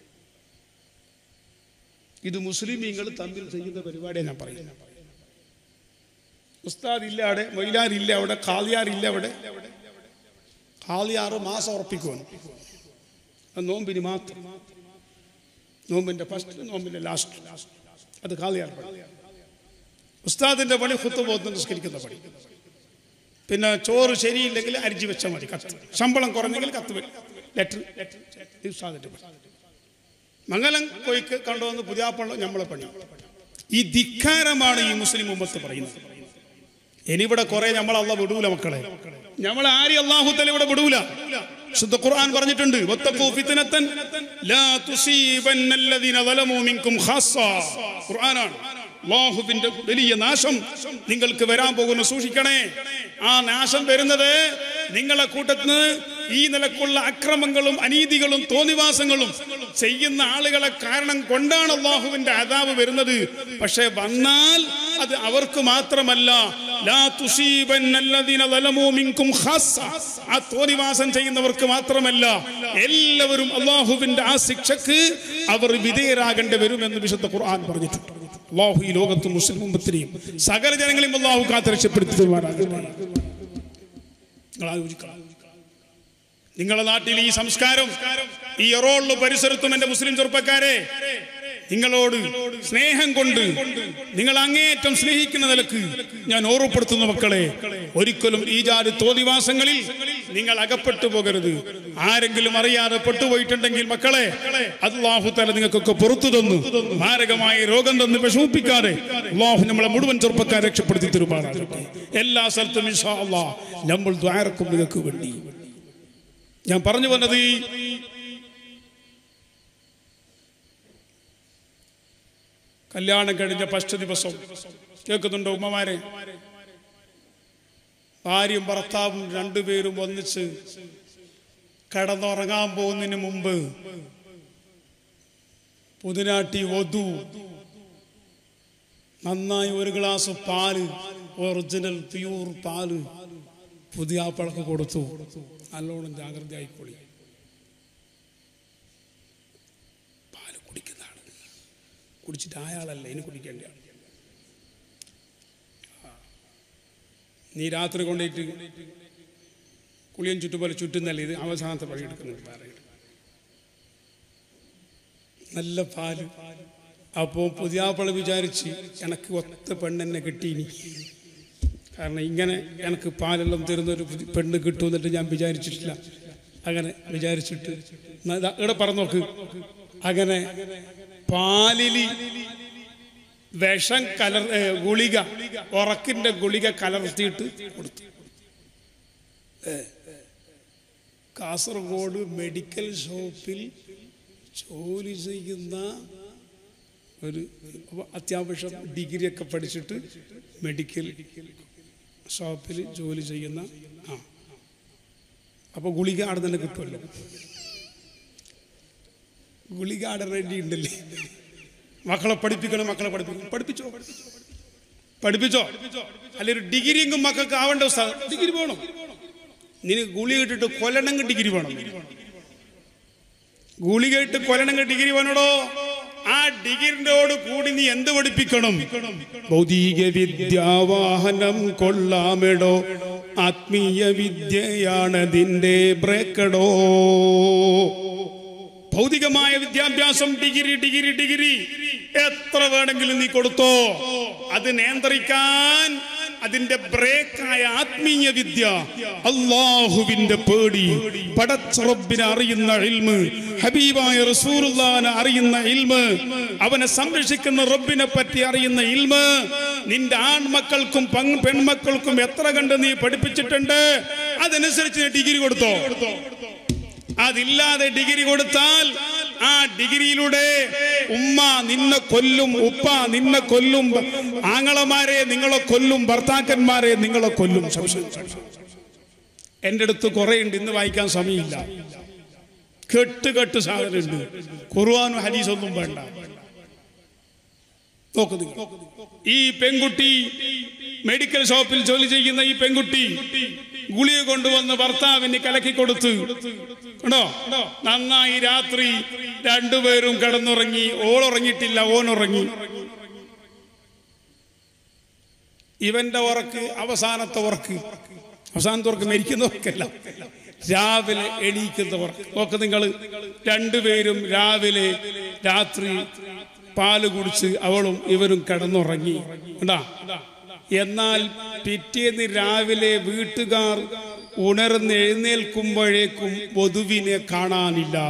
ഇത് മുസ്ലിമീങ്ങൾ തമ്മിൽ ചെയ്യുന്ന പരിപാടിയാണ് ഞാൻ പറയുന്നത് ഉസ്താദ് ഇല്ല അവിടെ മൊയിലാരില്ല അവിടെ ഖാലിയാറില്ല അവിടെ ഖാലിയാറ് മാസം ഉറപ്പിക്കുവാണ് അത് നോമ്പിന് മാത്രം നോമ്പിന്റെ ഫസ്റ്റ് നോമ്പിന്റെ ലാസ്റ്റ് അത് ഖാലിയാർ പണി ഉസ്താദിന്റെ പണി കുത്തു പോകുന്ന നിസ്കരിക്കുന്ന പണി പിന്നെ ചോറ് ശരിയില്ലെങ്കിൽ അരിഞ്ഞു വെച്ചാൽ മതി കത്ത് ശമ്പളം കുറഞ്ഞെങ്കിൽ കത്ത് ലെറ്റർ ഉസ്താദിന്റെ പണി മംഗലം കൊയ്ക്ക് കണ്ടുവന്ന് പുതിയാപ്പള്ള നമ്മളെ പണി ഈ ധിക്കാരമാണ് ഈ മുസ്ലിം ഉമ്മത്ത് പറയുന്നത് ഇനിയിവിടെ കുറെ നമ്മൾ അല്ല വിടൂല മക്കളെ നമ്മൾ ആരും അള്ളാഹു തല ഇവിടെ വിടൂല ശുദ്ധ ഖുർആൻ പറഞ്ഞിട്ടുണ്ട് വത്തഖൂ ഫിത്നത്തൻ ലാ തുസീബന്നല്ലദീന ളലമൂ മിൻകും ഖാസ്സ ഖുർആനാണ് അള്ളാഹുവിന്റെ വലിയ നാശം നിങ്ങൾക്ക് വരാൻ പോകുന്നു സൂക്ഷിക്കണേ ആ നാശം വരുന്നത് നിങ്ങളെ കൂട്ടത്തിന് ഈ നിലക്കുള്ള അക്രമങ്ങളും അനീതികളും തോന്നിവാസങ്ങളും ചെയ്യുന്ന ആളുകളെ കാരണം കൊണ്ടാണ് അള്ളാഹുവിന്റെ അതാവ് വരുന്നത് പക്ഷെ വന്നാൽ അത് അവർക്ക് മാത്രമല്ല ലാ തുസീബന്നല്ലദീന ളലമൂ മിൻകും ഖാസ്സ. ആ തോന്നിവാസം ചെയ്യുന്നവർക്ക് മാത്രമല്ല എല്ലാവരും അള്ളാഹുവിന്റെ ആ ശിക്ഷക്ക് അവർ വിധേയരാകേണ്ടി വരുമെന്ന് വിശുദ്ധ ഖുർആൻ പറഞ്ഞിട്ടുണ്ട് അള്ളാഹു ഈ ലോകത്ത് മുസ്ലിം ഉമ്മത്തിനെയും സകല ജനങ്ങളെയും അള്ളാഹു കാത്ത് രക്ഷപ്പെടുത്തി തരുവാനാകട്ടെ നിങ്ങൾ ആലോചിക്കണം നിങ്ങളുടെ നാട്ടിൽ ഈ സംസ്കാരം ഈ എറോളിലെ പരിസരത്തും എന്റെ മുസ്ലിം ചെറുപ്പക്കാരെ നിങ്ങളോട് സ്നേഹം കൊണ്ട് നിങ്ങൾ അങ്ങേയറ്റം സ്നേഹിക്കുന്ന നിലക്ക് ഞാൻ ഓർമ്മപ്പെടുത്തുന്ന മക്കളെ ഒരിക്കലും ഈ ജാതി തോതിവാസങ്ങളിൽ നിങ്ങൾ അകപ്പെട്ടു പോകരുത് ആരെങ്കിലും അറിയാതെ പെട്ടുപോയിട്ടുണ്ടെങ്കിൽ മക്കളെ അള്ളാഹു തല നിങ്ങൾക്കൊക്കെ പുറത്തു തന്നു മാരകമായ രോഗം തന്ന് വിഷമിപ്പിക്കാതെ അള്ളാഹു നമ്മളെ മുഴുവൻ ചെറുപ്പക്കാരെ രക്ഷപ്പെടുത്തി തരുമാറാകട്ടെ എല്ലാ സ്ഥലത്തും ഇൻഷാ അള്ളാഹ് നമ്മൾ ദ്വാരക്കും നിങ്ങൾക്ക് വേണ്ടി ഞാൻ പറഞ്ഞു വന്നത് ഈ കല്യാണം കഴിഞ്ഞ ഫസ്റ്റ് ദിവസം കേൾക്കുന്നുണ്ടോ ഉമ്മമാരെ ഭാര്യയും ഭർത്താവും രണ്ടുപേരും ഒന്നിച്ച് കിടന്നുറങ്ങാൻ പോകുന്നതിന് മുമ്പ് പുതിനാട്ടി വധു നന്നായി ഒരു ഗ്ലാസ് പാല് ഒറിജിനൽ പ്യൂർ പാല് പുതിയ ആപ്പിളക്ക് കൊടുത്തു നല്ലോണം ജാഗ്രത ആയിക്കോളി പാല് കുടിക്കുന്ന ആള് കുടിച്ചിട്ട് അയാളല്ല ഇനി കുടിക്കേണ്ട ആൾ ആ. നീ രാത്രി കൊണ്ടിട്ട് കുളിയൻ ചുറ്റുപോലെ ചുറ്റുന്നല്ല ഇത് അവസാനത്തെ പണി എടുക്കുന്നുണ്ട് പറയുന്നത് നല്ല പാല് അപ്പോൾ പുതിയാപ്പള വിചാരിച്ച് എനക്ക് ഒത്ത പെണ്ണെന്നെ കിട്ടീനി കാരണം ഇങ്ങനെ എനിക്ക് പാലെല്ലാം തരുന്ന ഒരു പുതി- പെണ്ണ് കിട്ടുമെന്നിട്ട് ഞാൻ വിചാരിച്ചിട്ടില്ല അങ്ങനെ വിചാരിച്ചിട്ട് ന- ദാ ഇവിടെ പറഞ്ഞു നോക്ക് അങ്ങനെ പാലിലി വിഷം കലർ ഏ, ഗുളിക ഉറക്കിന്റെ ഗുളിക കലർത്തിയിട്ട് കൊടുത്തു ഏ, കാസർഗോഡ് മെഡിക്കൽ ഷോപ്പിൽ ജോലി ചെയ്യുന്ന ഒരു അത്യാവശ്യം ഡിഗ്രിയൊക്കെ പഠിച്ചിട്ട് മെഡിക്കൽ ഷോപ്പിൽ ജോലി ചെയ്യുന്ന ആ അപ്പോൾ ഗുളിക അവിടെ തന്നെ കിട്ടുമല്ലോ ഗുളിക അവിടെ റെഡി ഉണ്ടല്ലേ മക്കളെ പഠിപ്പിക്കണം മക്കളെ പഠിപ്പിക്കണം പഠിപ്പിച്ചോ പഠിപ്പിച്ചോ അല്ലെ ഒരു ഡിഗ്രി എങ്കും മക്കൾക്ക് ആവേണ്ട ഉസ്താദ്. ഡിഗ്രി വേണം നിനക്ക് ഗുളിക ഇട്ടിട്ട് കൊല്ലണമെങ്കിൽ ഡിഗ്രി വേണം ഗുളിക ഇട്ട് കൊല്ലണമെങ്കിൽ ഡിഗ്രി വേണോടോ ആ ഡിഗ്രിയോട് കൂടി നീ എന്ത് പഠിപ്പിക്കണം ഭൗതിക വിദ്യാവാഹനം കൊള്ളാമെടോ ആത്മീയ വിദ്യയാണതിൻ്റെ ബ്രേക്കടോ ഭൗതികമായ വിദ്യാഭ്യാസം ഡിഗ്രി ഡിഗ്രി ഡിഗ്രി എത്ര വേണമെങ്കിലും നീ കൊടുത്തോ അത് നിയന്ത്രിക്കാൻ അതിന്റെ ബ്രേക്കായ ആത്മീയ വിദ്യ അള്ളാഹുവിന്റെ പേടി പടച്ചറബിനെ അറിയുന്ന ഇൽമ് ഹബീബായ റസൂലുള്ളാനെ അറിയുന്ന ഇൽമ് അവനെ സംരക്ഷിക്കുന്ന റബ്ബിനെ പറ്റി അറിയുന്ന ഇൽമ് നിന്റെ ആൺമക്കൾക്കും പങ് പെൺമക്കൾക്കും എത്ര കണ്ട് നീ പഠിപ്പിച്ചിട്ടുണ്ട് അതനുസരിച്ച് നീ ഡിഗ്രി കൊടുത്തോ അതില്ലാതെ ഡിഗ്രി കൊടുത്താൽ ആ ഡിഗ്രിയിലൂടെ ഉമ്മ നിന്നെ കൊല്ലും ഉപ്പ നിന്നെ കൊല്ലും ആങ്ങളമാരെ നിങ്ങളെ കൊല്ലും ഭർത്താക്കന്മാരെ നിങ്ങളെ കൊല്ലും സംശയം എൻ്റെ അടുത്ത് കുറെ ഉണ്ട് ഇന്ന് വായിക്കാൻ സമയമില്ല കെട്ട് കെട്ട് സാധനമുണ്ട് ഖുർആാനും ഹദീസൊന്നും വേണ്ട നോക്ക് നിങ്ങൾ. ഈ പെൺകുട്ടി മെഡിക്കൽ ഷോപ്പിൽ ജോലി ചെയ്യുന്ന ഈ പെൺകുട്ടി ഗുളിക കൊണ്ടുവന്ന് ഭർത്താവിന് കലക്കി കൊടുത്ത് കണ്ടോ നന്നായി രാത്രി രണ്ടുപേരും കിടന്നുറങ്ങി ഓളുറങ്ങിയിട്ടില്ല ഓനുറങ്ങി ഇവന്റെ ഉറക്ക് അവസാനത്തെ ഉറക്ക് അവസാനത്തെ ഉറക്ക് മരിക്കുന്നവർക്കല്ല രാവിലെ എണീക്കുന്നവർ നോക്ക് നിങ്ങൾ രണ്ടുപേരും രാവിലെ രാത്രി പാല് കുടിച്ച് അവളും ഇവരും കിടന്നുറങ്ങി കണ്ടാ എന്നാൽ പിറ്റേന്ന് രാവിലെ വീട്ടുകാർ ഉണർന്ന് എഴുന്നേൽക്കുമ്പോഴേക്കും വധുവിനെ കാണാനില്ല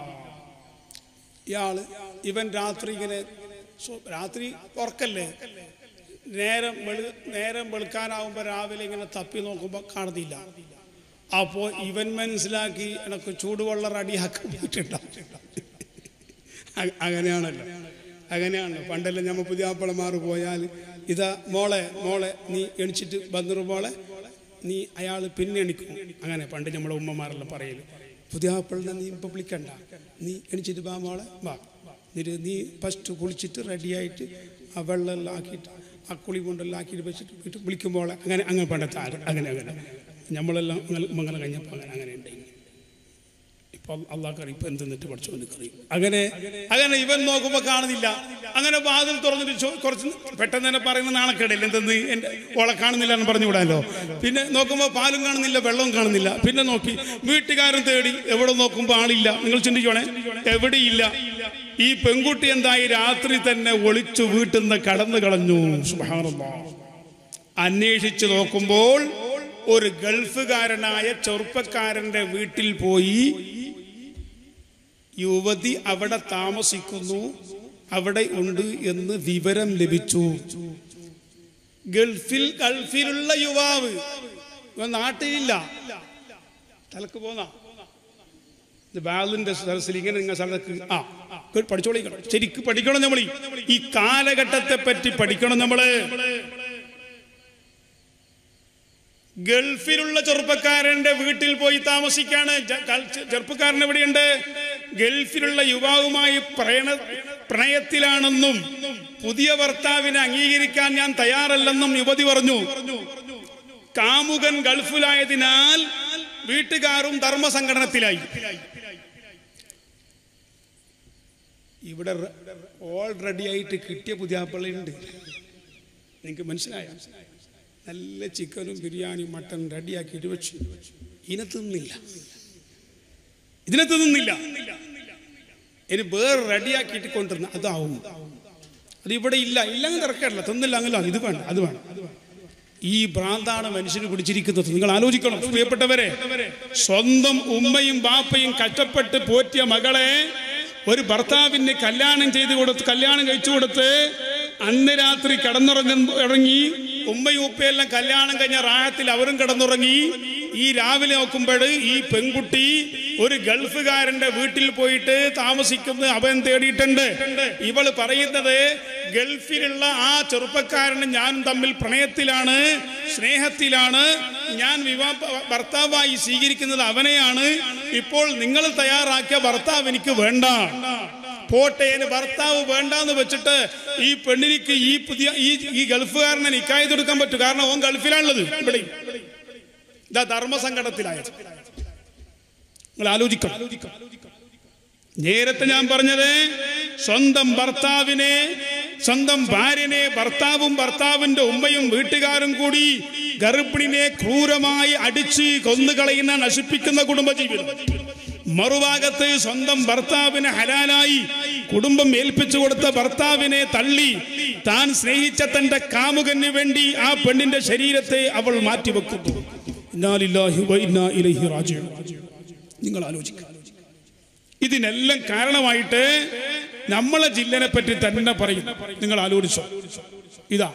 ഇയാള് ഇവൻ രാത്രി ഇങ്ങനെ സു- രാത്രി ഉറക്കല്ലേ നേരം വെളു നേരം വെളുക്കാനാവുമ്പോൾ രാവിലെ ഇങ്ങനെ തപ്പി നോക്കുമ്പോൾ കാണുന്നില്ല അപ്പോൾ ഇവൻ മനസ്സിലാക്കി എനക്ക് ചൂടുവെള്ളം റെഡിയാക്കാൻ പോയിട്ടുണ്ടാവും അ- അങ്ങനെയാണല്ലോ അങ്ങനെയാണ് പണ്ടെല്ലാം നമ്മൾ പുതിയ ആപ്പിളമാർ പോയാൽ ഇതാ മോളെ മോളെ നീ എണിച്ചിട്ട് വന്നിരു മോളെ നീ അയാൾ പിന്നെ എണിക്കും അങ്ങനെ പണ്ട് നമ്മളെ ഉമ്മമാരെല്ലാം പറയല് പുതിയ ആപ്പിളിനെ നീ ഇപ്പം വിളിക്കണ്ട നീ എണിച്ചിട്ട് വാ മോളെ വാ എന്നിട്ട് നീ ഫസ്റ്റ് കുളിച്ചിട്ട് റെഡിയായിട്ട് ആ വെള്ളമെല്ലാം ആക്കിയിട്ട് ആ കുളി കൊണ്ടെല്ലാം ആക്കിയിട്ട് വെച്ചിട്ട് വീട്ടിൽ വിളിക്കും മോളെ അങ്ങനെ അങ്ങനെ പണ്ടത്തെ ആര് അങ്ങനെ അങ്ങനെ നമ്മളെല്ലാം അങ്ങനെ മംഗലം കഴിഞ്ഞപ്പോൾ അങ്ങനെ അങ്ങനെ ഉണ്ടായി ഇപ്പൊ അള്ളാഹ് ഇപ്പൊ എന്തെന്നിട്ട് പഠിച്ചു എനിക്കറിയും അങ്ങനെ അങ്ങനെ ഇവൻ നോക്കുമ്പോ കാണുന്നില്ല അങ്ങനെ വാതിൽ തുറന്നിട്ട് ചോ- കുറച്ച് പെട്ടെന്ന് തന്നെ പറയുന്ന നാണക്കേടില്ല എന്തെന്ന് എന്റെ ഓളെ കാണുന്നില്ല എന്ന് പറഞ്ഞു വിടാലോ പിന്നെ നോക്കുമ്പോ പാലും കാണുന്നില്ല വെള്ളവും കാണുന്നില്ല പിന്നെ നോക്കി വീട്ടുകാരൻ തേടി എവിടെ നോക്കുമ്പോ ആളില്ല നിങ്ങൾ ചിന്തിക്കണേ എവിടെയില്ല ഈ പെൺകുട്ടി എന്തായി രാത്രി തന്നെ ഒളിച്ചു വീട്ടിൽ നിന്ന് കടന്നു കളഞ്ഞു സുബ്ഹാനല്ലാഹ് അന്വേഷിച്ചു നോക്കുമ്പോൾ ഒരു ഗൾഫുകാരനായ ചെറുപ്പക്കാരന്റെ വീട്ടിൽ പോയി യുവതി അവിടെ താമസിക്കുന്നു അവിടെ ഉണ്ട് എന്ന് വിവരം ലഭിച്ചു ഗൾഫിൽ ഗൾഫിലുള്ള യുവാവ് ഇവൻ നാട്ടിലില്ല തലക്ക് പോന്ന ഇത് ബാലിന്റെ സദസ്സിൽ ഇങ്ങനെ നിങ്ങൾ സ്ഥലത്ത് ആ കേട്ട് പഠിച്ചോളിക്കണം ശരിക്കും പഠിക്കണം നമ്മൾ ഈ കാലഘട്ടത്തെ പറ്റി പഠിക്കണം നമ്മള് ഗൾഫിലുള്ള ചെറുപ്പക്കാരന്റെ വീട്ടിൽ പോയി താമസിക്കാണ് ജ- കൾ- ചെറുപ്പക്കാരൻ എവിടെയുണ്ട് ഗൾഫിലുള്ള യുവാവുമായി പ്രണയ പ്രണയത്തിലാണെന്നും പുതിയ ഭർത്താവിനെ അംഗീകരിക്കാൻ ഞാൻ തയ്യാറല്ലെന്നും യുവതി പറഞ്ഞു കാമുകൻ ഗൾഫിലായതിനാൽ വീട്ടുകാരും ധർമ്മസംഘടനത്തിലായി ഇവിടെ ഓൾറെഡി ആയിട്ട് കിട്ടിയ പുതിയ ഉണ്ട് നിങ്ങൾക്ക് മനസ്സിലായോ നല്ല ചിക്കനും ബിരിയാണിയും മട്ടൻ റെഡിയാക്കിയിട്ട് വെച്ചു ഇതിനെ തിന്നില്ല ഇതിനെ തിന്നുന്നില്ല ഇനി വേറെ റെഡിയാക്കിയിട്ട് കൊണ്ടുവരുന്ന അതാവും അത് ഇവിടെ ഇല്ല ഇല്ലെങ്കിൽ തിരക്കല്ല തിന്നില്ല അങ്ങല്ലോ ഇത് വേണ്ട അത് വേണം ഈ ഭ്രാന്താണ് മനുഷ്യന് പിടിച്ചിരിക്കുന്നത് നിങ്ങൾ ആലോചിക്കണം പ്രിയപ്പെട്ടവരെ സ്വന്തം ഉമ്മയും ബാപ്പയും കഷ്ടപ്പെട്ട് പോറ്റിയ മകളെ ഒരു ഭർത്താവിന് കല്യാണം ചെയ്തു കൊടുത്ത് കല്യാണം കഴിച്ചു കൊടുത്ത് അന്ന് രാത്രി കിടന്നുറങ്ങ ഇറങ്ങി ഉമ്മയും ഉപ്പയെല്ലാം കല്യാണം കഴിഞ്ഞ റാഹത്തിൽ അവരും കിടന്നുറങ്ങി ഈ രാവിലെ നോക്കുമ്പോൾ ഈ പെൺകുട്ടി ഒരു ഗൾഫുകാരന്റെ വീട്ടിൽ പോയിട്ട് താമസിക്കുന്ന അവൻ തേടിയിട്ടുണ്ട് ഇവള് പറയുന്നത് ഗൾഫിലുള്ള ആ ചെറുപ്പക്കാരനും ഞാനും തമ്മിൽ പ്രണയത്തിലാണ് സ്നേഹത്തിലാണ് ഞാൻ വിവാഹ ഭർത്താവായി സ്വീകരിക്കുന്നത് അവനെയാണ് ഇപ്പോൾ നിങ്ങൾ തയ്യാറാക്കിയ ഭർത്താവ് എനിക്ക് വേണ്ട പോട്ടെ എന് ഭർത്താവ് വേണ്ടാന്ന് വെച്ചിട്ട് ഈ പെണ്ണിനിക്ക് ഈ പുതിയ ഈ ഈ ഗൾഫുകാരനെ നിക്കായി കൊടുക്കാൻ പറ്റും കാരണം ഓൻ ഗൾഫിലാണുള്ളത് ഇവിടെ ഇതാ ധർമ്മസങ്കടത്തിലായത് നിങ്ങൾ ആലോചിക്കണം നേരത്തെ ഞാൻ പറഞ്ഞത് സ്വന്തം ഭർത്താവിനെ സ്വന്തം ഭാര്യനെ ഭർത്താവും ഭർത്താവിന്റെ ഉമ്മയും വീട്ടുകാരും കൂടി ഗർഭിണിനെ ക്രൂരമായി അടിച്ച് കൊന്നുകളയുന്ന നശിപ്പിക്കുന്ന കുടുംബജീവിതം മറുഭാഗത്ത് സ്വന്തം ഭർത്താവിനെ ഹലാലായി കുടുംബം ഏൽപ്പിച്ചു കൊടുത്ത ഭർത്താവിനെ തള്ളി താൻ സ്നേഹിച്ച തന്റെ കാമുകന് വേണ്ടി ആ പെണ്ണിന്റെ ശരീരത്തെ അവൾ മാറ്റിവെക്കുന്നു ഇന്നാലില്ലാഹി വ ഇന്നാ ഇലൈഹി റാജിഊൻ. നിങ്ങൾ ആലോചിക്കുക ഇതിനെല്ലാം കാരണമായിട്ട് നമ്മളെ ജില്ലനെ പറ്റി തന്നെ പറയും നിങ്ങൾ ആലോചിച്ചോ ഇതാ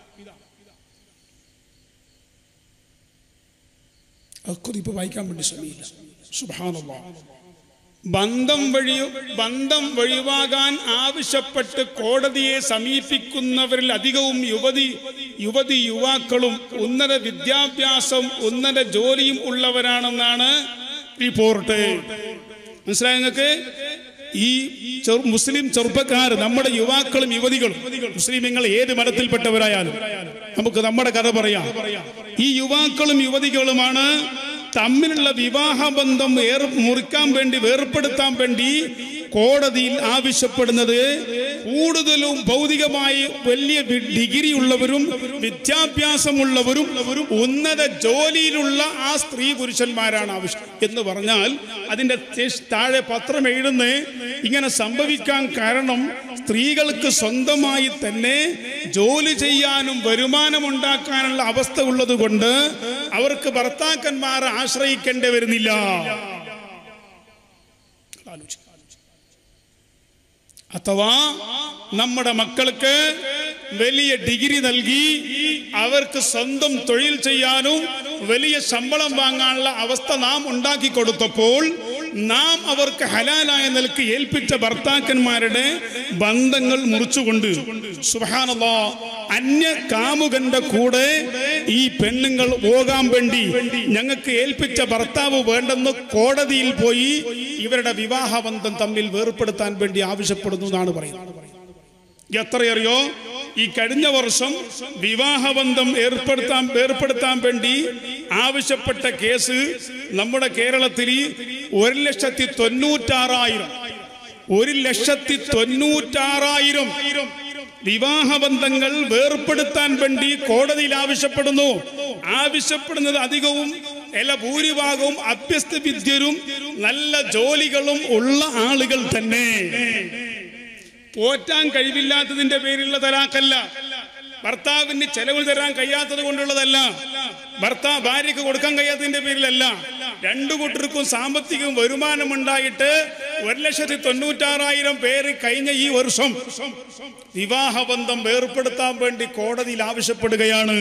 അതൊക്കെ ഇപ്പൊ വായിക്കാൻ വേണ്ടി സമയമില്ല സുബാനുള്ള ബന്ധം വഴി ബന്ധം ഒഴിവാകാൻ ആവശ്യപ്പെട്ട് കോടതിയെ സമീപിക്കുന്നവരിൽ അധികവും യുവതി യുവതി യുവാക്കളും ഉന്നത വിദ്യാഭ്യാസം ഉന്നത ജോലിയും ഉള്ളവരാണെന്നാണ് റിപ്പോർട്ട് മനസ്സിലായ നിങ്ങൾക്ക് ഈ ചെറു- മുസ്ലിം ചെറുപ്പക്കാർ നമ്മുടെ യുവാക്കളും യുവതികളും മുസ്ലിമീങ്ങൾ ഏത് മതത്തിൽപ്പെട്ടവരായാലും നമുക്ക് നമ്മുടെ കഥ പറയാം ഈ യുവാക്കളും യുവതികളുമാണ് തമ്മിലുള്ള വിവാഹബന്ധം ഏർ മുറിക്കാൻ വേണ്ടി വേർപ്പെടുത്താൻ വേണ്ടി കോടതിയിൽ ആവശ്യപ്പെടുന്നത് കൂടുതലും ഭൗതികമായി വലിയ വി- ഡിഗ്രി ഉള്ളവരും വിദ്യാഭ്യാസമുള്ളവരും ഉന്നത ജോലിയിലുള്ള ആ സ്ത്രീ പുരുഷന്മാരാണ് ആവശ്യം എന്ന് പറഞ്ഞാൽ അതിന്റെ തെ- താഴെ പത്രം എഴുതുന്ന ഇങ്ങനെ സംഭവിക്കാൻ കാരണം സ്ത്രീകൾക്ക് സ്വന്തമായി തന്നെ ജോലി ചെയ്യാനും വരുമാനമുണ്ടാക്കാനുള്ള അവസ്ഥ ഉള്ളത് കൊണ്ട് അവർക്ക് ഭർത്താക്കന്മാരെ ആശ്രയിക്കേണ്ടി വരുന്നില്ല ആലോചിക്കുക അഥവാ നമ്മുടെ മക്കൾക്ക് വലിയ ഡിഗ്രി നൽകി അവർക്ക് സ്വന്തം തൊഴിൽ ചെയ്യാനും വലിയ ശമ്പളം വാങ്ങാനുള്ള അവസ്ഥ നാം ഉണ്ടാക്കി കൊടുത്തപ്പോൾ നാം അവർക്ക് ഹലാലായ നിലക്ക് ഏൽപ്പിച്ച ഭർത്താക്കന്മാരുടെ ബന്ധങ്ങൾ മുറിച്ചുകൊണ്ട് സുബാനല്ലോ അന്യ കാമുകന്റെ കൂടെ ഈ പെണ്ണുങ്ങൾ പോകാൻ വേണ്ടി ഞങ്ങൾക്ക് ഏൽപ്പിച്ച ഭർത്താവ് വേണ്ടെന്ന് കോടതിയിൽ പോയി ഇവരുടെ വിവാഹബന്ധം തമ്മിൽ വേർപ്പെടുത്താൻ വേണ്ടി ആവശ്യപ്പെടുന്നു എന്നാണ് പറയുന്നത് എത്രയറിയോ ഈ കഴിഞ്ഞ വർഷം വിവാഹബന്ധം ഏർപ്പെടുത്താൻ ഏർപ്പെടുത്താൻ വേണ്ടി ആവശ്യപ്പെട്ട കേസ് നമ്മുടെ കേരളത്തിൽ ഒരു ലക്ഷത്തി തൊണ്ണൂറ്റാറായിരം ഒരു ലക്ഷത്തി തൊണ്ണൂറ്റാറായിരം വിവാഹബന്ധങ്ങൾ വേർപ്പെടുത്താൻ വേണ്ടി കോടതിയിൽ ആവശ്യപ്പെടുന്നു ആവശ്യപ്പെടുന്നത് അധികവും എല്ലാ ഭൂരിഭാഗവും അഭ്യസ്ത വിദ്യരും നല്ല ജോലികളും ഉള്ള ആളുകൾ തന്നെ പോറ്റാൻ കഴിവില്ലാത്തതിന്റെ പേരിലുള്ള തലാക്കല്ല ഭർത്താവിന് ചെലവ് തരാൻ കഴിയാത്തത് കൊണ്ടുള്ളതല്ല ഭർത്താവ് ഭാര്യയ്ക്ക് കൊടുക്കാൻ കഴിയാത്തതിന്റെ പേരിലല്ല രണ്ടു കൂട്ടർക്കും സാമ്പത്തികം വരുമാനമുണ്ടായിട്ട് ഒരു ലക്ഷത്തി തൊണ്ണൂറ്റാറായിരം പേര് കഴിഞ്ഞ ഈ വർഷം വിവാഹബന്ധം ഏർപ്പെടുത്താൻ വേണ്ടി കോടതിയിൽ ആവശ്യപ്പെടുകയാണ്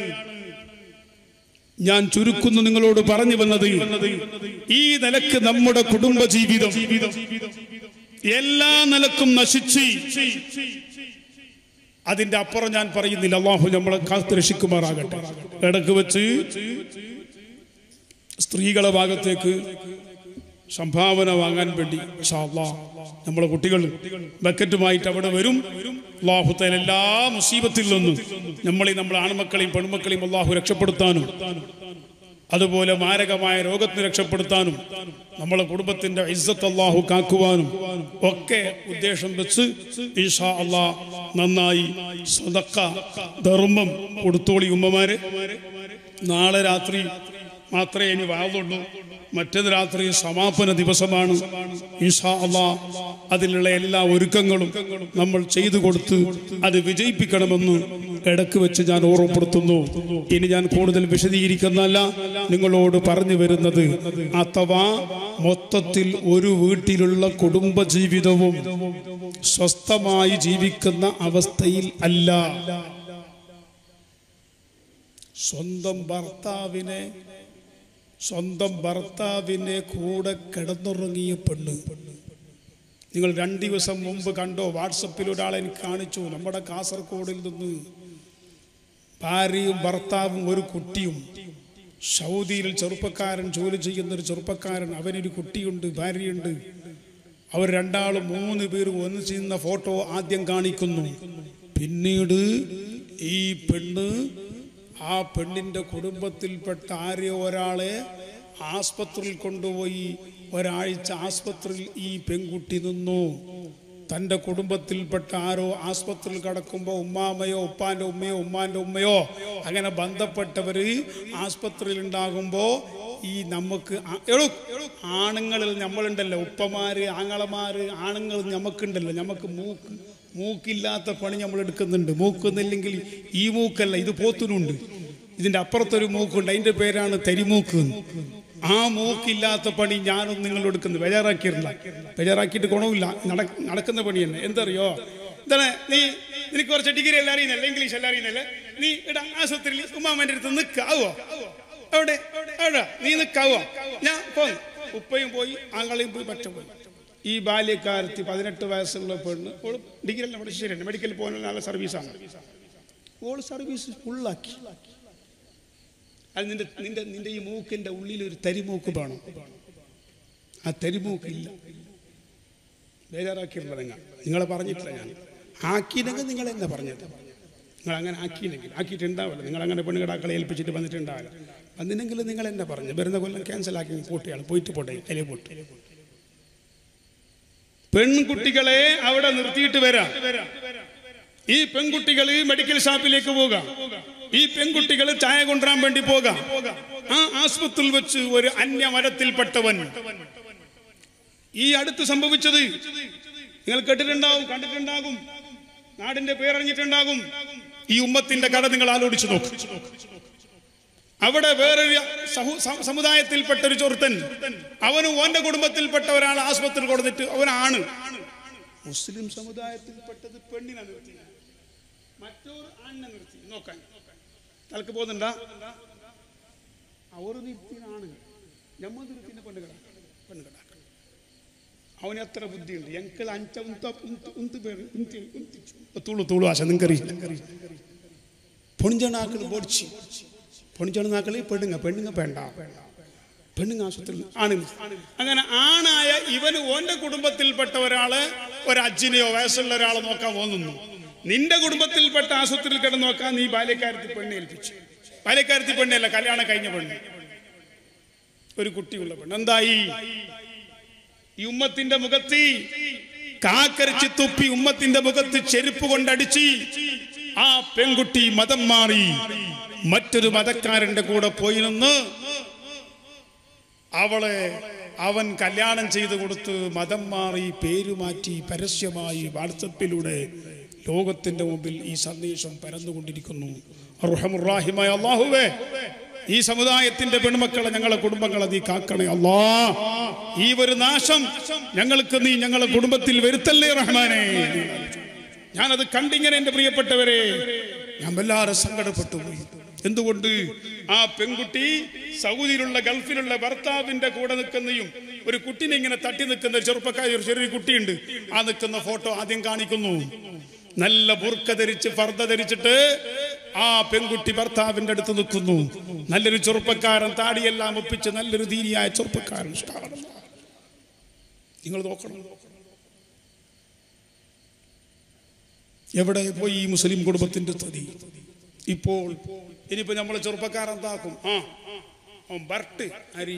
ഞാൻ ചുരുക്കുന്നു നിങ്ങളോട് പറഞ്ഞു വന്നത് ഈ നിലക്ക് നമ്മുടെ കുടുംബ ജീവിതം എല്ലാ നിലക്കും നശിച്ച് അതിന്റെ അപ്പുറം ഞാൻ പറയുന്നില്ല അള്ളാഹു നമ്മളെ കാത്ത് രക്ഷിക്കുമാറാകട്ടെ ഇടക്ക് വെച്ച് സ്ത്രീകളെ ഭാഗത്തേക്ക് സംഭാവന വാങ്ങാൻ വേണ്ടി ഇൻഷാ അല്ലാഹ് നമ്മളെ കുട്ടികൾ ബക്കറ്റുമായിട്ട് അവിടെ വരും അള്ളാഹുത്തേൽ എല്ലാ മുസീബത്തിൽ നിന്നും നമ്മളെ നമ്മളെ ആൺമക്കളെയും പെൺമക്കളെയും അള്ളാഹു രക്ഷപ്പെടുത്താനും അതുപോലെ മാരകമായ രോഗത്തിന് രക്ഷപ്പെടുത്താനും നമ്മളെ കുടുംബത്തിന്റെ ഇസ്സത്ത് അള്ളാഹു കാക്കുവാനും ഒക്കെ ഉദ്ദേശം വെച്ച് ഈഷാ അള്ളാ നന്നായി സ്വതക്ക ധർമ്മം കൊടുത്തോളി ഉമ്മമാര് നാളെ രാത്രി മാത്രമേ ഇനി വാവുള്ളൂ മറ്റേത് രാത്രി സമാപന ദിവസമാണ് ഈഷാ അള്ളാ അതിനുള്ള എല്ലാ ഒരുക്കങ്ങളും നമ്മൾ ചെയ്തു കൊടുത്ത് അത് വിജയിപ്പിക്കണമെന്ന് ഇടക്ക് വെച്ച് ഞാൻ ഓർമ്മപ്പെടുത്തുന്നു ഇനി ഞാൻ കൂടുതൽ വിശദീകരിക്കുന്നല്ല നിങ്ങളോട് പറഞ്ഞു വരുന്നത് അഥവാ മൊത്തത്തിൽ ഒരു വീട്ടിലുള്ള കുടുംബ ജീവിതവും സ്വസ്ഥമായി ജീവിക്കുന്ന അവസ്ഥയിൽ അല്ല സ്വന്തം ഭർത്താവിനെ സ്വന്തം ഭർത്താവിനെ കൂടെ കിടന്നുറങ്ങിയ പെണ്ണ് നിങ്ങൾ രണ്ട് ദിവസം മുമ്പ് കണ്ടോ വാട്സപ്പിൽ ഒരാളെ എനിക്ക് കാണിച്ചു നമ്മുടെ കാസർഗോഡിൽ നിന്ന് ഭാര്യയും ഭർത്താവും ഒരു കുട്ടിയും സൗദിയിൽ ചെറുപ്പക്കാരൻ ജോലി ചെയ്യുന്ന ഒരു ചെറുപ്പക്കാരൻ അവനൊരു കുട്ടിയുണ്ട് ഭാര്യയുണ്ട് അവർ രണ്ടാളും മൂന്ന് പേരും ഒന്ന് ചെയ്യുന്ന ഫോട്ടോ ആദ്യം കാണിക്കുന്നു പിന്നീട് ഈ പെണ്ണ് ആ പെണ്ണിന്റെ കുടുംബത്തിൽപ്പെട്ട ആരെയോ ഒരാളെ ആസ്പത്രിയിൽ കൊണ്ടുപോയി ഒരാഴ്ച ആസ്പത്രിയിൽ ഈ പെൺകുട്ടി നിന്നു തൻ്റെ കുടുംബത്തിൽപ്പെട്ട ആരോ ആസ്പത്രിയിൽ കിടക്കുമ്പോൾ ഉമ്മാമയോ ഉപ്പാൻ്റെ ഉമ്മയോ ഉമ്മാൻ്റെ ഉമ്മയോ അങ്ങനെ ബന്ധപ്പെട്ടവർ ആസ്പത്രിയിൽ ഉണ്ടാകുമ്പോൾ ഈ നമുക്ക് ആ- എടോ, ആണുങ്ങളിൽ നമ്മളുണ്ടല്ലോ ഉപ്പമാര് ആങ്ങളമാര് ആണുങ്ങൾ നമുക്കുണ്ടല്ലോ നമുക്ക് മൂക്ക് മൂക്കില്ലാത്ത പണി നമ്മൾ എടുക്കുന്നുണ്ട് മൂക്കുന്നില്ലെങ്കിൽ ഈ മൂക്കല്ല ഇത് പോത്തിനുണ്ട് ഇതിൻ്റെ അപ്പുറത്തൊരു മൂക്കുണ്ട് അതിൻ്റെ പേരാണ് തരിമൂക്ക് എന്ന്. ആ മൂക്കില്ലാത്ത പണി ഞാനും നിങ്ങൾ എടുക്കുന്നു ബേജാറാക്കിയിട്ടില്ല ബേജാറാക്കിയിട്ട് ഗുണമില്ല നട- നടക്കുന്ന പണി തന്നെ എന്തറിയോ എന്താണ് നീ നിനക്ക് കുറച്ച് ഡിഗ്രി എല്ലാം അറിയുന്നല്ലേ ഇംഗ്ലീഷ് എല്ലാം അറിയുന്നല്ലേ നീ ഇവിടെ ആശുപത്രിയിൽ ഉമ്മാമൻ്റെ അടുത്ത് നിൽക്കാവോ അവിടെ അവിടെ നീ നിൽക്കാവോ ഞാൻ പോന്നു ഉപ്പയും പോയി ആങ്ങളെയും പോയി പറ്റ പോയി ഈ ബാല്യക്കാരത്തി പതിനെട്ട് വയസ്സുള്ള പെണ്ണ് ഓൾ ഡിഗ്രി എല്ലാം പഠിച്ചു ശരിയാണ് മെഡിക്കൽ പോകാനുള്ള നല്ല സർവീസാണ് ഓൾ സർവീസ് ഫുള്ളാക്കി അത് നിന്റെ നിന്റെ നിന്റെ ഈ മൂക്കിന്റെ ഉള്ളിൽ ഒരു തരിമൂക്ക് വേണം ആ തരിമൂക്കില്ല ബേജാറാക്കിയിട്ടില്ല നിങ്ങൾ നിങ്ങളെ പറഞ്ഞിട്ടില്ല ഞാൻ ആക്കിയില്ലെങ്കിൽ നിങ്ങൾ എന്നെ പറഞ്ഞത് നിങ്ങൾ അങ്ങനെ ആക്കിയില്ലെങ്കിൽ ആക്കിയിട്ടുണ്ടാവില്ല നിങ്ങൾ അങ്ങനെ പെണ്ണുകടാക്കളെ ഏൽപ്പിച്ചിട്ട് വന്നിട്ടുണ്ടാവില്ല വന്നില്ലെങ്കിൽ നിങ്ങൾ എന്നെ പറഞ്ഞു വരുന്ന കൊല്ലം ക്യാൻസൽ ആക്കി കൂട്ടിയാൾ പോയിട്ട് പോട്ടെ അതിലെ പോട്ടെ പെൺകുട്ടികളെ അവിടെ നിർത്തിയിട്ട് വരാം ഈ പെൺകുട്ടികൾ മെഡിക്കൽ ഷാപ്പിലേക്ക് പോകാം ഈ പെൺകുട്ടികൾ ചായ കൊണ്ടുവരാൻ വേണ്ടി പോകാം ആ ആസ്പത്രിയിൽ വെച്ച് ഒരു അന്യമരത്തിൽപ്പെട്ടവൻ ഈ അടുത്ത് സംഭവിച്ചത് നിങ്ങൾ കേട്ടിട്ടുണ്ടാവും കണ്ടിട്ടുണ്ടാകും നാടിന്റെ പേരറിഞ്ഞിട്ടുണ്ടാകും ഈ ഉമ്മത്തിന്റെ കഥ നിങ്ങൾ ആലോചിച്ചു നോക്കും അവിടെ വേറൊരു സഹു- സ- സമുദായത്തിൽപ്പെട്ട ഒരു ചൊറുത്തൻ അവനും ഓന്റെ കുടുംബത്തിൽപ്പെട്ട ഒരാൾ ആസ്പത്രിയിൽ കൊടുത്തിട്ട് അവനാണ് മുസ്ലിം സമുദായത്തിൽപ്പെട്ടത് പെണ്ണിനെ നിർത്തി മറ്റൊരു ആണിനെ നിർത്തി നോക്കാൻ തലക്ക് പോകുന്നുണ്ടാ അവർ നിർത്തിയാണ് ഞമ്മ നിർത്തിനെ പെണ്ണുകളാ പെണ്ണുകളാ അവന് എത്ര ബുദ്ധിയുണ്ട് എങ്കിൽ അഞ്ച ഉന്ത ഉന്ത് ഉന്ത് പേര് ഉന്തി ഉന്തിച്ചു. തുളു തുളു ആശ നിങ്ങറിയില്ല പൊണിഞ്ചണാക്കൾ പൊടിച്ച് പൊണിഞ്ചണാക്കളി പെണ്ണുങ്ങ പെണ്ണുങ്ങ വേണ്ട പെണ്ണുങ്ങ ആശുപത്രിയിൽ ആണ് അങ്ങനെ ആണായ ഇവന് ഓന്റെ കുടുംബത്തിൽപ്പെട്ട ഒരാള് ഒരു അജ്ജിനെയോ വയസ്സുള്ള ഒരാളെ നോക്കാൻ പോകുന്നു നിന്റെ കുടുംബത്തിൽപ്പെട്ട ആശുപത്രിയിൽ കിടന്ന് നോക്കാൻ നീ ബാല്യക്കാരത്തി പെണ്ണെ ഏൽപ്പിച്ചു ബാല്യക്കാരത്തി പെണ്ണല്ല കല്യാണം കഴിഞ്ഞ പെണ്ണ് ഒരു കുട്ടിയുള്ള പെണ്ണ് എന്തായി ഈ ഉമ്മത്തിന്റെ മുഖത്ത് കാക്കരച്ച് തുപ്പി ഉമ്മത്തിന്റെ മുഖത്ത് ചെരുപ്പ് കൊണ്ടടിച്ച് ആ പെൺകുട്ടി മതം മാറി മറ്റൊരു മതക്കാരന്റെ കൂടെ പോയി നിന്ന് അവളെ അവൻ കല്യാണം ചെയ്തു കൊടുത്ത് മതം മാറി പേര് മാറ്റി പരസ്യമായി വാട്സപ്പിലൂടെ ലോകത്തിന്റെ മുമ്പിൽ ഈ സന്ദേശം പരന്നുകൊണ്ടിരിക്കുന്നു അർഹമുറാഹിമായ അള്ളാഹുവേ ഈ സമുദായത്തിന്റെ പെൺമക്കളെ ഞങ്ങളെ കുടുംബങ്ങളെ നീ കാക്കണേ അല്ലാ ഈ ഒരു നാശം ഞങ്ങൾക്ക് നീ ഞങ്ങളെ കുടുംബത്തിൽ വരുത്തല്ലേ റഹ്മാനെ ഞാനത് കണ്ടിങ്ങനെ എന്റെ പ്രിയപ്പെട്ടവരെ ഞാൻ വല്ലാതെ സങ്കടപ്പെട്ടു പോയി എന്തുകൊണ്ട് ആ പെൺകുട്ടി സൗദിയിലുള്ള ഗൾഫിലുള്ള ഭർത്താവിന്റെ കൂടെ നിൽക്കുന്നയും ഒരു കുട്ടിനെ ഇങ്ങനെ തട്ടി നിൽക്കുന്ന ഒരു ചെറുപ്പക്കാരി ഒരു ചെറിയ കുട്ടിയുണ്ട് ആ നിൽക്കുന്ന ഫോട്ടോ ആദ്യം കാണിക്കുന്നു നല്ല ബുർക്ക ധരിച്ച് ഫർദ ധരിച്ചിട്ട് ആ പെൺകുട്ടി ഭർത്താവിന്റെ അടുത്ത് നിൽക്കുന്നു നല്ലൊരു ചെറുപ്പക്കാരൻ താടിയെല്ലാം ഒപ്പിച്ച് നല്ലൊരു ധീരിയായ ചെറുപ്പക്കാരൻ ഇഷ്ടമാണ് നിങ്ങൾ നോക്കണം എവിടെ പോയി ഈ മുസ്ലിം കുടുംബത്തിന്റെ സ്ഥിതി ഇപ്പോൾ ഇനിയിപ്പോ നമ്മളെ ചെറുപ്പക്കാരൻ എന്താക്കും ആ അവൻ ബർട്ട് അരി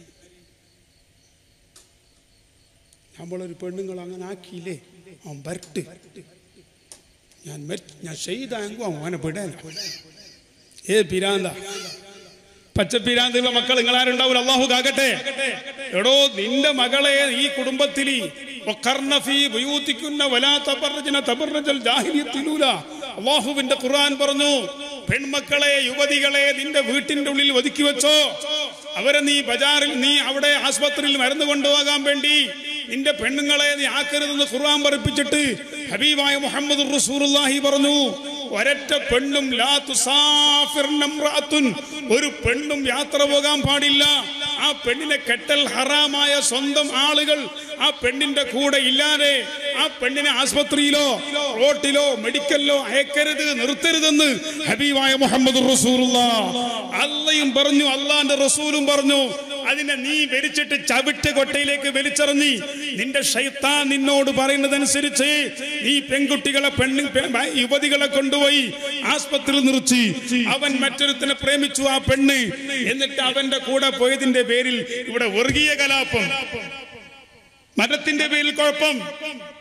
നമ്മളൊരു പെണ്ണുങ്ങൾ അങ്ങനെ ആക്കിയില്ലേ അവൻ ബർട്ട് ഞാൻ മരി- ഞാൻ ചെയ്താങ്കും അവനെ വിടാൻ ഏ പിരാന്ത പച്ചപ്പിരാന്തുള്ള മക്കൾ നിങ്ങളാരുണ്ടാവില്ല അള്ളാഹു കാകട്ടെ എടോ നിന്റെ മകളെ ഈ കുടുംബത്തിൽ അള്ളാഹുവിന്റെ ഖുർആൻ പറഞ്ഞു പെൺമക്കളെ യുവതികളെ നിന്റെ വീട്ടിന്റെ ഉള്ളിൽ ഒതുക്കി വെച്ചോ അവരെ നീ ബജാറിൽ നീ അവിടെ ആസ്പത്രിയിൽ മരുന്ന് കൊണ്ടുപോകാൻ വേണ്ടി നിന്റെ പെണ്ണുങ്ങളെ നീ ആക്കരുതെന്ന് ഖുർആൻ പഠിപ്പിച്ചിട്ട് ഹബീബായ മുഹമ്മദ് റസൂലുള്ളാഹി പറഞ്ഞു ഒരൊറ്റ പെണ്ണും ലാ തുസാഫിർന ഇംറഅത്തുൻ. ഒരു പെണ്ണും യാത്ര പോകാൻ പാടില്ല ആ പെണ്ണിനെ കെട്ടൽ ഹറാമായ സ്വന്തം ആളുകൾ ആ പെണ്ണിന്റെ കൂടെ ഇല്ലാതെ ആ പെണ്ണിനെ ആസ്പത്രിയിലോ റോട്ടിലോ മെഡിക്കലിലോ അയക്കരുത് നിർത്തരുതെന്ന് ഹബീബായ മുഹമ്മദ് റസൂലുള്ള അള്ളയും പറഞ്ഞു അള്ളാന്റെ റസൂലും പറഞ്ഞു അതിനെ നീ വലിച്ചിട്ട് ചവിട്ട് കൊട്ടയിലേക്ക് വലിച്ചെറിഞ്ഞി നിന്റെ ഷൈത്താൻ നിന്നോട് പറയുന്നതനുസരിച്ച് നീ പെൺകുട്ടികളെ പെണ്ണു പെ- യുവതികളെ കൊണ്ടുപോയി ആസ്പത്രിയിൽ നിർത്തി അവൻ മറ്റൊരുത്തിനെ പ്രേമിച്ചു ആ പെണ്ണ് എന്നിട്ട് അവന്റെ കൂടെ പോയതിന്റെ പേരിൽ ഇവിടെ വർഗീയ കലാപം മതത്തിന്റെ പേരിൽ കുഴപ്പം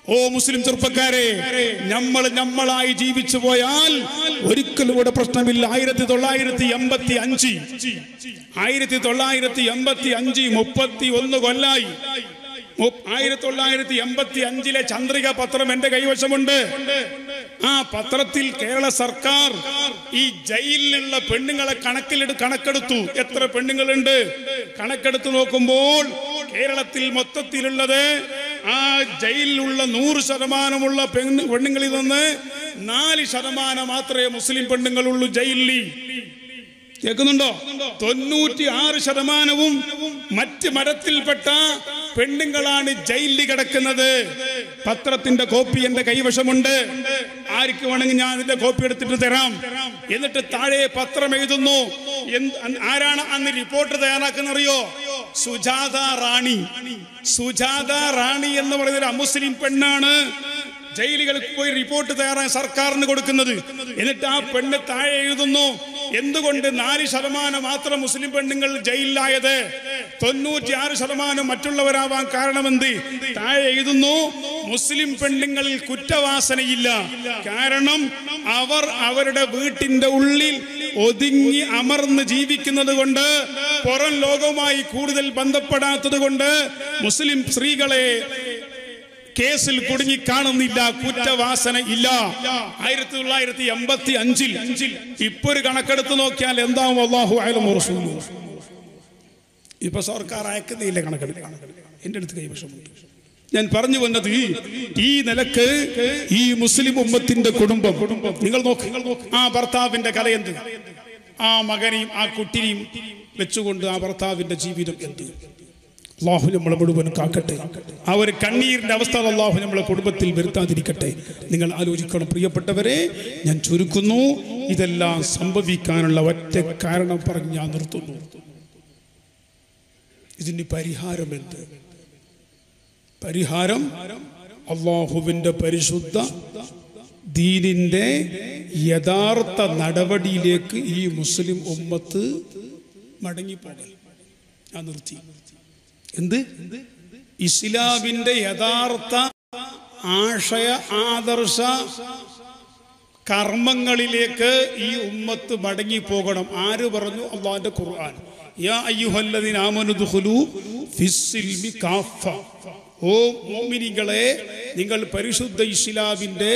ഓ മുസ്ലിം ചെറുപ്പക്കാരെ നമ്മൾ നമ്മളായി ജീവിച്ചു പോയാൽ ഒരിക്കലും ഇവിടെ പ്രശ്നമില്ല ആയിരത്തി തൊള്ളായിരത്തി എൺപത്തി അഞ്ച് ആയിരത്തി തൊള്ളായിരത്തി എൺപത്തി അഞ്ച് മുപ്പത്തി ഒന്ന് കൊല്ലായി മു- ആയിരത്തി തൊള്ളായിരത്തി എൺപത്തി അഞ്ചിലെ ചന്ദ്രിക പത്രം എന്റെ കൈവശമുണ്ട് ആ പത്രത്തിൽ കേരള സർക്കാർ ഈ ജയിലിലുള്ള പെണ്ണുങ്ങളെ കണക്കിലെടു കണക്കെടുത്തു എത്ര പെണ്ണുങ്ങളുണ്ട് കണക്കെടുത്ത് നോക്കുമ്പോൾ കേരളത്തിൽ മൊത്തത്തിലുള്ളത് ആ ജയിലിലുള്ള നൂറ് ശതമാനമുള്ള പെണ്ണ് പെണ്ണുങ്ങളിൽ നിന്ന് നാല് ശതമാനം മാത്രമേ മുസ്ലിം പെണ്ണുങ്ങളുള്ളൂ ജയിലിൽ കേൾക്കുന്നുണ്ടോ തൊണ്ണൂറ്റി ആറ് ശതമാനവും മറ്റ് മരത്തിൽപ്പെട്ട പെണ്ണുങ്ങളാണ് ജയിലിൽ കിടക്കുന്നത് പത്രത്തിന്റെ കോപ്പി എന്റെ കൈവശമുണ്ട് ആർക്ക് വേണമെങ്കിൽ ഞാൻ അതിന്റെ കോപ്പി എടുത്തിട്ട് തരാം എന്നിട്ട് താഴെ പത്രം എഴുതുന്നു എന്ത് അന്ന് ആരാണ് അന്ന് റിപ്പോർട്ട് തയ്യാറാക്കുന്നറിയോ സുജാത റാണി സുജാത റാണി എന്ന് പറയുന്ന ഒരു അമുസ്ലിം പെണ്ണാണ് ജയിലുകൾക്ക് പോയി റിപ്പോർട്ട് തയ്യാറാൻ സർക്കാരിന് കൊടുക്കുന്നത് എന്നിട്ട് ആ പെണ്ണ് താഴെ എഴുതുന്നു എന്തുകൊണ്ട് നാല് ശതമാനം മാത്രം മുസ്ലിം പെണ്ണുങ്ങൾ ജയിലിലായത് തൊണ്ണൂറ്റി ആറ് ശതമാനം മറ്റുള്ളവരാവാൻ കാരണമെന്ത് താഴെ എഴുതുന്നു മുസ്ലിം പെണ്ണുങ്ങളിൽ കുറ്റവാസനയില്ല കാരണം അവർ അവരുടെ വീട്ടിന്റെ ഉള്ളിൽ ഒതുങ്ങി അമർന്ന് ജീവിക്കുന്നത് കൊണ്ട് പുറം ലോകവുമായി കൂടുതൽ ബന്ധപ്പെടാത്തത് കൊണ്ട് മുസ്ലിം സ്ത്രീകളെ കേസിൽ കുടുങ്ങി കാണുന്നില്ല കുറ്റവാസന ഇല്ല ആയിരത്തി തൊള്ളായിരത്തി എൺപത്തി അഞ്ചിൽ ഇപ്പൊ ഒരു കണക്കെടുത്ത് നോക്കിയാൽ എന്താവും അള്ളാഹു ആയാലും ഇപ്പൊ സർക്കാർ അയക്കുന്നില്ല കണക്കെടുത്ത് എന്റെ അടുത്ത് കൈവശമുണ്ട് ഞാൻ പറഞ്ഞു വന്നത് ഈ നിലക്ക് ഈ മുസ്ലിം ഉമ്മത്തിന്റെ കുടുംബം നിങ്ങൾ നോക്ക് ആ ഭർത്താവിന്റെ കല എന്ത് ആ മകനെയും ആ കുട്ടിനെയും വെച്ചുകൊണ്ട് ആ ഭർത്താവിന്റെ ജീവിതം എന്ത് അള്ളാഹു നമ്മളെ മുഴുവനും കാക്കട്ടെ ആ ഒരു കണ്ണീരിന്റെ അവസ്ഥ അള്ളാഹു നമ്മളെ കുടുംബത്തിൽ വരുത്താതിരിക്കട്ടെ നിങ്ങൾ ആലോചിക്കണം പ്രിയപ്പെട്ടവരെ ഞാൻ ചുരുക്കുന്നു ഇതെല്ലാം സംഭവിക്കാനുള്ള ഒറ്റ കാരണം പറഞ്ഞ് ഞാൻ നിർത്തുന്നു ഇതിന് പരിഹാരം എന്ത് പരിഹാരം അള്ളാഹുവിന്റെ പരിശുദ്ധ ദീനിന്റെ യഥാർത്ഥ നടപടിയിലേക്ക് ഈ മുസ്ലിം ഉമ്മത്ത് മടങ്ങിപ്പോകൽ ഞാൻ നിർത്തി എന്ത് ഇസ്ലാമിന്റെ യഥാർത്ഥ ആശയ ആദർശ കർമ്മങ്ങളിലേക്ക് ഈ ഉമ്മത്ത് മടങ്ങി പോകണം ആര് പറഞ്ഞു അള്ളാന്റെ ഖുർആൻ യാ അയ്യുഹല്ലദീന ആമനു ദുഖുലു ഫിസ്സിൽമി കാഫ ഓ മോമിനികളെ നിങ്ങൾ പരിശുദ്ധ ഇസ്ലാമിന്റെ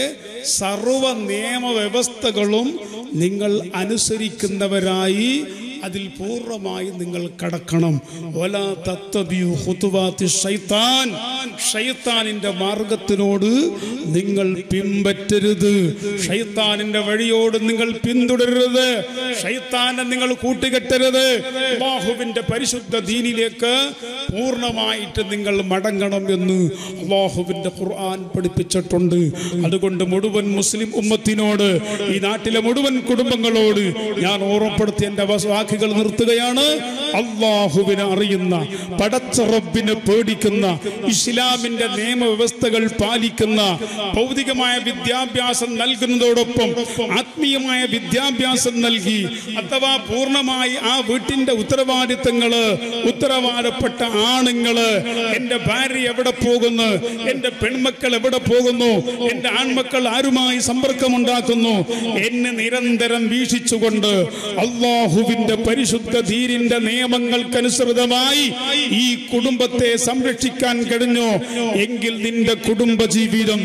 സർവ നിയമവ്യവസ്ഥകളും നിങ്ങൾ അനുസരിക്കുന്നവരായി അതിൽ പൂർണ്ണമായി നിങ്ങൾ കടക്കണം ഒല തത്വബിയു ഹുതുവാത്തി ഷൈത്താൻ ഷൈത്താനിന്റെ മാർഗത്തിനോട് നിങ്ങൾ പിൻപറ്റരുത് ഷൈത്താനിന്റെ വഴിയോട് നിങ്ങൾ പിന്തുടരരുത് ഷൈത്താനെ നിങ്ങൾ കൂട്ടുകെട്ടരുത് അള്ളാഹുവിന്റെ പരിശുദ്ധ ദീനിലേക്ക് പൂർണ്ണമായിട്ട് നിങ്ങൾ മടങ്ങണം എന്ന് അള്ളാഹുവിന്റെ ഖുർആൻ പഠിപ്പിച്ചിട്ടുണ്ട് അതുകൊണ്ട് മുഴുവൻ മുസ്ലിം ഉമ്മത്തിനോട് ഈ നാട്ടിലെ മുഴുവൻ കുടുംബങ്ങളോട് ഞാൻ ഓർമ്മപ്പെടുത്തി എന്റെ വാക്കുകൾ നിർത്തുകയാണ് അള്ളാഹുവിനെ അറിയുന്ന പടച്ച റബ്ബിനെ പേടിക്കുന്ന ഇസ്ലാമിന്റെ നിയമവ്യവസ്ഥകൾ പാലിക്കുന്ന ഭൗതികമായ വിദ്യാഭ്യാസം നൽകുന്നതോടൊപ്പം ആത്മീയമായ വിദ്യാഭ്യാസം നൽകി അഥവാ പൂർണ്ണമായി ആ വീട്ടിന്റെ ഉത്തരവാദിത്തങ്ങള് ഉത്തരവാദപ്പെട്ട ആണുങ്ങള് എന്റെ ഭാര്യ എവിടെ പോകുന്നു എന്റെ പെൺമക്കൾ എവിടെ പോകുന്നു എന്റെ ആൺമക്കൾ ആരുമായി സമ്പർക്കമുണ്ടാക്കുന്നു എന്നെ നിരന്തരം വീക്ഷിച്ചുകൊണ്ട് അള്ളാഹുവിന്റെ പരിശുദ്ധ ധീരിന്റെ നിയമങ്ങൾക്കനുസൃതമായി ഈ കുടുംബത്തെ സംരക്ഷിക്കാൻ കഴിഞ്ഞു എങ്കിൽ നിന്റെ കുടുംബ ജീവിതം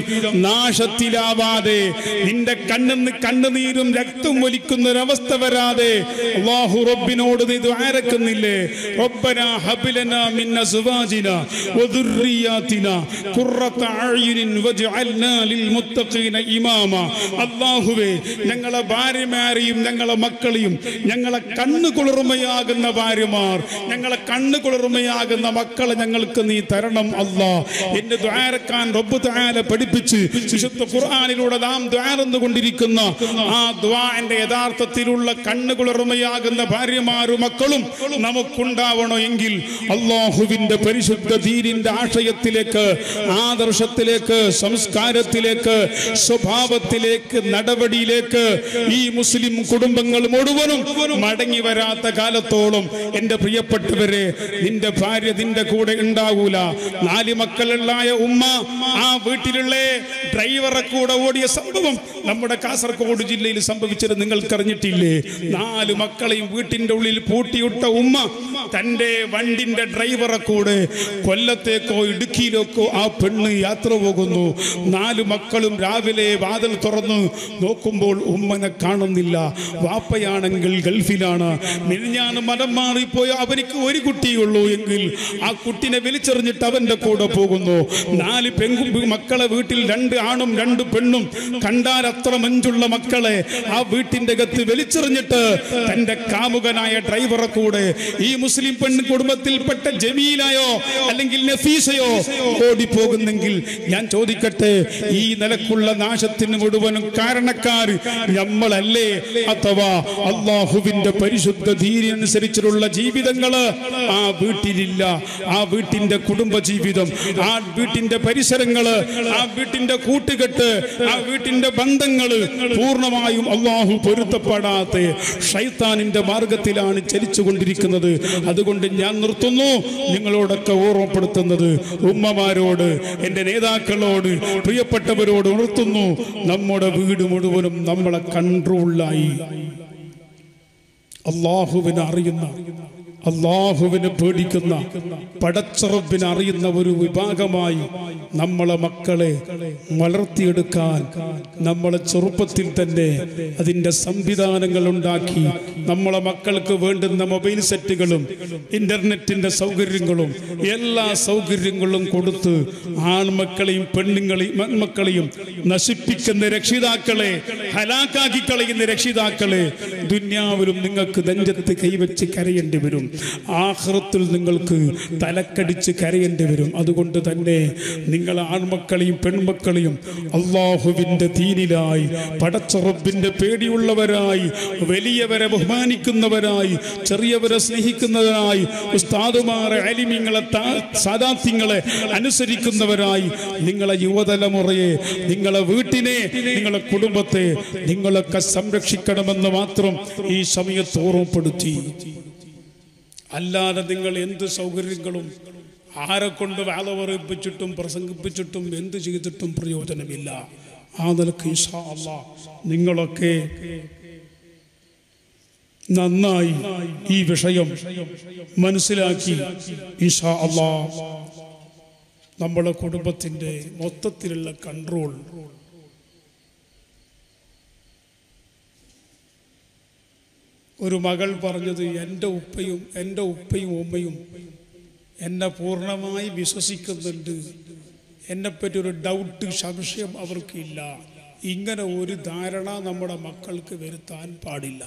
നാശത്തിലാവാതെ നിന്റെ കണ്ണിന്ന് കണ്ണുനീരും രക്തം ഒലിക്കുന്ന ഒരവസ്ഥ വരാതെ അള്ളാഹു റബ്ബിനോട് നീ ദ്വാരക്കുന്നില്ലേ റബ്ബന ഹബിലന മിൻ അസ്വാജിന വദുർരിയാതിന ഖുർറത അഅ്യുനിൻ വജ്അൽനാ ലിൽമുത്തഖീന ഇമാമ അല്ലാഹുവേ ഞങ്ങളെ ഭാര്യമാരെയും ഞങ്ങളെ മക്കളെയും ഞങ്ങളെ കണ്ണു കുളിർമയാകുന്ന ഭാര്യമാർ ഞങ്ങളെ കണ്ണു കുളിർമയാകുന്ന മക്കളെ ഞങ്ങൾക്ക് നീ തരണം അല്ലാ എന്റെ ദ്വാരക്കാൻ റബ്ബ് താല പഠിപ്പിച്ച് വിശുദ്ധ ഖുർആനിലൂടെ നാം ദ്വാരന്നു കൊണ്ടിരിക്കുന്ന ആ ദ്വാന്റെ യഥാർത്ഥത്തിലുള്ള കണ്ണു കുളിർമയാകുന്ന ഭാര്യമാരും മക്കളും നമുക്കുണ്ടാവണോ എങ്കിൽ അള്ളാഹുവിന്റെ പരിശുദ്ധ ദീനിന്റെ ആശയത്തിലേക്ക് ആദർശത്തിലേക്ക് സംസ്കാരത്തിലേക്ക് സ്വഭാവത്തിലേക്ക് നടപടിയിലേക്ക് ഈ മുസ്ലിം കുടുംബങ്ങൾ മുഴുവനും മടങ്ങി വരാൻ വരാത്ത കാലത്തോളം എന്റെ പ്രിയപ്പെട്ടവരെ നിന്റെ ഭാര്യ നിന്റെ കൂടെ ഉണ്ടാകൂല നാല് മക്കളുള്ളായ ഉമ്മ ആ വീട്ടിലുള്ള ഡ്രൈവറെ കൂടെ ഓടിയ സംഭവം നമ്മുടെ കാസർഗോഡ് ജില്ലയിൽ സംഭവിച്ചത് നിങ്ങൾക്കറിഞ്ഞിട്ടില്ലേ നാല് മക്കളെയും വീട്ടിന്റെ ഉള്ളിൽ പൂട്ടിയിട്ട ഉമ്മ തന്റെ വണ്ടിന്റെ ഡ്രൈവറെ കൂടെ കൊല്ലത്തേക്കോ ഇടുക്കിയിലേക്കോ ആ പെണ്ണ് യാത്ര പോകുന്നു നാല് മക്കളും രാവിലെ വാതിൽ തുറന്ന് നോക്കുമ്പോൾ ഉമ്മനെ കാണുന്നില്ല വാപ്പയാണെങ്കിൽ ഗൾഫിലാണ് മിനിഞ്ഞാണ് മനം മാറിപ്പോയ അവർക്ക് ഒരു കുട്ടിയുള്ളൂ എങ്കിൽ ആ കുട്ടിനെ വലിച്ചെറിഞ്ഞിട്ട് അവന്റെ കൂടെ പോകുന്നു നാല് പെങ്കു മക്കളെ വീട്ടിൽ രണ്ട് ആണും രണ്ട് പെണ്ണും കണ്ടാൽ അത്ര മഞ്ചുള്ള മക്കളെ ആ വീട്ടിന്റെ അകത്ത് വലിച്ചെറിഞ്ഞിട്ട് തന്റെ കാമുകനായ ഡ്രൈവറെ കൂടെ ഈ മുസ്ലിം പെണ്ണ് കുടുംബത്തിൽപ്പെട്ട ജമീലായോ അല്ലെങ്കിൽ നഫീസയോ ഓടിപ്പോകുന്നെങ്കിൽ ഞാൻ ചോദിക്കട്ടെ ഈ നിലക്കുള്ള നാശത്തിന് മുഴുവനും കാരണക്കാർ നമ്മളല്ലേ അഥവാ അള്ളാഹുവിന്റെ പരിശുദ്ധ ധീരി അനുസരിച്ചിട്ടുള്ള ജീവിതങ്ങള് ആ വീട്ടിലില്ല ആ വീട്ടിന്റെ കുടുംബ ജീവിതം ആ വീട്ടിന്റെ പരിസരങ്ങള് ആ വീട്ടിന്റെ കൂട്ടുകെട്ട് ആ വീട്ടിന്റെ ബന്ധങ്ങള് പൂർണ്ണമായും അള്ളാഹു പൊരുത്തപ്പെടാത്ത ഷൈത്താനിന്റെ മാർഗത്തിലാണ് ചലിച്ചുകൊണ്ടിരിക്കുന്നത് അതുകൊണ്ട് ഞാൻ നിർത്തുന്നു നിങ്ങളോടൊക്കെ ഓർമ്മപ്പെടുത്തുന്നത് ഉമ്മമാരോട് എൻ്റെ നേതാക്കളോട് പ്രിയപ്പെട്ടവരോട് ഉണർത്തുന്നു നമ്മുടെ വീട് മുഴുവനും നമ്മളെ കൺട്രോളിലായി അള്ളാഹുവിനെ അറിയുന്ന അള്ളാഹുവിനെ പേടിക്കുന്ന പടച്ചറബിനെ അറിയുന്ന ഒരു വിഭാഗമായി നമ്മളെ മക്കളെ വളർത്തിയെടുക്കാൻ നമ്മളെ ചെറുപ്പത്തിൽ തന്നെ അതിൻ്റെ സംവിധാനങ്ങൾ ഉണ്ടാക്കി നമ്മളെ മക്കൾക്ക് വേണ്ടുന്ന മൊബൈൽ സെറ്റുകളും ഇന്റർനെറ്റിന്റെ സൗകര്യങ്ങളും എല്ലാ സൗകര്യങ്ങളും കൊടുത്ത് ആൺമക്കളെയും പെണ്ണുങ്ങളെയും മൺമക്കളെയും നശിപ്പിക്കുന്ന രക്ഷിതാക്കളെ ഹലാക്കാക്കി കളയുന്ന രക്ഷിതാക്കളെ ദുന്യാവിലും നിങ്ങൾക്ക് നെഞ്ചത്ത് കൈവച്ച് കരയേണ്ടി വരും ആഹ്റത്തിൽ നിങ്ങൾക്ക് തലക്കടിച്ച് കരയേണ്ടി വരും അതുകൊണ്ട് തന്നെ നിങ്ങൾ ആൺമക്കളെയും പെൺമക്കളെയും അള്ളാഹുവിൻ്റെ തീനിലായി പടച്ചറബിൻ്റെ പേടിയുള്ളവരായി വലിയവരെ ബഹുമാനിക്കുന്നവരായി ചെറിയവരെ സ്നേഹിക്കുന്നവരായി ഉസ്താദുമാരെ അലിമിങ്ങളെ സാദാത്യങ്ങളെ അനുസരിക്കുന്നവരായി നിങ്ങളെ യുവതലമുറയെ നിങ്ങളെ വീട്ടിനെ നിങ്ങളെ കുടുംബത്തെ നിങ്ങളൊക്കെ സംരക്ഷിക്കണമെന്ന് മാത്രം ഈ സമയത്ത് ഓർമ്മപ്പെടുത്തി അല്ലാതെ നിങ്ങൾ എന്ത് സൗകര്യങ്ങളും ആരെ കൊണ്ട് വേല പറയിപ്പിച്ചിട്ടും പ്രസംഗിപ്പിച്ചിട്ടും എന്ത് ചെയ്തിട്ടും പ്രയോജനമില്ല ആ നിലക്ക് ഇൻഷാ അല്ലാ നിങ്ങളൊക്കെ നന്നായി ഈ വിഷയം മനസ്സിലാക്കി ഇൻഷാ അല്ലാ നമ്മുടെ കുടുംബത്തിൻ്റെ മൊത്തത്തിലുള്ള കൺട്രോൾ ഒരു മകൾ പറഞ്ഞത് എൻ്റെ ഉപ്പയും എൻ്റെ ഉപ്പയും ഉമ്മയും എന്നെ പൂർണ്ണമായി വിശ്വസിക്കുന്നുണ്ട് എന്നെപ്പറ്റി ഒരു ഡൗട്ട് സംശയം അവർക്കില്ല ഇങ്ങനെ ഒരു ധാരണ നമ്മുടെ മക്കൾക്ക് വരുത്താൻ പാടില്ല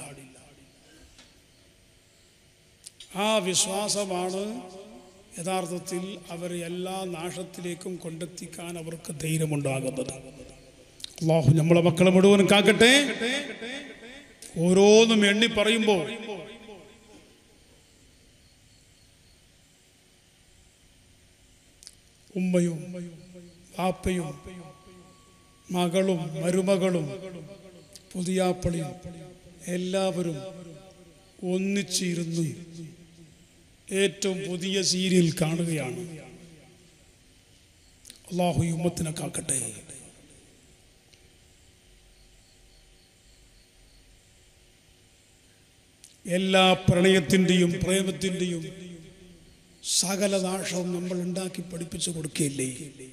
ആ വിശ്വാസമാണ് യഥാർത്ഥത്തിൽ അവരെ എല്ലാ നാശത്തിലേക്കും കൊണ്ടെത്തിക്കാൻ അവർക്ക് ധൈര്യമുണ്ടാകുന്നത് അള്ളാഹു നമ്മളെ മക്കളെ മുഴുവൻ കാക്കട്ടെ ഓരോന്നും എണ്ണി പറയുമ്പോൾ ഉമ്മയും വാപ്പയും മകളും മരുമകളും പുതിയാപ്പളിയും എല്ലാവരും ഒന്നിച്ചിരുന്ന് ഏറ്റവും പുതിയ സീരിയൽ കാണുകയാണ് അള്ളാഹു ഈ ഉമ്മത്തിനെ കാക്കട്ടെ എല്ലാ പ്രണയത്തിൻ്റെയും പ്രേമത്തിൻ്റെയും സകല നാശവും നമ്മൾ ഉണ്ടാക്കി പഠിപ്പിച്ചു കൊടുക്കുകയില്ലേ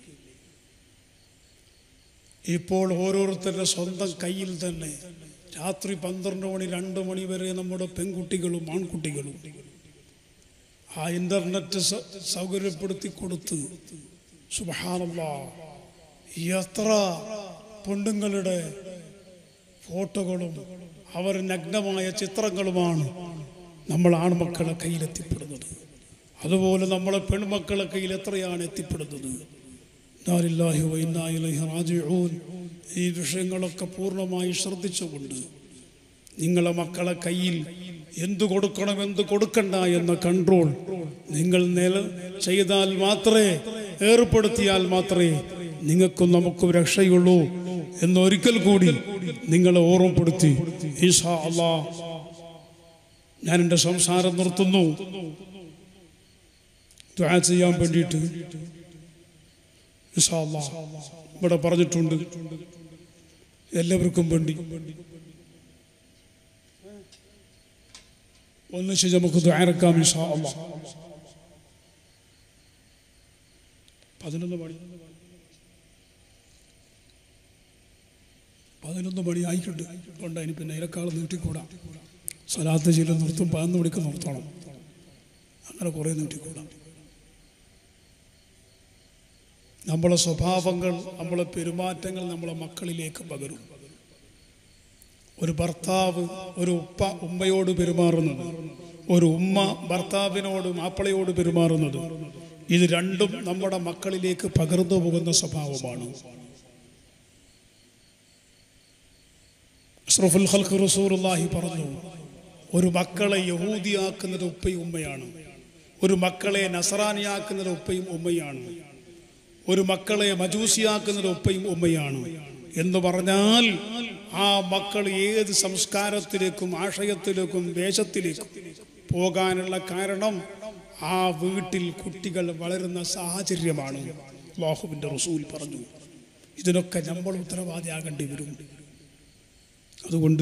ഇപ്പോൾ ഓരോരുത്തരുടെ സ്വന്തം കയ്യിൽ തന്നെ രാത്രി പന്ത്രണ്ട് മണി രണ്ട് മണി വരെ നമ്മുടെ പെൺകുട്ടികളും ആൺകുട്ടികളും ആ ഇന്റർനെറ്റ് സ- സൗകര്യപ്പെടുത്തി കൊടുത്ത് സുബഹാനല്ല എത്ര പെണ്ണുങ്ങളുടെ ഫോട്ടോകളും അവർ നഗ്നമായ ചിത്രങ്ങളുമാണ് നമ്മൾ ആൺമക്കളെ കയ്യിലെത്തിപ്പെടുന്നത് അതുപോലെ നമ്മളെ പെൺമക്കളെ കയ്യിൽ എത്രയാണ് എത്തിപ്പെടുന്നത് ഇന്നാലില്ലാഹി വ ഇന്നാ ഇലൈഹി റാജിഊൻ. ഈ വിഷയങ്ങളൊക്കെ പൂർണ്ണമായി ശ്രദ്ധിച്ചുകൊണ്ട് നിങ്ങളെ മക്കളെ കയ്യിൽ എന്തു കൊടുക്കണം എന്ത് കൊടുക്കണ്ട എന്ന കൺട്രോൾ നിങ്ങൾ നില ചെയ്താൽ മാത്രമേ ഏർപ്പെടുത്തിയാൽ മാത്രമേ നിങ്ങൾക്കും നമുക്കും രക്ഷയുള്ളൂ എന്നൊരിക്കൽ കൂടി നിങ്ങളെ ഓർമ്മപ്പെടുത്തി ഈശാ അള്ളാ ഞാൻ എൻ്റെ സംസാരം നിർത്തുന്നു ദുആ ചെയ്യാൻ വേണ്ടിയിട്ട് ഇൻഷാ അല്ലാഹ് ഇവിടെ പറഞ്ഞിട്ടുണ്ട് എല്ലാവർക്കും വേണ്ടി ഒന്നിച്ച് നമുക്ക് ദ്വാരക്കാം ഇൻഷാ അല്ലാഹ് പതിനൊന്ന് മണി പതിനൊന്ന് മണി ആയിട്ടുണ്ട് കൊണ്ട് ഇനി പിന്നെ ഇരക്കാൾ നീട്ടിക്കൂടാ സ്വലാത്ത് ചെയ്യൽ നിർത്തും പതിനൊന്ന് മണിക്ക് നിർത്തണം അങ്ങനെ കുറേ നീട്ടിക്കൂടാ നമ്മളെ സ്വഭാവങ്ങൾ നമ്മളെ പെരുമാറ്റങ്ങൾ നമ്മളെ മക്കളിലേക്ക് പകരും ഒരു ഭർത്താവ് ഒരു ഉപ്പ ഉമ്മയോട് പെരുമാറുന്നത് ഒരു ഉമ്മ ഭർത്താവിനോട് മാപ്പിളയോട് പെരുമാറുന്നത് ഇത് രണ്ടും നമ്മുടെ മക്കളിലേക്ക് പകർന്നു പോകുന്ന സ്വഭാവമാണ് അഷ്റഫുൽ ഖൽഖ് റസൂലുള്ളാഹി പറഞ്ഞു ഒരു മക്കളെ യഹൂദിയാക്കുന്നത് ഉപ്പയും ഉമ്മയാണ് ഒരു മക്കളെ നസറാനിയാക്കുന്നത് ഉപ്പയും ഉമ്മയാണ് ഒരു മക്കളെ മജൂസിയാക്കുന്നത് ഉപ്പയും ഉമ്മയാണ് എന്ന് പറഞ്ഞാൽ ആ മക്കൾ ഏത് സംസ്കാരത്തിലേക്കും ആശയത്തിലേക്കും വേഷത്തിലേക്കും പോകാനുള്ള കാരണം ആ വീട്ടിൽ കുട്ടികൾ വളരുന്ന സാഹചര്യമാണ് അള്ളാഹുവിൻ്റെ റസൂൽ പറഞ്ഞു ഇതിനൊക്കെ നമ്മൾ ഉത്തരവാദിയാകേണ്ടി വരും അതുകൊണ്ട്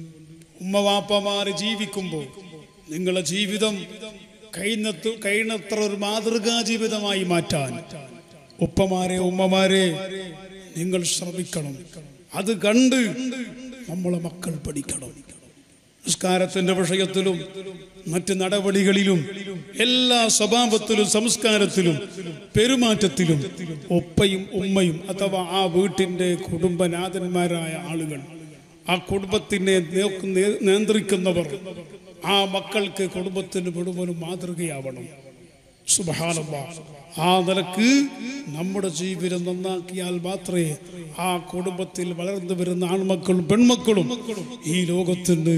ഉമ്മവാപ്പമാര് ജീവിക്കുമ്പോൾ നിങ്ങളുടെ ജീവിതം കഴിയുന്നത്ര കഴിയുന്നത്ര ഒരു മാതൃകാ ജീവിതമായി മാറ്റാൻ ഉപ്പമാരെ ഉമ്മമാരെ നിങ്ങൾ ശ്രമിക്കണം അത് കണ്ട് നമ്മളെ മക്കൾ പഠിക്കണം നിസ്കാരത്തിന്റെ വിഷയത്തിലും മറ്റ് നടപടികളിലും എല്ലാ സ്വഭാവത്തിലും സംസ്കാരത്തിലും പെരുമാറ്റത്തിലും ഒപ്പയും ഉമ്മയും അഥവാ ആ വീട്ടിന്റെ കുടുംബനാഥന്മാരായ ആളുകൾ ആ കുടുംബത്തിനെ നോക്ക് നേ- നിയന്ത്രിക്കുന്നവർ ആ മക്കൾക്ക് കുടുംബത്തിന് മുഴുവനും മാതൃകയാവണം സുബഹാനല്ലാ ആ നിലക്ക് നമ്മുടെ ജീവിതം നന്നാക്കിയാൽ മാത്രമേ ആ കുടുംബത്തിൽ വളർന്നു വരുന്ന ആൺമക്കളും പെൺമക്കളും ഈ ലോകത്തിന്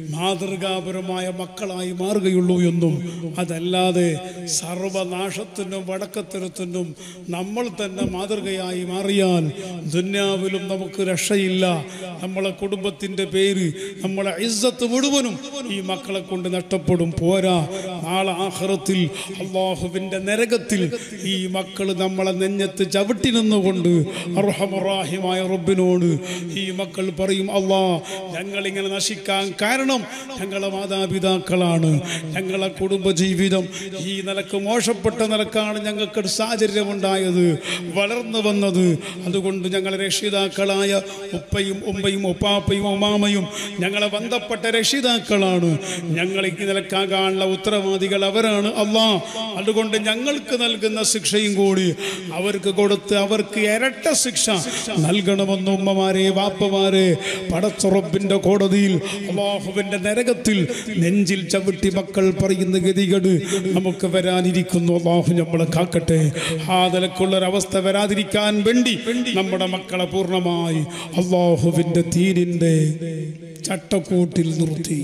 മാതൃകാപരമായ മക്കളായി മാറുകയുള്ളൂ എന്നും അതല്ലാതെ സർവനാശത്തിനും വടക്കത്തിരത്തിനും നമ്മൾ തന്നെ മാതൃകയായി മാറിയാൽ ദുന്യാവിലും നമുക്ക് രക്ഷയില്ല നമ്മളെ കുടുംബത്തിന്റെ പേര് നമ്മളെ ഇസ്സത്ത് മുഴുവനും ഈ മക്കളെ കൊണ്ട് നഷ്ടപ്പെടും പോരാ നാളെ ആഖിറത്തിൽ അള്ളാഹുവിന്റെ നരകത്തിൽ ഈ മക്കൾ നമ്മളെ നെഞ്ഞത്ത് ചവിട്ടി നിന്നുകൊണ്ട് അർഹമറാഹിമായ റബ്ബിനോട് ഈ മക്കൾ പറയും അള്ളാ ഞങ്ങൾ ഇങ്ങനെ നശിക്കാൻ കാരണം ഞങ്ങളെ മാതാപിതാക്കളാണ് ഞങ്ങളെ കുടുംബജീവിതം ഈ നിലക്ക് മോശപ്പെട്ട നിലക്കാണ് ഞങ്ങൾക്ക് ഒരു സാഹചര്യം ഉണ്ടായത് വളർന്നു വന്നത് അതുകൊണ്ട് ഞങ്ങളെ രക്ഷിതാക്കളായ ഉപ്പയും ഉമ്മയും ഉപ്പാപ്പയും ഉമാമയും ഞങ്ങളെ ബന്ധപ്പെട്ട രക്ഷിതാക്കളാണ് ഞങ്ങൾ ഈ നിലക്കാകാനുള്ള ഉത്തരവാദികൾ അവരാണ് അള്ളാ അതുകൊണ്ട് ഞങ്ങൾക്ക് നൽകുന്ന ശിക്ഷയും കൂടി അവർക്ക് കൊടുത്ത് അവർക്ക് ഇരട്ട ശിക്ഷ നൽകണമെന്ന് ഉമ്മമാരെ വാപ്പമാരെ പടച്ചുറപ്പിന്റെ കോടതിയിൽ അള്ളാഹുവിന്റെ നരകത്തിൽ നെഞ്ചിൽ ചവിട്ടി മക്കൾ പറയുന്ന ഗതികേട് നമുക്ക് വരാനിരിക്കുന്നു അള്ളാഹു നമ്മളെ കാക്കട്ടെ ആ നിലക്കുള്ളൊരവസ്ഥ വരാതിരിക്കാൻ വേണ്ടി നമ്മുടെ മക്കളെ പൂർണ്ണമായി അള്ളാഹുവിന്റെ തീരിന്റെ ചട്ടക്കൂട്ടിൽ നിർത്തി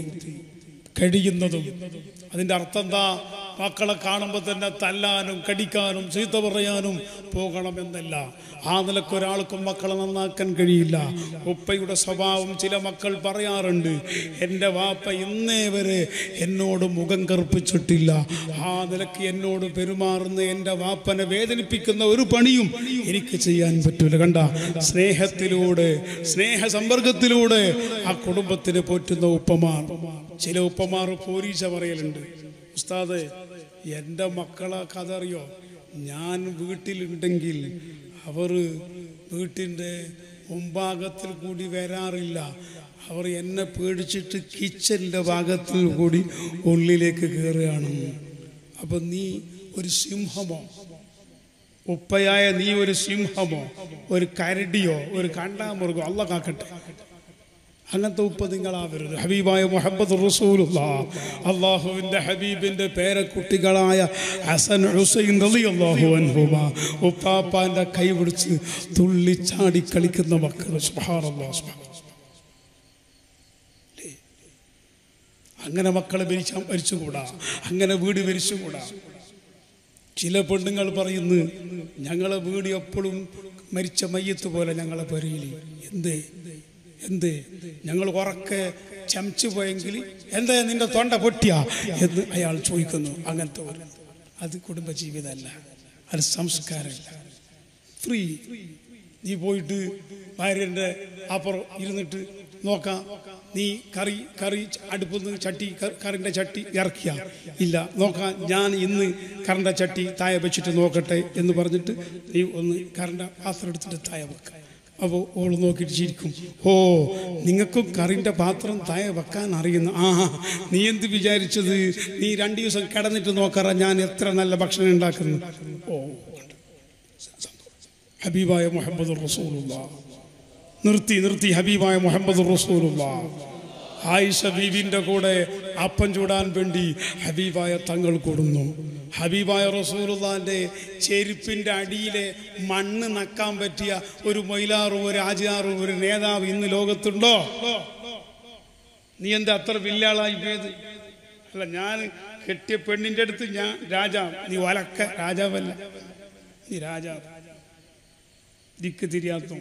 കഴിയുന്നതും അതിന്റെ അർത്ഥം എന്താ മക്കളെ കാണുമ്പോൾ തന്നെ തല്ലാനും കടിക്കാനും ചീത്ത പറയാനും പോകണമെന്നല്ല ആ നിലക്ക് ഒരാൾക്കും മക്കളെ നന്നാക്കാൻ കഴിയില്ല ഉപ്പയുടെ സ്വഭാവം ചില മക്കൾ പറയാറുണ്ട് എൻ്റെ വാപ്പ ഇന്നേ വരെ എന്നോട് മുഖം കറുപ്പിച്ചിട്ടില്ല ആ നിലക്ക് എന്നോട് പെരുമാറുന്ന എൻ്റെ വാപ്പനെ വേദനിപ്പിക്കുന്ന ഒരു പണിയും എനിക്ക് ചെയ്യാൻ പറ്റൂല കണ്ട സ്നേഹത്തിലൂടെ സ്നേഹ സമ്പർക്കത്തിലൂടെ ആ കുടുംബത്തിന് പോറ്റുന്ന ഉപ്പമാർ ചില ഉപ്പമാർ പോരീശ പറയലുണ്ട് ഉസ്താദ് എൻ്റെ മക്കളെ കഥ അറിയോ ഞാൻ വീട്ടിലുണ്ടെങ്കിൽ അവർ വീട്ടിൻ്റെ മുമ്പാകത്തിൽ കൂടി വരാറില്ല അവർ എന്നെ പേടിച്ചിട്ട് കിച്ചൻ്റെ ഭാഗത്തിൽ കൂടി ഉള്ളിലേക്ക് കയറുകയാണ് അപ്പം നീ ഒരു സിംഹമോ ഉപ്പയായ നീ ഒരു സിംഹമോ ഒരു കരടിയോ ഒരു കണ്ടാമൃഗോ അല്ല കാക്കട്ടെ അങ്ങനത്തെ ഉപ്പ നിങ്ങളാവരുത് ഹബീബായ മുഹമ്മദ് റസൂലുള്ള അള്ളാഹുവിൻ്റെ ഹബീബിൻ്റെ പേരക്കുട്ടികളായ ഹസൻ ഹുസൈൻ റളിയല്ലാഹു അൻഹുമ ഉപ്പാപ്പാൻ്റെ കൈ പിടിച്ച് തുള്ളിച്ചാടി കളിക്കുന്ന മക്കൾ സുബ്ഹാനല്ലാഹ് സുബ്ഹാനല്ലാഹ്. ല്ലേ? അങ്ങനെ മക്കളെ ഭരിച്ചാൽ ഭരിച്ചുകൂടാ അങ്ങനെ വീട് ഭരിച്ചുകൂടാ ചില പെണ്ണുങ്ങൾ പറയുന്നു ഞങ്ങളെ വീട് എപ്പോഴും മരിച്ച മയ്യത്ത് പോലെ ഞങ്ങളെ പെരയിൽ എന്തേ എന്ത് ഞങ്ങൾ ഉറക്കെ ചമച്ചു പോയെങ്കിൽ എന്താ നിന്റെ തൊണ്ട പൊട്ടിയ എന്ന് അയാൾ ചോദിക്കുന്നു അങ്ങനത്തെ ഒരു അത് കുടുംബജീവിതമല്ല അത് സംസ്കാരമില്ല ഫ്രീ നീ പോയിട്ട് ഭാര്യൻ്റെ അപ്പുറം ഇരുന്നിട്ട് നോക്കാം നീ കറി കറി അടുപ്പിൽ നിന്ന് ചട്ടി ക- കറിൻ്റെ ചട്ടി ഇറക്കിയ ഇല്ല നോക്കാം ഞാൻ ഇന്ന് കറിൻ്റെ ചട്ടി താഴെ വെച്ചിട്ട് നോക്കട്ടെ എന്ന് പറഞ്ഞിട്ട് നീ ഒന്ന് കറിൻ്റെ പാത്രം എടുത്തിട്ട് താഴെ വെക്കുക അപ്പോൾ ഓൾ നോക്കിയിട്ട് ചിരിക്കും ഓ നിങ്ങൾക്കും കറിൻ്റെ പാത്രം താഴെ വെക്കാൻ അറിയുന്നു ആ നീ എന്ത് വിചാരിച്ചത് നീ രണ്ട് ദിവസം കിടന്നിട്ട് നോക്കാറ ഞാൻ എത്ര നല്ല ഭക്ഷണം ഉണ്ടാക്കുന്നു ഓ ഹബീബായ മുഹമ്മദ് റസൂലുള്ള നിർത്തി നിർത്തി ഹബീബായ മുഹമ്മദ് റസൂലുള്ള ആയിഷ ബീബിന്റെ കൂടെ അപ്പം ചൂടാൻ വേണ്ടി ഹബീബായ തങ്ങൾ കൂടുന്നു ഹബീബായ റസൂലുള്ളാന്റെ ചെരുപ്പിന്റെ അടിയിലെ മണ്ണ് നക്കാൻ പറ്റിയ ഒരു മൊയിലാറും ഒരു ആചാറും ഒരു നേതാവ് ഇന്ന് ലോകത്തുണ്ടോ നീ എന്താ അത്ര വില്ലാളായി പോയത് അല്ല ഞാൻ കെട്ടിയ പെണ്ണിന്റെ അടുത്ത് ഞാൻ രാജാവ് നീ വലക്ക രാജാവല്ല നീ രാജാവ് ദിക്ക് തിരിയാത്ത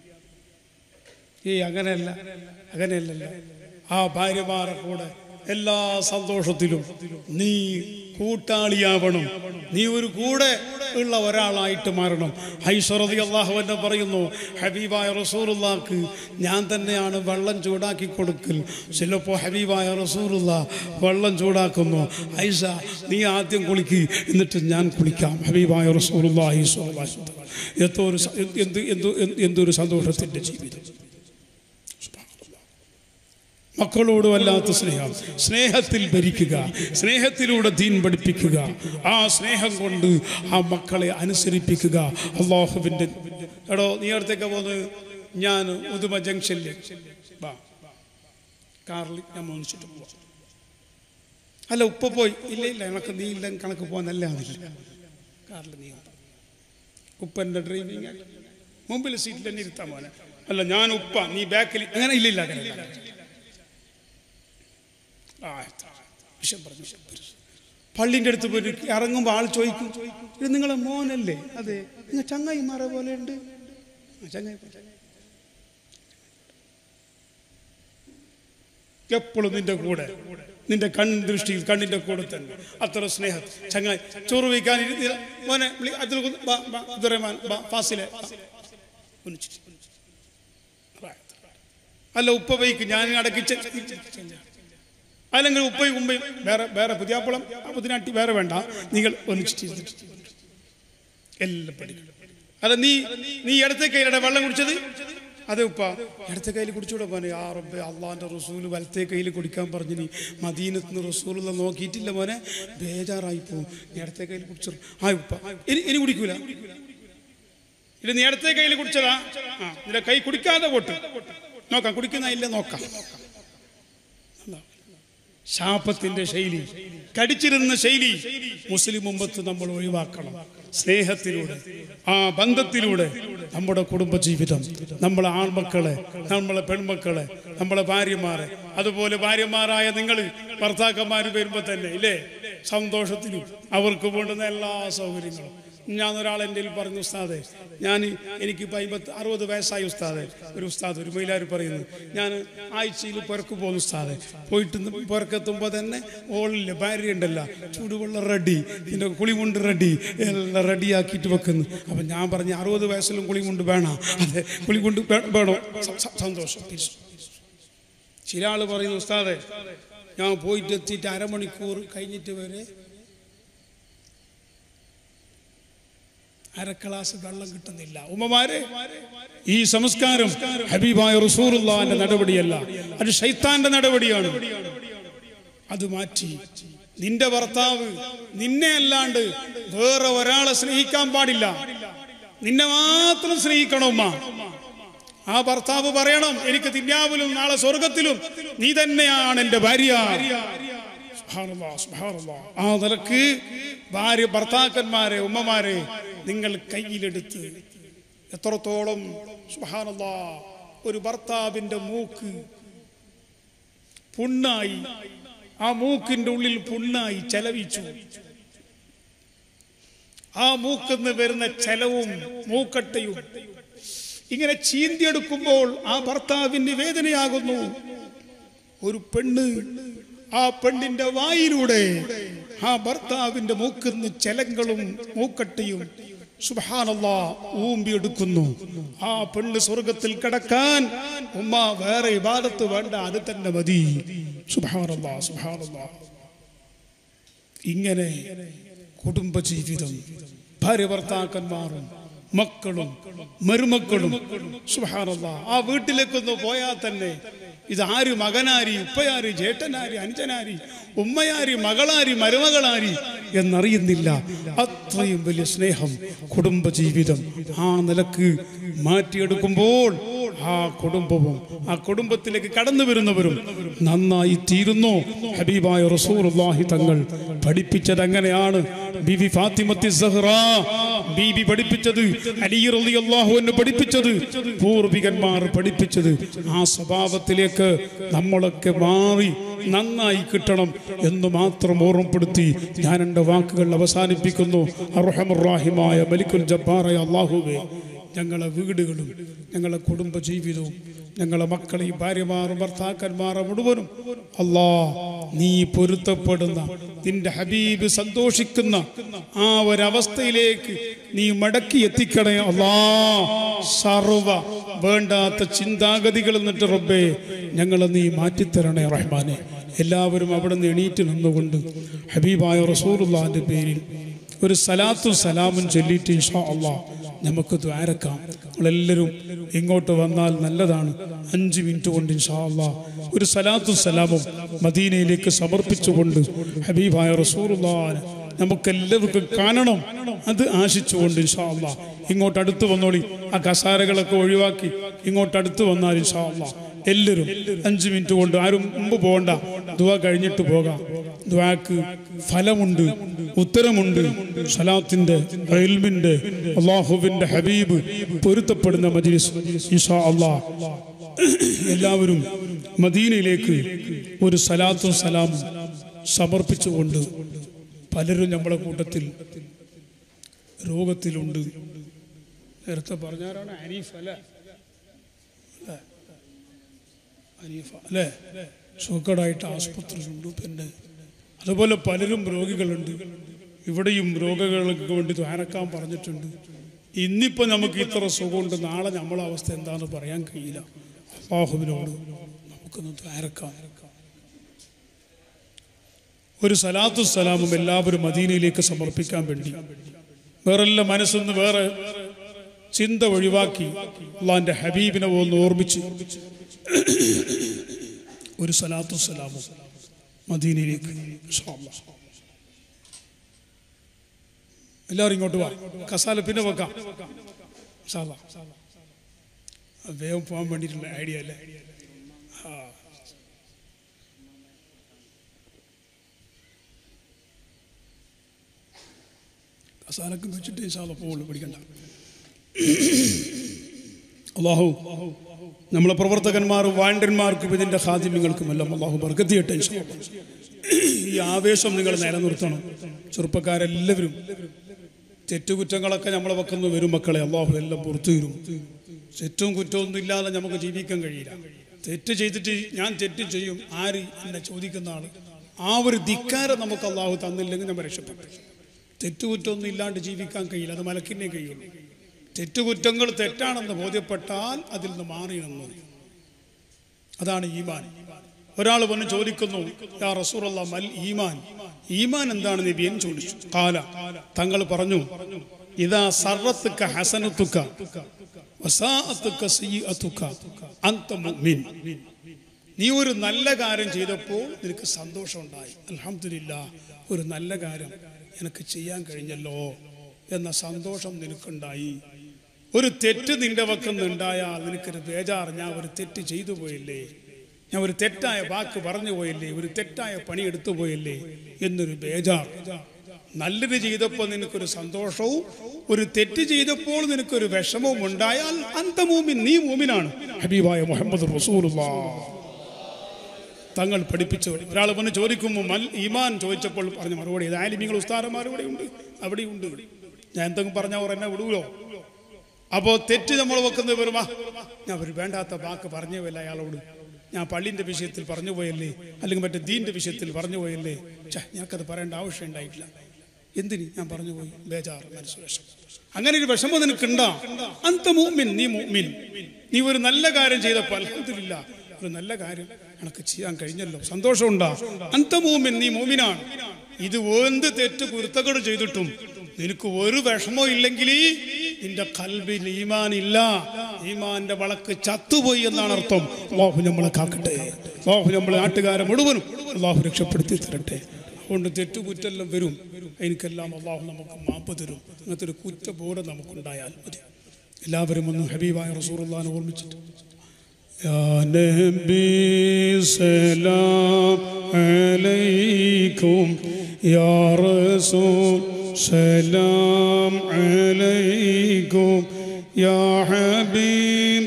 ഏയ് അങ്ങനെയല്ല അങ്ങനെയല്ലല്ല ആ ഭാര്യമാരെ കൂടെ എല്ലാ സന്തോഷത്തിലും നീ കൂട്ടാളിയാവണം നീ ഒരു കൂടെ ഉള്ള ഒരാളായിട്ട് മാറണം ഹൈസ്വറതി അള്ളാഹു എന്നെ പറയുന്നു ഹബീബായ റസൂറുല്ലാക്ക് ഞാൻ തന്നെയാണ് വെള്ളം ചൂടാക്കി കൊടുക്കൽ ചിലപ്പോൾ ഹബീബായ റസൂറുല്ല വെള്ളം ചൂടാക്കുന്നു ഐഷ നീ ആദ്യം കുളിക്ക് എന്നിട്ട് ഞാൻ കുളിക്കാം ഹബീബായ റസൂറുല്ലാ എന്തോ ഒരു സ- എന്ത് എന്ത് എന്തൊരു സന്തോഷത്തിൻ്റെ ജീവിതം മക്കളോട് വല്ലാത്ത സ്നേഹം സ്നേഹത്തിൽ ഭരിക്കുക സ്നേഹത്തിലൂടെ ദീൻ പഠിപ്പിക്കുക ആ സ്നേഹം കൊണ്ട് ആ മക്കളെ അനുസരിപ്പിക്കുക അള്ളാഹുവിൻ്റെ എടോ നീ അടുത്തേക്ക് പോന്ന് ഞാൻ ഉദുമ ജംഗ്ഷനിൽ വാ കാറിൽ ഞാൻ മോനിച്ചിട്ട് പോവാം അല്ല ഉപ്പ പോയി ഇല്ല ഇല്ല കണക്ക് നീ ഇല്ല കണക്ക് പോകാൻ നല്ല ആവില്ല കാറിൽ നീ ഉണ്ട്. ഉപ്പൻ്റെ ഡ്രൈവിങ് മുമ്പിൽ സീറ്റിൽ തന്നെ ഇരുത്താൻ മോനെ അല്ല ഞാൻ ഉപ്പ നീ ബാക്കിൽ അങ്ങനെ ഇല്ല ഇല്ല അങ്ങനെ ഇല്ല ആ, വിഷം പറഞ്ഞു വിഷം പറഞ്ഞു. പള്ളിൻ്റെ അടുത്ത് പോയിട്ട് ഇറങ്ങുമ്പോൾ ആൾ ചോദിക്കും ഇത് നിങ്ങളെ മോനല്ലേ അതെ നിങ്ങൾ ചങ്ങായിമാരെ പോലെ ഉണ്ട് ആ, ചങ്ങായി എപ്പോഴും നിന്റെ കൂടെ നിന്റെ കൺ ദൃഷ്ടിയിൽ കണ്ണിന്റെ കൂടെ തന്നെ അത്ര സ്നേഹം ചങ്ങായി ചോറ് വയ്ക്കാൻ ഇരുന്നില്ല. മോനെ വിളി, അബ്ദുൽ ഖുദ്, ബാ, ബാ, അബ്ദുറഹ്മാൻ, ബാ, ഫാസിലെ ബാ. ഒന്നിച്ചിട്ട്. അല്ല ഉപ്പ വയ്ക്കും ഞാൻ അടക്കിച്ച് അല്ലെങ്കിൽ ഉപ്പയും ഉമ്മയും വേറെ വേറെ പുതിയാപ്പളം പുതിനാട്ടി വേറെ വേണ്ട നിങ്ങൾ ഒന്നിച്ചിട്ട് ഇരുന്നിട്ട്. എല്ലാം പഠിക്കും അല്ല നീ നീ ഇടത്തെ കയ്യിലടെ വെള്ളം കുടിച്ചത് അതെ ഉപ്പ ഇടത്തെ കയ്യിൽ കുടിച്ചൂടെ മോനെ ആ റബ്ബെ അള്ളാന്റെ റസൂല് വലത്തെ കയ്യിൽ കുടിക്കാൻ പറഞ്ഞു നീ മദീനത്ത് നിന്ന് റസൂലുള്ള നോക്കിയിട്ടില്ല മോനെ ബേജാറായി പോവും നീ ഇടത്തെ കയ്യിൽ കുടിച്ചു ആ ഉപ്പ ഇനി ഇനി കുടിക്കൂല ഇത് നീ ഇടത്തെ കയ്യിൽ കുടിച്ചതാ ആ നിന്റെ കൈ കുടിക്കാതെ പോട്ട് നോക്കാം കുടിക്കുന്ന ഇല്ല നോക്കാം ശാപത്തിന്റെ ശൈലി കടിച്ചിരുന്ന ശൈലി മുസ്ലിം മുമ്പത്ത് നമ്മൾ ഒഴിവാക്കണം സ്നേഹത്തിലൂടെ ആ ബന്ധത്തിലൂടെ നമ്മുടെ കുടുംബജീവിതം നമ്മളെ ആൺമക്കളെ നമ്മളെ പെൺമക്കളെ നമ്മളെ ഭാര്യമാരെ അതുപോലെ ഭാര്യമാരായ നിങ്ങൾ ഭർത്താക്കന്മാർ വരുമ്പോൾ തന്നെ ഇല്ലേ സന്തോഷത്തിലും അവർക്ക് വേണ്ടുന്ന എല്ലാ സൗകര്യങ്ങളും ഞാൻ ഒരാൾ എൻ്റെ കയ്യിൽ പറഞ്ഞു ഉസ്താദെ ഞാൻ എനിക്ക് ഇപ്പം അമ്പത്തി അറുപത് വയസ്സായി ഉസ്താദെ ഒരു ഉസ്താദ് ഒരു മൈലാർ പറയുന്നു ഞാൻ ആഴ്ചയിൽ പുറക്ക് പോകുന്നു ഉസ്താദെ പോയിട്ട് പുറക്കെത്തുമ്പോൾ തന്നെ ഓളില്ല ഭാര്യ ഉണ്ടല്ല ചൂടുവെള്ളം റെഡി പിന്നെ കുളിമുണ്ട് റെഡി എല്ലാം റെഡിയാക്കിയിട്ട് വെക്കുന്നു അപ്പം ഞാൻ പറഞ്ഞു അറുപത് വയസ്സിലും കുളിമുണ്ട് വേണം അതെ കുളിമുണ്ട് വേ- വേണോ സ- സ- സന്തോഷം ചില ആൾ പറയുന്നു ഉസ്താദെ ഞാൻ പോയിട്ട് എത്തിയിട്ട് അരമണിക്കൂർ കഴിഞ്ഞിട്ട് വരെ അര ഗ്ലാസ് വെള്ളം കിട്ടുന്നില്ല ഉമ്മമാരെ ഈ സംസ്കാരം ഹബീബായ റസൂറുള്ളാന്റെ നടപടിയല്ല അത് ഷൈത്താന്റെ നടപടിയാണ് അത് മാറ്റി നിന്റെ ഭർത്താവ് നിന്നെ അല്ലാണ്ട് വേറെ ഒരാളെ സ്നേഹിക്കാൻ പാടില്ല നിന്നെ മാത്രം സ്നേഹിക്കണം ഉമ്മ ആ ഭർത്താവ് പറയണം എനിക്ക് തിന്യാവിലും നാളെ സ്വർഗത്തിലും നീ തന്നെയാണ് എൻ്റെ ഭാര്യ സുബ്ഹാനല്ലാഹ്, സുബ്ഹാനല്ലാഹ്. ആ നിലക്ക് ഭാര്യ ഭർത്താക്കന്മാരെ ഉമ്മമാരെ നിങ്ങൾ കയ്യിലെടുത്ത് എത്രത്തോളം സുബ്ഹാനല്ലാ ഒരു ഭർത്താവിന്റെ മൂക്ക് പുണ്ണായി ആ മൂക്കിന്റെ ഉള്ളിൽ പുണ്ണായി ചെലവിച്ചു ആ മൂക്കിന്ന് വരുന്ന ചെലവും മൂക്കട്ടയും ഇങ്ങനെ ചീന്തിയെടുക്കുമ്പോൾ ആ ഭർത്താവിന് വേദനയാകുന്നു ഒരു പെണ്ണ് ആ പെണ്ണിന്റെ വായിലൂടെ ആ ഭർത്താവിന്റെ മൂക്കിന്ന് ചെലങ്ങളും മൂക്കട്ടിയും സുബാനല്ലാ ഊമ്പിയെടുക്കുന്നു ആ പെണ്ണ് സ്വർഗത്തിൽ കിടക്കാൻ ഉമ്മ വേറെ ഇബാദത്ത് വേണ്ട അത് തന്നെ മതി സുബാനല്ലാ സുബാനല്ലാ ഇങ്ങനെ കുടുംബജീവിതം ഭാര്യ ഭർത്താക്കന്മാരും മക്കളും മരുമക്കളും സുഹാനല്ല ആ വീട്ടിലേക്കൊന്ന് പോയാൽ തന്നെ ഇത് ആര് മകനാരി ഉപ്പയാരി ജേട്ടനാരി അനുജനാരി ഉമ്മയാരി മകളാരി മരുമകളാരി എന്നറിയുന്നില്ല അത്രയും വലിയ സ്നേഹം കുടുംബജീവിതം ആ നിലക്ക് മാറ്റിയെടുക്കുമ്പോൾ ആ കുടുംബവും ആ കുടുംബത്തിലേക്ക് കടന്നു വരുന്നവരും നന്നായി തീരുന്നു ഹബീബായ റസൂലുള്ളാഹി തങ്ങൾ പഠിപ്പിച്ചത് എങ്ങനെയാണ് ബിബി ഫാത്തിമത്തി സഹ്റ ബീബി പഠിപ്പിച്ചത് അലി റളിയല്ലാഹു അൻഹു പഠിപ്പിച്ചത് പൂർവികന്മാർ പഠിപ്പിച്ചത് ആ സ്വഭാവത്തിലേക്ക് നമ്മളൊക്കെ മാറി നന്നായി കിട്ടണം എന്ന് മാത്രം ഓർമ്മപ്പെടുത്തി ഞാൻ എൻ്റെ വാക്കുകൾ അവസാനിപ്പിക്കുന്നു അർഹമുറാഹിമായ മലിക്കുൽ ജബ്ബാറായ അള്ളാഹുവേ ഞങ്ങളെ വീടുകളും ഞങ്ങളെ കുടുംബ ജീവിതവും ഞങ്ങളെ മക്കളെയും ഭാര്യമാരും ഭർത്താക്കന്മാരെ മുഴുവനും അല്ലാ നീ പൊരുത്തപ്പെടുന്ന നിന്റെ ഹബീബ് സന്തോഷിക്കുന്ന ആ ഒരവസ്ഥയിലേക്ക് നീ മടക്കി എത്തിക്കണേ അല്ലാ സർവ വേണ്ടാത്ത ചിന്താഗതികൾ എന്നിട്ട് റബ്ബേ ഞങ്ങളെ നീ മാറ്റിത്തരണേ റഹ്മാനെ എല്ലാവരും അവിടെ നിന്ന് എണീറ്റ് നിന്നുകൊണ്ട് ഹബീബായ റസൂലുള്ളാന്റെ പേരിൽ ഒരു സലാത്തും സലാമും ചൊല്ലിയിട്ട് ഇൻഷാ അള്ളാ നമുക്ക് ദ്വാരക്കാം നമ്മളെല്ലാവരും ഇങ്ങോട്ട് വന്നാൽ നല്ലതാണ് അഞ്ച് മിനിറ്റ് കൊണ്ട് ഇൻഷാ അള്ളാ ഒരു സലാത്തും സലാമും മദീനയിലേക്ക് സമർപ്പിച്ചുകൊണ്ട് ഹബീബായ റസൂറുല്ലാന് നമുക്കെല്ലാവർക്കും കാണണം അത് ആശിച്ചുകൊണ്ട് ഇൻഷാ അള്ളാ ഇങ്ങോട്ട് അടുത്ത് വന്നോളി ആ കസാരകളൊക്കെ ഒഴിവാക്കി ഇങ്ങോട്ട് അടുത്ത് വന്നാൽ ഇൻഷാ അള്ളാ എല്ലാവരും അഞ്ച് മിനിറ്റ് കൊണ്ട് ആരും മുമ്പ് പോകണ്ട ദുവ കഴിഞ്ഞിട്ട് പോകാം ദുവാക്ക് ഫലമുണ്ട് ഉത്തരമുണ്ട് സലാത്തിന്റെ ഇൽമിന്റെ അള്ളാഹുവിന്റെ ഹബീബ് പൊരുത്തപ്പെടുന്ന മജ്ലിസ് ഇൻഷാ അള്ളാ എല്ലാവരും മദീനയിലേക്ക് ഒരു സലാത്തും സലാമും സമർപ്പിച്ചുകൊണ്ട് പലരും നമ്മളെ കൂട്ടത്തിൽ രോഗത്തിലുണ്ട് നേരത്തെ പറഞ്ഞാരാണ് അനീഫ് അല്ലേ അല്ലേ? അനീഫ അല്ലേ സൂക്കടായിട്ട് ആസ്പത്രിയിലുണ്ട് പിന്നെ അതുപോലെ പലരും രോഗികളുണ്ട് ഇവിടെയും രോഗികൾക്ക് വേണ്ടി ദ്വാരക്കാൻ പറഞ്ഞിട്ടുണ്ട് ഇന്നിപ്പോൾ നമുക്ക് ഇത്ര സുഖമുണ്ട് നാളെ നമ്മളെ അവസ്ഥ എന്താണെന്ന് പറയാൻ കഴിയില്ല അള്ളാഹുവിനോട് നമുക്കൊന്ന് ദ്വാരക്കാം ഒരു സലാത്തു സലാമും എല്ലാവരും മദീനയിലേക്ക് സമർപ്പിക്കാൻ വേണ്ടി വേറെല്ലാം മനസ്സൊന്ന് വേറെ ചിന്ത ഒഴിവാക്കി അള്ളാന്റെ ഹബീബിനെ ഒന്ന് ഓർമ്മിച്ച് ഒരു സലാത്തു സലാമും മദീനയിലേക്ക് ഇൻഷാ അല്ലാ. എല്ലാവരും ഇങ്ങോട്ട് വാ കസാല പിന്നെ വെക്കാം ഇൻഷാ അല്ലാ. അത് വേഗം പോകാൻ വേണ്ടിയിട്ടുള്ള ഐഡിയ അല്ലേ ആ കസാലൊക്കെ വെച്ചിട്ട് ഇൻഷാല്ല പോകുള്ളൂ പഠിക്കണ്ട അള്ളാഹു നമ്മളെ പ്രവർത്തകന്മാരും വാണ്ടന്മാർക്കും ഇതിന്റെ ഹാദിമ്യങ്ങൾക്കും എല്ലാം അള്ളാഹു ബർക്കത്തിയട്ടെ ഇൻഷാ അല്ലാ. ഈ ആവേശം നിങ്ങൾ നിലനിർത്തണം ചെറുപ്പക്കാരെല്ലാവരും തെറ്റുകുറ്റങ്ങളൊക്കെ നമ്മളെ വെക്കുന്ന വരും മക്കളെ അള്ളാഹു എല്ലാം പുറത്തു തരും തെറ്റും കുറ്റമൊന്നും ഇല്ലാതെ നമുക്ക് ജീവിക്കാൻ കഴിയില്ല തെറ്റ് ചെയ്തിട്ട് ഞാൻ തെറ്റ് ചെയ്യും ആര് എന്നെ ചോദിക്കുന്ന ആള് ആ ഒരു ധിക്കാരം നമുക്ക് അള്ളാഹു തന്നില്ലെങ്കിൽ നമ്മൾ രക്ഷപ്പെട്ടു തെറ്റുകുറ്റമൊന്നും ഇല്ലാണ്ട് ജീവിക്കാൻ കഴിയില്ല അത് മലക്കിനെ കഴിയുള്ളൂ തെറ്റുകുറ്റങ്ങൾ തെറ്റാണെന്ന് ബോധ്യപ്പെട്ടാൽ അതിൽ നിന്ന് മാറി നിന്നു അതാണ് ഈമാൻ ഒരാൾ വന്ന് ചോദിക്കുന്നു യാ റസൂറല്ല മൽ ഈമാൻ ഈമാൻ എന്താണ് നബി എന്ന് ചോദിച്ചു കാല തങ്ങൾ പറഞ്ഞു ഇതാ സർവത്തുക്ക ഹസനത്തുക്ക വസാഅത്തുക്ക സയ്യിഅത്തുക്ക അന്ത മുഅ്മിൻ നീ ഒരു നല്ല കാര്യം ചെയ്തപ്പോൾ നിനക്ക് സന്തോഷമുണ്ടായി അൽഹംദുലില്ലാ ഒരു നല്ല കാര്യം എനിക്ക് ചെയ്യാൻ കഴിഞ്ഞല്ലോ എന്ന സന്തോഷം നിനക്കുണ്ടായി ഒരു തെറ്റ് നിന്റെ വക്കുന്നുണ്ടായാൽ നിനക്കൊരു ബേജാർ ഞാൻ ഒരു തെറ്റ് ചെയ്തു പോയില്ലേ ഞാൻ ഒരു തെറ്റായ വാക്ക് പറഞ്ഞു പോയില്ലേ ഒരു തെറ്റായ പണി എടുത്തു പോയില്ലേ എന്നൊരു ബേജാർ നല്ലത് ചെയ്തപ്പോൾ നിനക്കൊരു സന്തോഷവും ഒരു തെറ്റ് ചെയ്തപ്പോൾ നിനക്കൊരു വിഷമവും ഉണ്ടായാൽ അന്ത മൂമിൻ നീ മൂമിനാണ് ഹബീബായ മുഹമ്മദ് റസൂലുള്ളാ തങ്ങൾ പഠിപ്പിച്ചവർ ഒരാൾ വന്ന് ചോദിക്കുമ്പോൾ മൽ ഈമാൻ ചോദിച്ചപ്പോൾ പറഞ്ഞ മറുപടി ഇത് ആലിമികൾ ഉസ്താരന്മാർ ഇവിടെ ഉണ്ട് അവിടെയുണ്ട് ഞാൻ എന്തെങ്കിലും പറഞ്ഞാൽ അവർ എന്നെ വിടുവോ അപ്പോൾ തെറ്റ് നമ്മൾ വെക്കുന്ന വരുമാ ഞാൻ ഒരു വേണ്ടാത്ത വാക്ക് പറഞ്ഞു പോയല്ല അയാളോട് ഞാൻ പള്ളിന്റെ വിഷയത്തിൽ പറഞ്ഞു പോയല്ലേ അല്ലെങ്കിൽ മറ്റേ ദീന്റെ വിഷയത്തിൽ പറഞ്ഞു പോയല്ലേ ഛെ, ഞങ്ങൾക്കത് പറയേണ്ട ആവശ്യം ഉണ്ടായിട്ടില്ല എന്തിന് ഞാൻ പറഞ്ഞു പോയി ബേജാറ് മനസ്സ് വിഷമം അങ്ങനെ ഒരു വിഷമം നിനക്കുണ്ടാ അന്ത മൂമിൻ നീ മൂമിൻ നീ ഒരു നല്ല കാര്യം ചെയ്തപ്പോൾ അൽഹംദുലില്ലാ ഒരു നല്ല കാര്യം എനക്ക് ചെയ്യാൻ കഴിഞ്ഞല്ലോ സന്തോഷമുണ്ടാ അന്ത മൂമിൻ നീ മൂമിനാണ് ഇത് എന്ത് തെറ്റ് കുരുത്തക്കേട് ചെയ്തിട്ടും നിനക്ക് ഒരു വിഷമവും ഇല്ലെങ്കിൽ നിന്റെ കൽബിൽ ഈമാൻ ഇല്ല ഈമാന്റെ വളക്ക് ചത്തുപോയി എന്നാണ് അർത്ഥം അള്ളാഹു നമ്മളെ കാക്കട്ടെ അള്ളാഹു നമ്മളെ നാട്ടുകാരെ മുഴുവനും അള്ളാഹു രക്ഷപ്പെടുത്തി തരട്ടെ അതുകൊണ്ട് തെറ്റുകുറ്റെല്ലാം വരും എനിക്കെല്ലാം അള്ളാഹു നമുക്ക് മാപ്പ് തരും അങ്ങനത്തെ ഒരു കുറ്റബോധം നമുക്കുണ്ടായാൽ മതി എല്ലാവരും ഒന്ന് ഹബീബായ റസൂറുല്ലാനെ ഓർമ്മിച്ചിട്ട് يا نبي سلام عليكم يا رسول سلام عليكم يا حبيب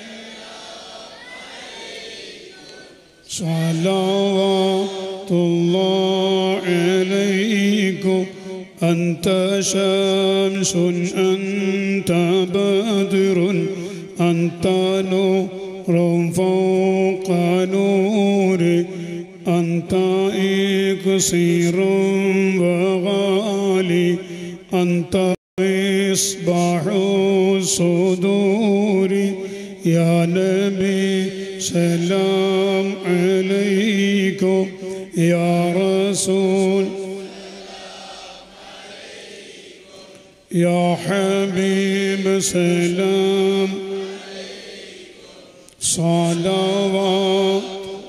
صلوات الله عليكم أنت شمس أنت بدر أنت نور فوق نور أنت إكسير وغالي أنت مصباح الصدور يا نبي سلام عليكم يا رسول يا حبيب سلام صلوات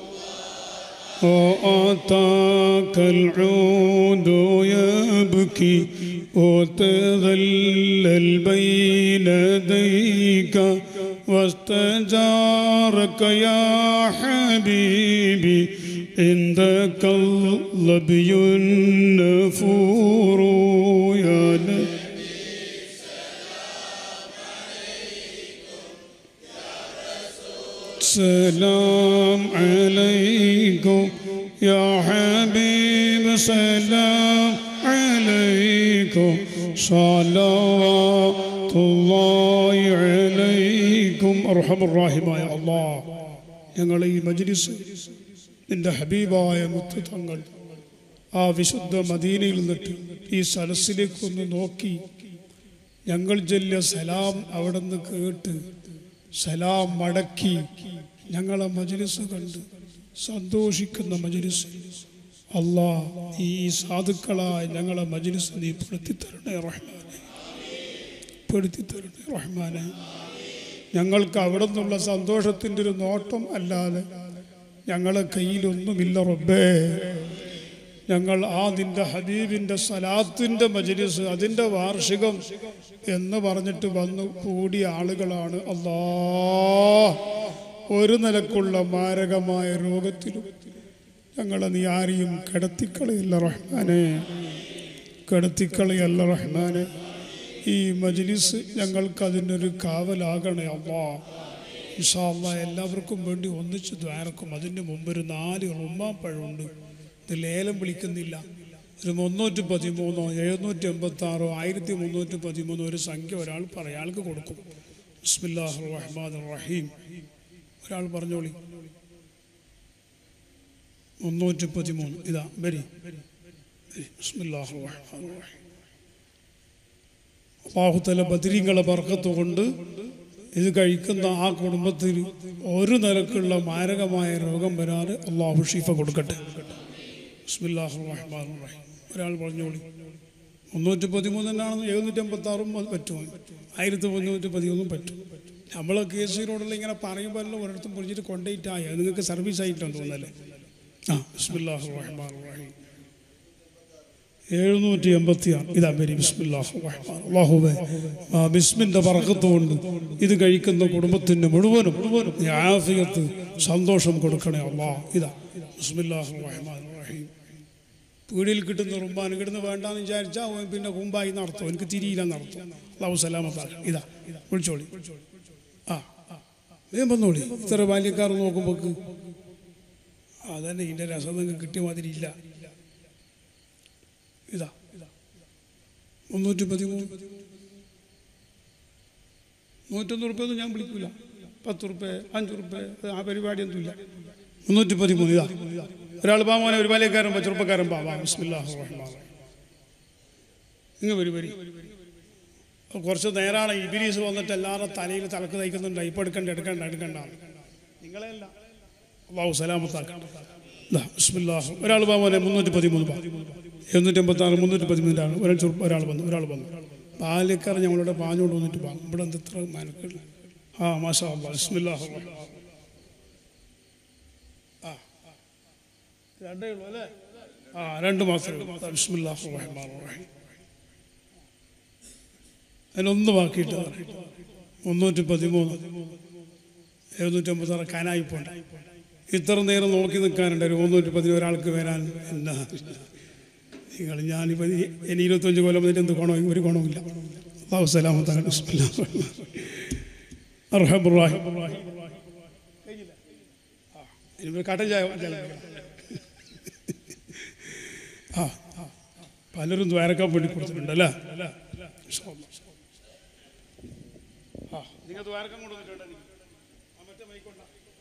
وأتاك العود يبكي وتذلل بين يديك واستجارك يا حبيبي عندك اللبي النفور يا نبي سلام عليكم يا حبيب سلام عليكم صلوات الله عليكم أرحم الراحمين يا الله ഞങ്ങൾ ഈ മജ്ലിസ് നിന്റെ ഹബീബായ മുത്തുതങ്ങൾ ആ വിശുദ്ധ മദീനയിൽ നിന്നിട്ട് ഈ സലസിലേക്കൊന്ന് നോക്കി ഞങ്ങൾ ചൊല്ലിയ സലാം അവിടെ നിന്ന് കേട്ട് സലാം മടക്കി ഞങ്ങളെ മജ്ലിസ് കണ്ട് സന്തോഷിക്കുന്ന മജ്ലിസ് അല്ലാ ഈ സാധുക്കളായ ഞങ്ങളെ മജ്ലിസ് നീ പെടുത്തി തരണേ റഹ്മാനെ പെടുത്തി തരണേ റഹ്മാനെ ഞങ്ങൾക്ക് അവിടെ നിന്നുള്ള സന്തോഷത്തിൻ്റെ ഒരു നോട്ടം അല്ലാതെ ഞങ്ങളെ കയ്യിലൊന്നുമില്ല റബ്ബേ ഞങ്ങൾ ആ നിന്റെ ഹബീബിൻ്റെ സലാത്തിൻ്റെ മജ്ലിസ് അതിൻ്റെ വാർഷികം എന്ന് പറഞ്ഞിട്ട് വന്നു കൂടിയ ആളുകളാണ് അല്ലാ ഒരു നിലക്കുള്ള മാരകമായ രോഗത്തിലും ഞങ്ങളെ നീ ആരെയും കിടത്തിക്കളയല്ല റഹ്മാനെ കിടത്തിക്കളയല്ല റഹ്മാനെ ഈ മജ്ലിസ് ഞങ്ങൾക്ക് അതിനൊരു കാവലാകണേ അള്ളാ ഇൻഷാ അള്ളാ എല്ലാവർക്കും വേണ്ടി ഒന്നിച്ച് ദ്വാരക്കും അതിൻ്റെ മുമ്പ് ഒരു നാല് റുമ്മാപ്പഴമുണ്ട് ഇത് ലേലം വിളിക്കുന്നില്ല ഒരു മുന്നൂറ്റി പതിമൂന്നോ എഴുന്നൂറ്റി എൺപത്തി ആറോ ആയിരത്തി മുന്നൂറ്റി പതിമൂന്നോ ഒരു സംഖ്യ ഒരാൾ പറ- അയാൾക്ക് കൊടുക്കും ബിസ്മില്ലാഹ് റഹ്മാൻ റഹീം ഒരാൾ പറഞ്ഞോളി മുന്നൂറ്റി പതിമൂന്ന് ഇതാ വരി വരി. ബിസ്മില്ലാഹ് റഹ്മാൻ റഹീം അള്ളാഹുത്തല ബദരീങ്ങളെ ബർക്കത്ത് കൊണ്ട് ഇത് കഴിക്കുന്ന ആ കുടുംബത്തിൽ ഒരു നിലക്കുള്ള മാരകമായ രോഗം വരാതെ അള്ളാഹു ഷീഫ കൊടുക്കട്ടെ ബിസ്മില്ലാഹിർ റഹ്മാനിർ റഹീം ഒരാൾ പറഞ്ഞോളി മുന്നൂറ്റി പതിമൂന്ന് തന്നെയാണെന്ന് എഴുന്നൂറ്റി അമ്പത്തി ആറും പറ്റുമോ ആയിരത്തി മുന്നൂറ്റി പതിമൂന്നും പറ്റും നമ്മളെ കേസ് റോഡിൽ ഇങ്ങനെ പറയുമ്പോൾ എല്ലാം ഒരിടത്തും പൊളിച്ചിട്ട് കൊണ്ടേറ്റായ നിങ്ങൾക്ക് സർവീസ് ആയിട്ടാണ് തോന്നല്ലേ ആ ബിസ്മില്ലാഹിർ റഹ്മാനിർ റഹീം എഴുന്നൂറ്റി എൺപത്തി ആറ് ഇതാ വരി ബിസ്മില്ലാഹ് റഹ്മാൻ അള്ളാഹുവേ ആ ബിസ്മിന്റെ പറക്കത്ത് കൊണ്ട് ഇത് കഴിക്കുന്ന കുടുംബത്തിന് മുഴുവനും മുഴുവനും നീ ആഫിയത്ത് സന്തോഷം കൊടുക്കണേ അള്ളാ ഇതാ ബിസ്മില്ലാഹ് റഹ്മാൻ റഹീം പീടിയിൽ കിട്ടുന്ന റുമ്പാൻ കിട്ടുന്ന വേണ്ടാന്ന് വിചാരിച്ചാൽ അവൻ പിന്നെ കുമ്പായി നടത്തും എനിക്ക് തിരിയില്ല നടത്തും അള്ളാഹു സലാമത്താക്കും ഇതാ വിളിച്ചോളി ആ വേഗം വന്നോളി ഇത്ര ബാല്യക്കാർ നോക്കുമ്പോൾ അതന്നെ ഇതിൻ്റെ രസം നിങ്ങൾക്ക് കിട്ടിയ മാതിരി ഇല്ല ഇതാ മുന്നൂറ്റി പതിമൂന്ന് നൂറ്റൊന്ന് റുപ്യൊന്നും ഞാൻ വിളിക്കൂല പത്ത് റുപ്യ അഞ്ച് റുപ്യ ആ പരിപാടിയൊന്നുമില്ല മുന്നൂറ്റി പതിമൂന്ന് ഇതാ ഒരാൾ പാ മോനെ ഒരു ബാല്യക്കാരൻ പാ ചെറുപ്പക്കാരൻ പാ വാ ബിസ്മില്ലാഹ് റഹ്മാൻ ഇങ്ങ് വരി വരി അപ്പോൾ കുറച്ച് നേരാണ് ഇബിലീസ് വന്നിട്ട് എല്ലാവരുടെ തലയിൽ തലക്ക് തയ്ക്കുന്നുണ്ട് ഇപ്പോൾ എടുക്കണ്ട എടുക്കണ്ട എടുക്കണ്ട നിങ്ങളെയല്ല അള്ളാഹു സലാമത്താക്കട്ടെ ദാ, ബിസ്മില്ലാഹ് ഒരാൾ പാ മോനെ മുന്നൂറ്റി പതിമൂന്ന് പാ എഴുന്നൂറ്റി അമ്പത്തി ആറ് മുന്നൂറ്റി പതിമൂന്നിലാണ് ഒരാൾ ചെറുപ്പം ഒരാൾ വന്നു ഒരാൾ വന്നു ബാല്യക്കാർ ഞങ്ങളോട് പാഞ്ഞുകൊണ്ട് വന്നിട്ട് പാ ഇവിടെ എന്ത് ഇത്ര മനക്കില്ല ആ മാഷാ അള്ളാഹ് ബിസ്മില്ലാഹ് റഹ്മാൻ ആ രണ്ടേ ഉള്ളൂ അല്ലേ ആ രണ്ട് മാത്രമേ ഉള്ളൂ ദാ, ബിസ്മില്ലാഹ് റഹ്മാൻ റഹീം അതിനൊന്ന് ബാക്കിയിട്ട് മുന്നൂറ്റി പതിമൂന്ന് എഴുന്നൂറ്റി അമ്പത്തി ആറ് കനായിപ്പോണ്ട് ഇത്ര നേരം നോക്കി നിൽക്കാനുണ്ട് ഒരു മുന്നൂറ്റി പതിനൊന്ന് ഒരാൾക്ക് വരാൻ എന്നാ നിങ്ങൾ ഞാനിപ്പോൾ ഇനി ഇരുപത്തഞ്ച് കൊല്ലം വന്നിട്ട് എന്ത് ഗുണം ഒരു ഗുണമില്ല അള്ളാഹു സലാമത്താണ് അർഹബുറാഹിം ഇനി കട്ടൻ ചായ ആ ആ. പലരും ദ്വാരക്കാൻ വേണ്ടി കൊടുത്തിട്ടുണ്ട് അല്ലേ ഇൻഷാ അല്ലാ. ആ നിങ്ങൾ ദ്വാരക്കം കൊണ്ടുവന്നിട്ടുണ്ട് എനിക്ക്. ആ, മറ്റേ mic കൊണ്ടാ.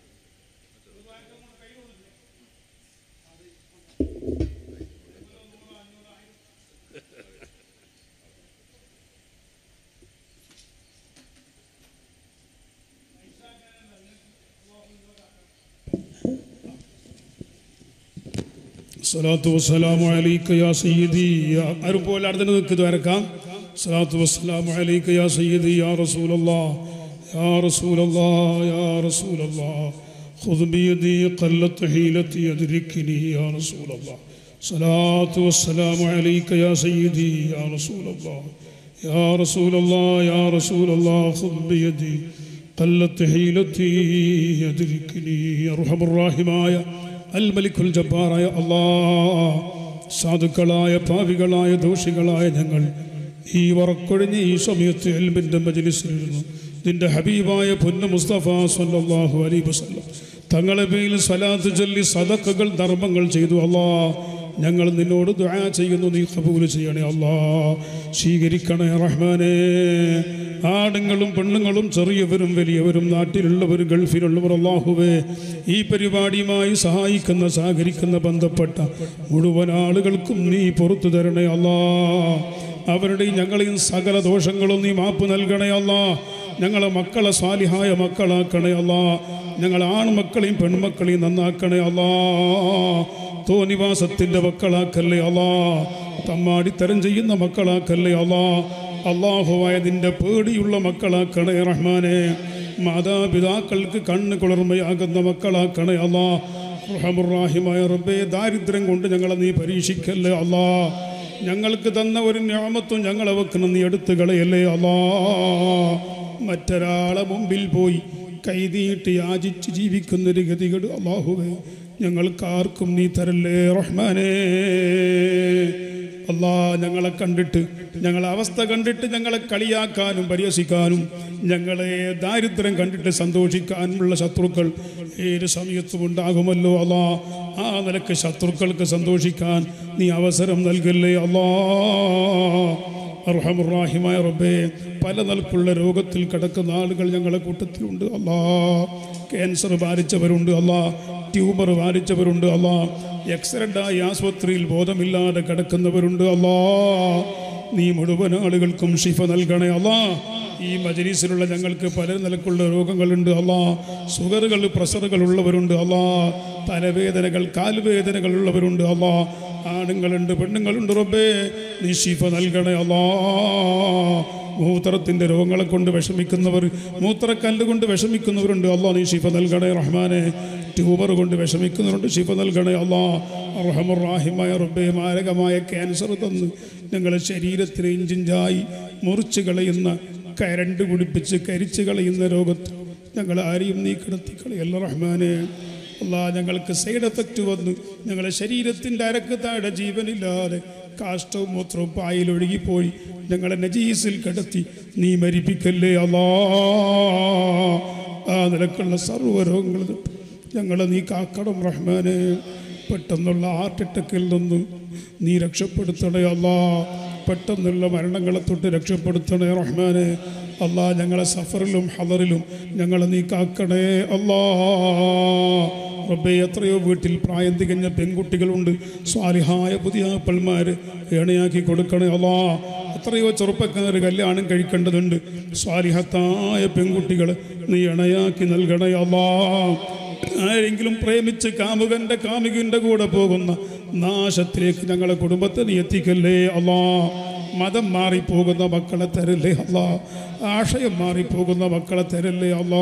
സ്വലാത്തു വസ്സലാമു അലൈക യാ സയ്യിദി യാ ആരും പോലെ അടുത്ത് നിൽക്ക് ദ്വാരക്കാം സ്വലാത്തു വസ്സലാമു അലൈക യാ സയ്യിദി യാ റസൂലല്ലാഹ് യാ റസൂലല്ലാഹ് യാ റസൂലല്ലാഹ് خذ بيدي قلت حيلتي أدركني يا رسول الله صلاة والسلام عليك يا سيدي يا رسول الله يا رسول الله يا رسول الله خذ بيدي قلت حيلتي أدركني أرحم الراحمايا അൽമലിക്കുൽ ജബ്ബാറായ അള്ളാ സാധുക്കളായ പാവികളായ ദോഷികളായ ഞങ്ങൾ ഈ വറക്കൊഴിഞ്ഞ് ഈ സമയത്ത് എൽമിൻ്റെ മജലിസിലിരുന്നു നിന്റെ ഹബീബായ പൊന്നു മുസ്തഫ സല്ലല്ലാഹു അലൈഹി വസല്ലം തങ്ങളെ പേരിൽ സലാത്ത് ചൊല്ലി സദക്കകൾ ധർമ്മങ്ങൾ ചെയ്തു അള്ളാ ഞങ്ങൾ നിന്നോട് ദുആ ചെയ്യുന്നു നീ കബൂൽ ചെയ്യണേ അല്ലാ സ്വീകരിക്കണേ റഹ്മാനേ ആണുങ്ങളും പെണ്ണുങ്ങളും ചെറിയവരും വലിയവരും നാട്ടിലുള്ളവരും ഗൾഫിലുള്ളവർ അള്ളാഹുവേ ഈ പരിപാടിയുമായി സഹായിക്കുന്ന സഹകരിക്കുന്ന ബന്ധപ്പെട്ട മുഴുവൻ ആളുകൾക്കും നീ പുറത്തു തരണേ അല്ലാ അവരുടെയും ഞങ്ങളെയും സകല ദോഷങ്ങളും നീ മാപ്പ് നൽകണേ അല്ലാ ഞങ്ങളെ മക്കളെ സ്വാലിഹായ മക്കളാക്കണേ അല്ലാ ഞങ്ങളെ ആൺമക്കളെയും പെൺമക്കളെയും നന്നാക്കണേ അല്ലാ തോന്നിവാസത്തിൻ്റെ മക്കളാക്കല്ലേ അല്ലാ തമ്മാടിത്തരം ചെയ്യുന്ന മക്കളാക്കല്ലേ അല്ലാ അള്ളാഹുവായ നിന്റെ പേടിയുള്ള മക്കളാക്കണേ റഹ്മാനെ മാതാപിതാക്കൾക്ക് കണ്ണ് കുളിർമയാകുന്ന മക്കളാക്കണേ അല്ലാ റഹമുറാഹിമായ റബ്ബേ ദാരിദ്ര്യം കൊണ്ട് ഞങ്ങളെ നീ പരീക്ഷിക്കല്ലേ അല്ലാ ഞങ്ങൾക്ക് തന്ന ഒരു ഞാമത്തും ഞങ്ങളെ വെക്കണം നീ എടുത്തു കളയല്ലേ അല്ലാ മറ്റൊരാളെ മുമ്പിൽ പോയി കൈതീട്ടി യാചിച്ച് ജീവിക്കുന്നൊരു ഗതികേട് അള്ളാഹുവേ ഞങ്ങൾക്കാർക്കും നീ തരല്ലേ റഹ്മാനേ അല്ലാ ഞങ്ങളെ കണ്ടിട്ട് ഞങ്ങളെ അവസ്ഥ കണ്ടിട്ട് ഞങ്ങളെ കളിയാക്കാനും പരിഹസിക്കാനും ഞങ്ങളെ ദാരിദ്ര്യം കണ്ടിട്ട് സന്തോഷിക്കാനുമുള്ള ശത്രുക്കൾ ഏത് സമയത്തും ഉണ്ടാകുമല്ലോ അല്ലാ ആ നിലക്ക് ശത്രുക്കൾക്ക് സന്തോഷിക്കാൻ നീ അവസരം നൽകല്ലേ അല്ലാ അർഹമുറാഹിമായ റബ്ബേ പല നിലക്കുള്ള രോഗത്തിൽ കിടക്കുന്ന ആളുകൾ ഞങ്ങളെ കൂട്ടത്തിലുണ്ട് അല്ലാ ക്യാൻസർ ബാധിച്ചവരുണ്ട് അല്ലാ ട്യൂമർ ബാധിച്ചവരുണ്ട് അല്ലാ ആയി ആശുപത്രിയിൽ ബോധമില്ലാതെ കിടക്കുന്നവരുണ്ട് അല്ലാ നീ മുഴുവൻ ആളുകൾക്കും ഷിഫ നൽകണേ അല്ലാ ഈ മജലീസിലുള്ള ഞങ്ങൾക്ക് പല നിലക്കുള്ള രോഗങ്ങളുണ്ട് അല്ലാ സുഗറുകൾ പ്രഷറുകൾ ഉള്ളവരുണ്ട് അല്ലാ തലവേദനകൾ കാൽവേദനകൾ ഉള്ളവരുണ്ട് അല്ലാ ആണുങ്ങളുണ്ട് പെണ്ണുങ്ങളുണ്ട് റബ്ബേ നീ ഷിഫ നൽകണേ അല്ലാ മൂത്രത്തിൻ്റെ രോഗങ്ങളെ കൊണ്ട് വിഷമിക്കുന്നവർ മൂത്രക്കല്ല് കൊണ്ട് വിഷമിക്കുന്നവരുണ്ട് അല്ലാ നീ ഷിഫ നൽകണേ റഹ്മാനെ ട്യൂമർ കൊണ്ട് വിഷമിക്കുന്നവരുണ്ട് ഷിഫ നൽകണേ അല്ലാ റഹമുറാഹിമായ റബ്ബേ മാരകമായ ക്യാൻസർ തന്ന് ഞങ്ങളെ ശരീരത്തിന് ഇഞ്ചിഞ്ചായി മുറിച്ച് കളയുന്ന കരണ്ട് കുടിപ്പിച്ച് കരിച്ച് കളയുന്ന രോഗത്ത് ഞങ്ങൾ ആരെയും നീ കിടത്തി കളയല്ല റഹ്മാനെ അല്ലാ ഞങ്ങൾക്ക് സൈഡ് എഫക്റ്റ് വന്ന് ഞങ്ങളെ ശരീരത്തിൻ്റെ അരക്ക് താഴെ ജീവനില്ലാതെ കാഷ്ടവും മൂത്രവും പായിലൊഴുകിപ്പോയി ഞങ്ങളെ നജീസിൽ കിടത്തി നീ മരിപ്പിക്കല്ലേ അല്ലാ ആ നിലക്കുള്ള സർവ്വരോഗങ്ങളും ഞങ്ങളെ നീ കാക്കണം റഹ്മാനെ പെട്ടെന്നുള്ള ഹാർട്ട് അറ്റാക്കിൽ നിന്ന് നീ രക്ഷപ്പെടുത്തണേ അല്ലാ പെട്ടെന്നുള്ള മരണങ്ങളെ തൊട്ട് രക്ഷപ്പെടുത്തണേ റഹ്മാനെ അല്ലാ ഞങ്ങളെ സഫറിലും ഹദറിലും ഞങ്ങളെ നീ കാക്കണേ അല്ലാ റബ്ബെ എത്രയോ വീട്ടിൽ പ്രായം തികഞ്ഞ പെൺകുട്ടികളുണ്ട് സ്വാലിഹായ പുതിയ പൽമാർ ഏണയാക്കി കൊടുക്കണേ അല്ലാ എത്രയോ ചെറുപ്പക്കാർ കല്യാണം കഴിക്കേണ്ടതുണ്ട് സ്വാലിഹത്തായ പെൺകുട്ടികൾ നീ ഇണയാക്കി നൽകണേ അല്ലാ ആരെങ്കിലും പ്രേമിച്ച് കാമുകന്റെ കാമുകന്റെ കൂടെ പോകുന്ന നാശത്തിലേക്ക് ഞങ്ങളെ കുടുംബത്തെ നീ എത്തിക്കല്ലേ അല്ലാ മതം മാറിപ്പോകുന്ന മക്കളെ തരല്ലേ അല്ലാ ആശയം മാറിപ്പോകുന്ന മക്കളെ തരല്ലേ അല്ലാ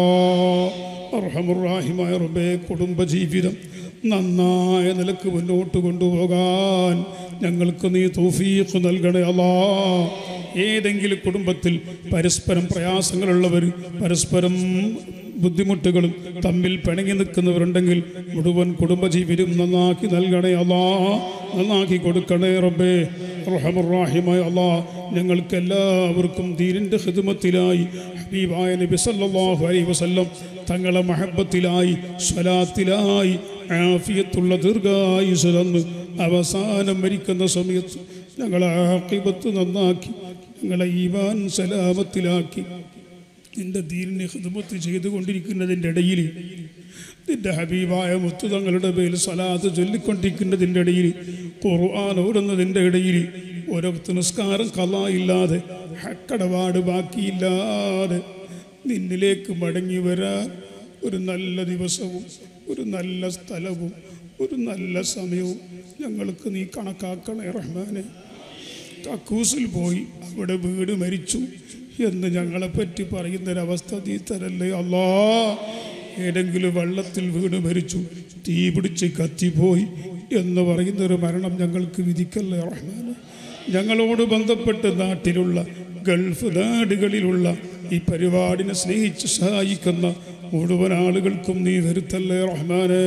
അർഹമുറാഹിമായ റബ്ബേ കുടുംബജീവിതം നന്നായ നിലക്ക് മുന്നോട്ട് കൊണ്ടുപോകാൻ ഞങ്ങൾക്ക് നീ തൗഫീഖ് നൽകണേ അല്ലാ ഏതെങ്കിലും കുടുംബത്തിൽ പരസ്പരം പ്രയാസങ്ങളുള്ളവർ പരസ്പരം ബുദ്ധിമുട്ടുകളും തമ്മിൽ പിണങ്ങി നിൽക്കുന്നവരുണ്ടെങ്കിൽ മുഴുവൻ കുടുംബജീവിതം നന്നാക്കി നൽകണേ അല്ലാ നന്നാക്കി കൊടുക്കണേ റബ്ബേ റഹമുറാഹിമായ അല്ലാ ഞങ്ങൾക്ക് എല്ലാവർക്കും ദീനിൻ്റെ ഹിദ്മത്തിലായി ഹബീബായ നബി സല്ലല്ലാഹു അലൈഹി വസല്ലം തങ്ങളെ മഹബത്തിലായി സ്വലാത്തിലായി ആഫിയത്തുള്ള ദീർഘായുസ് തന്ന് അവസാനം മരിക്കുന്ന സമയത്ത് ഞങ്ങളെ ആക്കിബത്ത് നന്നാക്കി ഞങ്ങളെ ഈമാൻ സലാമത്തിലാക്കി നിന്റെ ദീനിനെ ഹിദ്മത്ത് ചെയ്തുകൊണ്ടിരിക്കുന്നതിൻ്റെ ഇടയിൽ നിന്റെ ഹബീബായ മുത്തു തങ്ങളുടെ പേരിൽ സലാത്ത് ചൊല്ലിക്കൊണ്ടിരിക്കുന്നതിൻ്റെ ഇടയിൽ ഖുർആൻ ഓടുന്നതിൻ്റെ ഇടയിൽ ഓരോരുത്തർ നിസ്കാരം കലായില്ലാതെ ഹക്കടപാട് ബാക്കിയില്ലാതെ നിന്നിലേക്ക് മടങ്ങി വരാൻ ഒരു നല്ല ദിവസവും ഒരു നല്ല സ്ഥലവും ഒരു നല്ല സമയവും ഞങ്ങൾക്ക് നീ കണക്കാക്കണേ റഹ്മാനെ കക്കൂസിൽ പോയി അവിടെ വീട് മരിച്ചു എന്ന് ഞങ്ങളെപ്പറ്റി പറയുന്നൊരവസ്ഥ നീ തരല്ലേ അല്ലാ ഏതെങ്കിലും വെള്ളത്തിൽ വീണ് മരിച്ചു തീ പിടിച്ച് കത്തിപ്പോയി എന്ന് പറയുന്നൊരു മരണം ഞങ്ങൾക്ക് വിധിക്കല്ലേ റഹ്മാനെ ഞങ്ങളോട് ബന്ധപ്പെട്ട് നാട്ടിലുള്ള ഗൾഫ് നാടുകളിലുള്ള ഈ പരിപാടിനെ സ്നേഹിച്ച് സഹായിക്കുന്ന മുഴുവൻ ആളുകൾക്കും നീ വരുത്തല്ലേ റഹ്മാനേ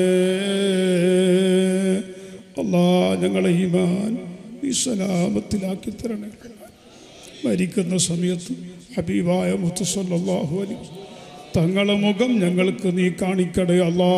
അല്ലാ ഞങ്ങളെ ഈമാൻ നീ സലാമത്തിലാക്കി തരണേ മരിക്കുന്ന സമയത്ത് ഹബീബായ മുത്തുസല്ലാഹു അലി തങ്ങളെ മുഖം ഞങ്ങൾക്ക് നീ കാണിക്കടേ അല്ലാ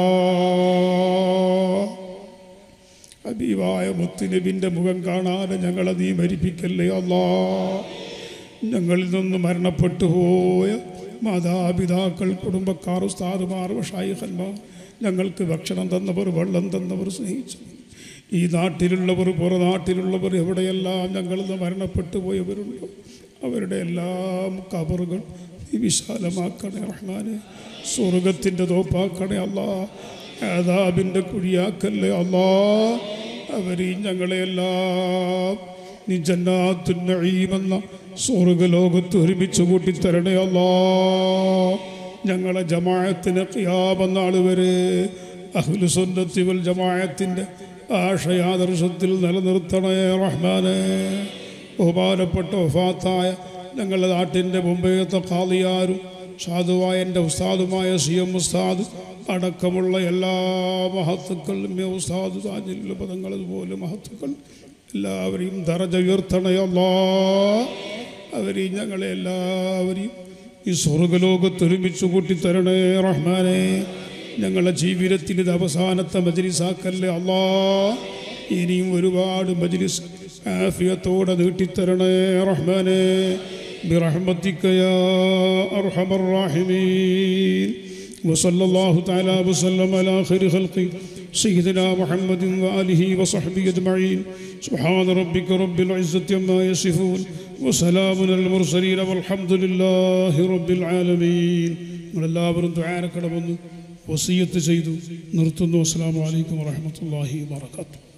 ഹബീബായ മുത്തുനബിൻ്റെ മുഖം കാണാതെ ഞങ്ങളെ നീ മരിപ്പിക്കല്ലേ അല്ലാ ഞങ്ങളിൽ നിന്ന് മരണപ്പെട്ടു പോയ മാതാപിതാക്കൾ കുടുംബക്കാർ ഉസ്താദുമാർ ഷായിഖന്മാർ ഞങ്ങൾക്ക് ഭക്ഷണം തന്നവർ വെള്ളം തന്നവർ സ്നേഹിച്ചു ഈ നാട്ടിലുള്ളവർ പുറനാട്ടിലുള്ളവർ എവിടെയെല്ലാം ഞങ്ങളിൽ നിന്ന് മരണപ്പെട്ടു പോയവരുണ്ടോ അവരുടെ എല്ലാം കബറുകൾ നീ വിശാലമാക്കണേ റഹ്മാനെ സ്വർഗത്തിൻ്റെ തോപ്പാക്കണേ അല്ലാ ആദാബിൻ്റെ കുഴിയാക്കല്ലേ അല്ലാ അവരെയും ഞങ്ങളെയെല്ലാം നീ ജന്നാത്തുന്നീമെന്ന സ്വർഗലോകത്ത് ഒരുമിച്ച് കൂട്ടിത്തരണേ അല്ലാ ഞങ്ങളെ ജമാഅത്തിന് ഖിയാമെന്നാൾ വരെ അഹ്ലുസുന്നത്തി വൽ ജമാഅത്തിൻ്റെ ആശയാദർശത്തിൽ നിലനിർത്തണേ റഹ്മാനെ ബഹുമാനപ്പെട്ട വഫാത്തായ ഞങ്ങളുടെ നാട്ടിൻ്റെ മുമ്പേത്തെ ഖാദിയാരും സാധുവായ എൻ്റെ ഉസ്താദുമായ സി എം ഉസ്താദ് അടക്കമുള്ള എല്ലാ മഹത്തുക്കളും മേ ഉസ്താദ് താജിലുള്ള പദങ്ങൾ അതുപോലെ മഹത്തുക്കൾ എല്ലാവരെയും ദറജ ഉയർത്തണയല്ലാ അവരെയും ഞങ്ങളെ എല്ലാവരെയും ഈ സ്വർഗലോകത്ത് ഒരുമിച്ച് കൂട്ടിത്തരണേ റഹ്മാനെ ഞങ്ങളുടെ ജീവിതത്തിൽ ഇത് അവസാനത്തെ മജ്ലിസാക്കല്ലേ അല്ലാ ഇനിയും ഒരുപാട് മജ്ലിസ് ആഫിയത്തോടെ നീട്ടിത്തരണേ റഹ്മാനെ برحمتك يا أرحم الراحمين وصلى الله تعالى وسلم على خير خلقه سيدنا محمد وآله وصحبه أجمعين سبحان ربك رب العزة عما يصفون وسلام على المرسلين والحمد لله رب العالمين നമ്മളെല്ലാവരും ദ്വാരക്കണമെന്ന് വസീയത്ത് ചെയ്തു നിർത്തുന്നു അസ്സാം വലൈക്കും വാഹമത്തല്ലാഹി വാത്തു